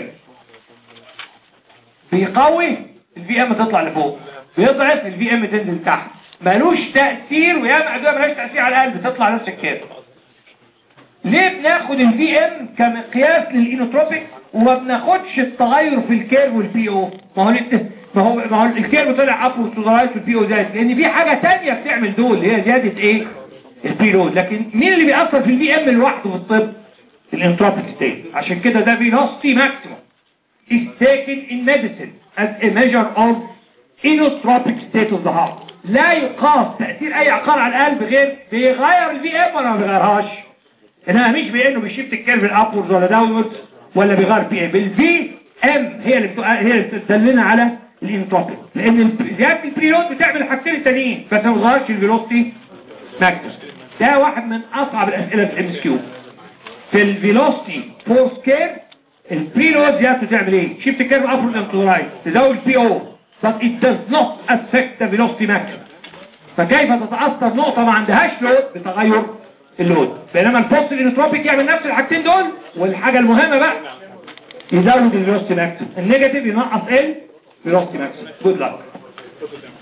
بيقوي الفي ام تطلع لفوق بيضعف الفي ام تنزل تحت ملوش تأثير وياما ادوية ملوش تأثير على القلب تطلع نفس الكيرف ليه بناخد الفي ام كمقياس للانوتروبيك وما بناخدش التغير في الكيرف والبي او ما هو الات- ما هو ما هو الكيرف طلع ابورد تو ذا رايت والبي او زاد لان في حاجه ثانيه بتعمل دول هي زياده ايه البي لود لكن مين اللي بيأثر في الفي ام لوحده في الطب الانتروبيك ستيت عشان كده ده فيلوسيتي ماكسيموم is taken in medicine as a measure of inotropic state of the heart لا يقاس تأثير اي عقار على القلب غير بيغير الفي ام ولا ما بيغيرهاش انها مش بانه بيشيفت الكيرف الابورد ولا داونورد ولا بيغير بي ام بالفي ام هي اللي بتو... هي اللي بتدلنا على الانتروبيك لان ال- زياده البريود بتعمل الحاجتين التانيين بس ما بتغيرش الفيلوسيتي ماكسيمم ده واحد من اصعب الاسئله في الام اس كيو في الفيلوسيتي فورس كير البريلود زيادته تعمل ايه شيفت الكيرف ابورد اند تو رايت تزود البي او but it does not affect the velocity maximum فكيف تتأثر نقطة ما عندهاش لود بتغير اللود بينما البوست الانوتروبيك يعمل نفس الحاجتين دول والحاجة المهمة بقى يزود الفيلوسيتي ماكسيمم النيجاتيف ينقص ال velocity maximum good luck